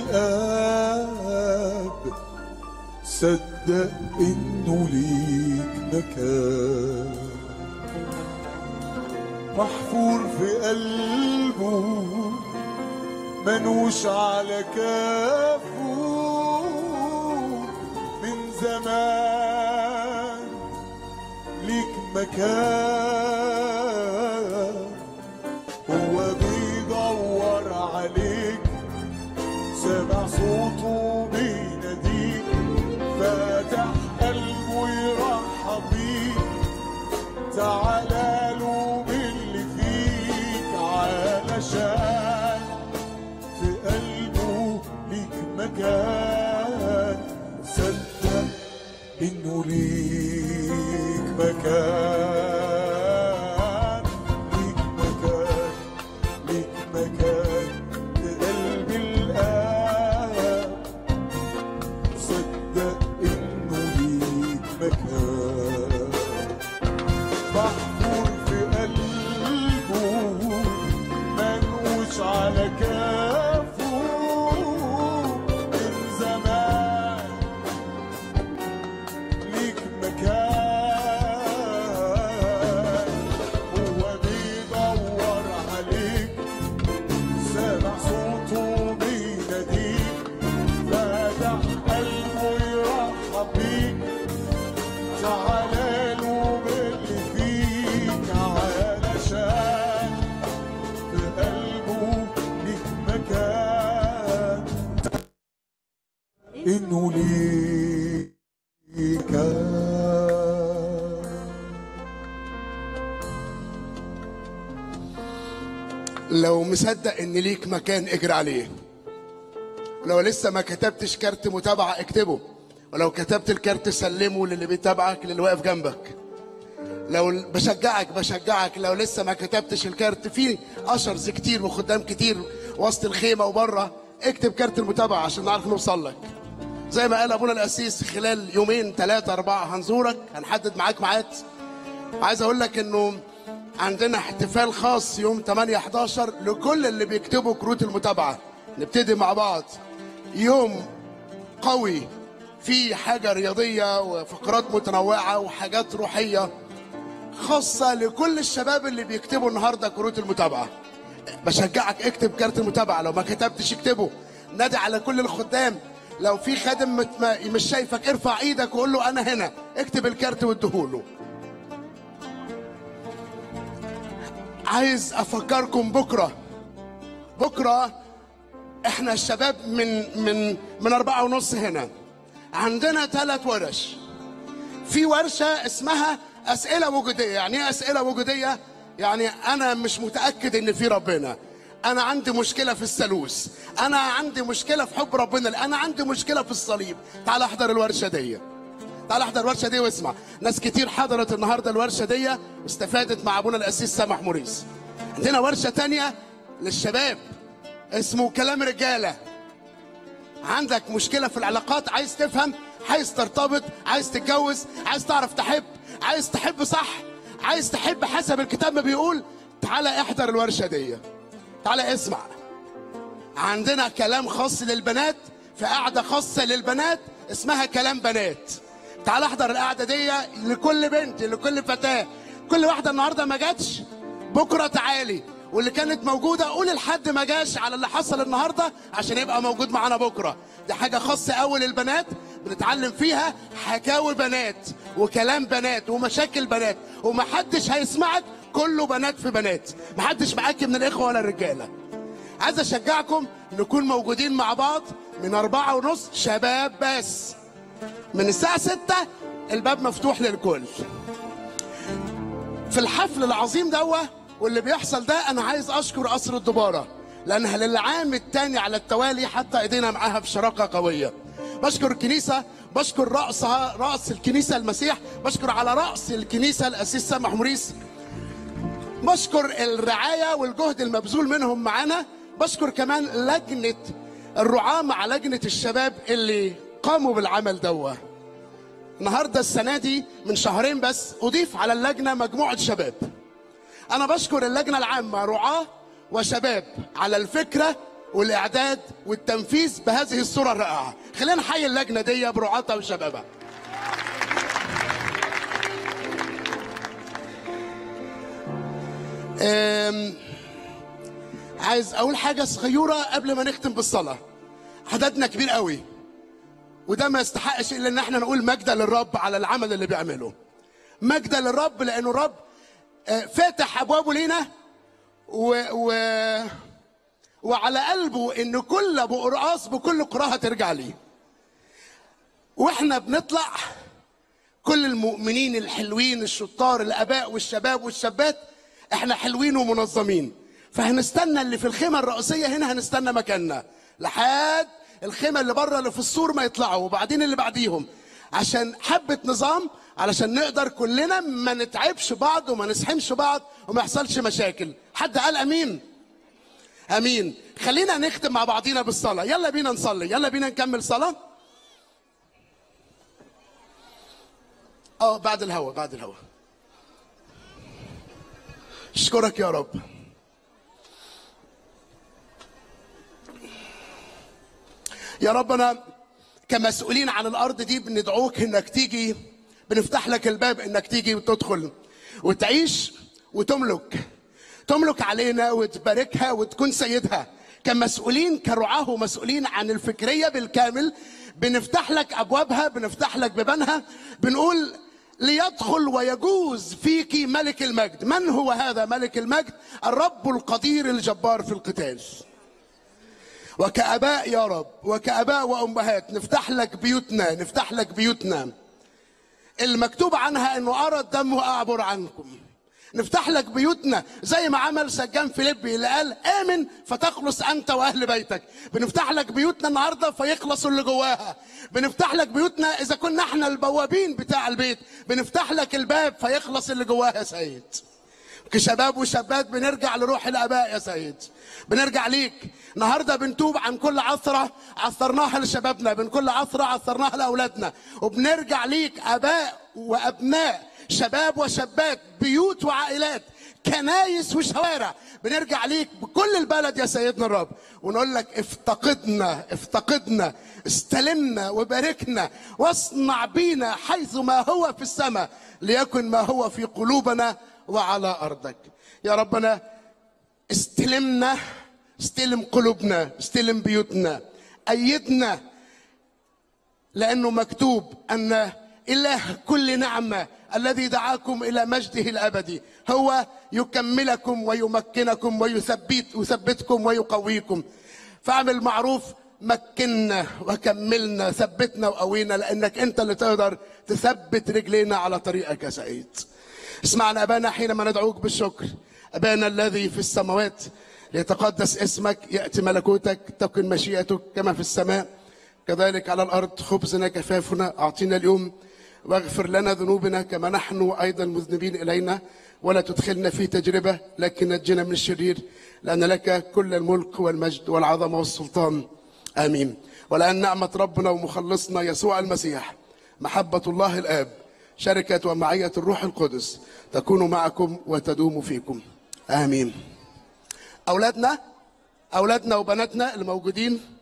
Speaker 2: الآب صدق إنه ليك مكان محفور في قلبه منوش على كافه من زمان ليك مكان هو بيدور عليك سمع صوته بيناديك فاتح قلبه يرحب بيك تعالى له باللي فيك علشان في قلبه ليك مكان صدق انه ليك مكان ليك مكان ليك مكان في قلب الآب صدق انه ليك مكان محفور في قلبه منقوش على كافه من زمان ليك مكان هو بيدور عليك سامع صوته بيناديك فاتح قلبه يرحب بيك تعالى له باللي فيك علشان في قلبه ليك مكان انه ليك
Speaker 9: لو مصدق ان ليك مكان اجري عليه لو لسه ما كتبتش كارت متابعة اكتبه ولو كتبت الكارت سلمه للي بيتابعك للي واقف جنبك لو بشجعك بشجعك لو لسه ما كتبتش الكارت في اشرز كتير وخدام كتير وسط الخيمه وبره اكتب كارت المتابعه عشان نعرف نوصل لك زي ما قال ابونا القسيس خلال يومين ثلاثه اربعه هنزورك هنحدد معاك ميعاد عايز اقول لك انه عندنا احتفال خاص يوم 8 11 لكل اللي بيكتبوا كروت المتابعه نبتدي مع بعض يوم قوي في حاجه رياضيه وفقرات متنوعه وحاجات روحيه خاصة لكل الشباب اللي بيكتبوا النهاردة كروت المتابعة بشجعك اكتب كارت المتابعة لو ما كتبتش اكتبه نادي على كل الخدام لو في خادم مت- ما- مش شايفك ارفع ايدك وقول له انا هنا اكتب الكارت واديهوله عايز افكركم بكرة بكرة احنا الشباب من من من أربعة ونص هنا عندنا ثلاث ورش في ورشة اسمها أسئلة وجودية يعني إيه أسئلة وجودية؟ يعني أنا مش متأكد إن في ربنا أنا عندي مشكلة في الثالوث أنا عندي مشكلة في حب ربنا أنا عندي مشكلة في الصليب تعال احضر الورشة دي تعال احضر الورشة دي واسمع ناس كتير حضرت النهاردة الورشة دي واستفادت مع أبونا الأسيس سامح موريس عندنا ورشة تانية للشباب اسمه كلام رجالة عندك مشكلة في العلاقات عايز تفهم عايز ترتبط عايز تتجوز عايز تعرف تحب عايز تحب صح عايز تحب حسب الكتاب ما بيقول تعالى احضر الورشة دي تعالى اسمع عندنا كلام خاص للبنات في قعدة خاصة للبنات اسمها كلام بنات تعال احضر القعدة دي لكل بنت لكل فتاة كل واحدة النهاردة ما جاتش بكرة تعالي واللي كانت موجودة قول لحد ما جاش على اللي حصل النهاردة عشان يبقى موجود معانا بكرة دي حاجة خاصة أول للبنات بنتعلم فيها حكاوي بنات وكلام بنات ومشاكل بنات ومحدش هيسمعك كله بنات في بنات محدش معاك من الإخوة ولا الرجالة عايز أشجعكم نكون موجودين مع بعض من أربعة ونص شباب بس من الساعة ستة الباب مفتوح للكل في الحفل العظيم دوا واللي بيحصل ده انا عايز اشكر قصر الدباره لانها للعام الثاني على التوالي حتى ايدينا معاها بشراكه قويه بشكر الكنيسه بشكر رأسها رأس الكنيسة المسيح بشكر على رأس الكنيسة الأسيس سامح موريس بشكر الرعاية والجهد المبذول منهم معانا بشكر كمان لجنة الرعاة مع لجنة الشباب اللي قاموا بالعمل دوه النهارده السنه دي من شهرين بس اضيف على اللجنه مجموعه شباب انا بشكر اللجنه العامه رعاه وشباب على الفكره والاعداد والتنفيذ بهذه الصوره الرائعه خلينا نحيي اللجنه دي برعاتها وشبابها أم، عايز اقول حاجه صغيره قبل ما نختم بالصلاه عددنا كبير قوي وده ما يستحقش الا ان احنا نقول مجدا للرب على العمل اللي بيعمله مجدا للرب لانه الرب آه، فاتح ابوابه لينا و... و... وعلى قلبه ان كل ابو قرقاص بكل قراها ترجع ليه واحنا بنطلع كل المؤمنين الحلوين الشطار الاباء والشباب والشابات احنا حلوين ومنظمين فهنستنى اللي في الخيمه الرئيسيه هنا هنستنى مكاننا لحد الخيمه اللي بره اللي في السور ما يطلعوا وبعدين اللي بعديهم عشان حبه نظام علشان نقدر كلنا ما نتعبش بعض وما نسحمش بعض وما يحصلش مشاكل حد قال امين امين خلينا نختم مع بعضينا بالصلاه يلا بينا نصلي يلا بينا نكمل صلاه اه بعد الهوا بعد الهوا اشكرك يا رب يا رب انا كمسؤولين عن الارض دي بندعوك انك تيجي بنفتح لك الباب انك تيجي وتدخل وتعيش وتملك تملك علينا وتباركها وتكون سيدها كمسؤولين كرعاه ومسؤولين عن الفكريه بالكامل بنفتح لك ابوابها بنفتح لك بيبانها بنقول ليدخل ويجوز فيك ملك المجد من هو هذا ملك المجد الرب القدير الجبار في القتال وكاباء يا رب وكاباء وامهات نفتح لك بيوتنا نفتح لك بيوتنا المكتوب عنها انه ارى الدم واعبر عنكم نفتح لك بيوتنا زي ما عمل سجان فيليبي اللي قال امن فتخلص انت واهل بيتك بنفتح لك بيوتنا النهارده فيخلصوا اللي جواها بنفتح لك بيوتنا اذا كنا احنا البوابين بتاع البيت بنفتح لك الباب فيخلص اللي جواها يا سيد كشباب وشابات بنرجع لروح الاباء يا سيد بنرجع ليك النهارده بنتوب عن كل عثره عثرناها لشبابنا من كل عثره عثرناها لاولادنا وبنرجع ليك اباء وابناء شباب وشابات بيوت وعائلات كنايس وشوارع بنرجع ليك بكل البلد يا سيدنا الرب ونقول لك افتقدنا افتقدنا استلمنا وباركنا واصنع بينا حيث ما هو في السماء ليكن ما هو في قلوبنا وعلى ارضك يا ربنا استلمنا استلم قلوبنا استلم بيوتنا ايدنا لانه مكتوب ان اله كل نعمه الذي دعاكم الى مجده الابدي هو يكملكم ويمكنكم ويثبت يثبتكم ويقويكم فاعمل معروف مكنا وكملنا ثبتنا وقوينا لانك انت اللي تقدر تثبت رجلينا على طريقك يا سعيد اسمعنا ابانا حينما ندعوك بالشكر ابانا الذي في السماوات ليتقدس اسمك ياتي ملكوتك تكن مشيئتك كما في السماء كذلك على الارض خبزنا كفافنا اعطينا اليوم واغفر لنا ذنوبنا كما نحن ايضا مذنبين الينا ولا تدخلنا في تجربه لكن نجنا من الشرير لان لك كل الملك والمجد والعظمه والسلطان امين والان نعمه ربنا ومخلصنا يسوع المسيح محبه الله الاب شركه ومعيه الروح القدس تكون معكم وتدوم فيكم امين اولادنا اولادنا وبناتنا الموجودين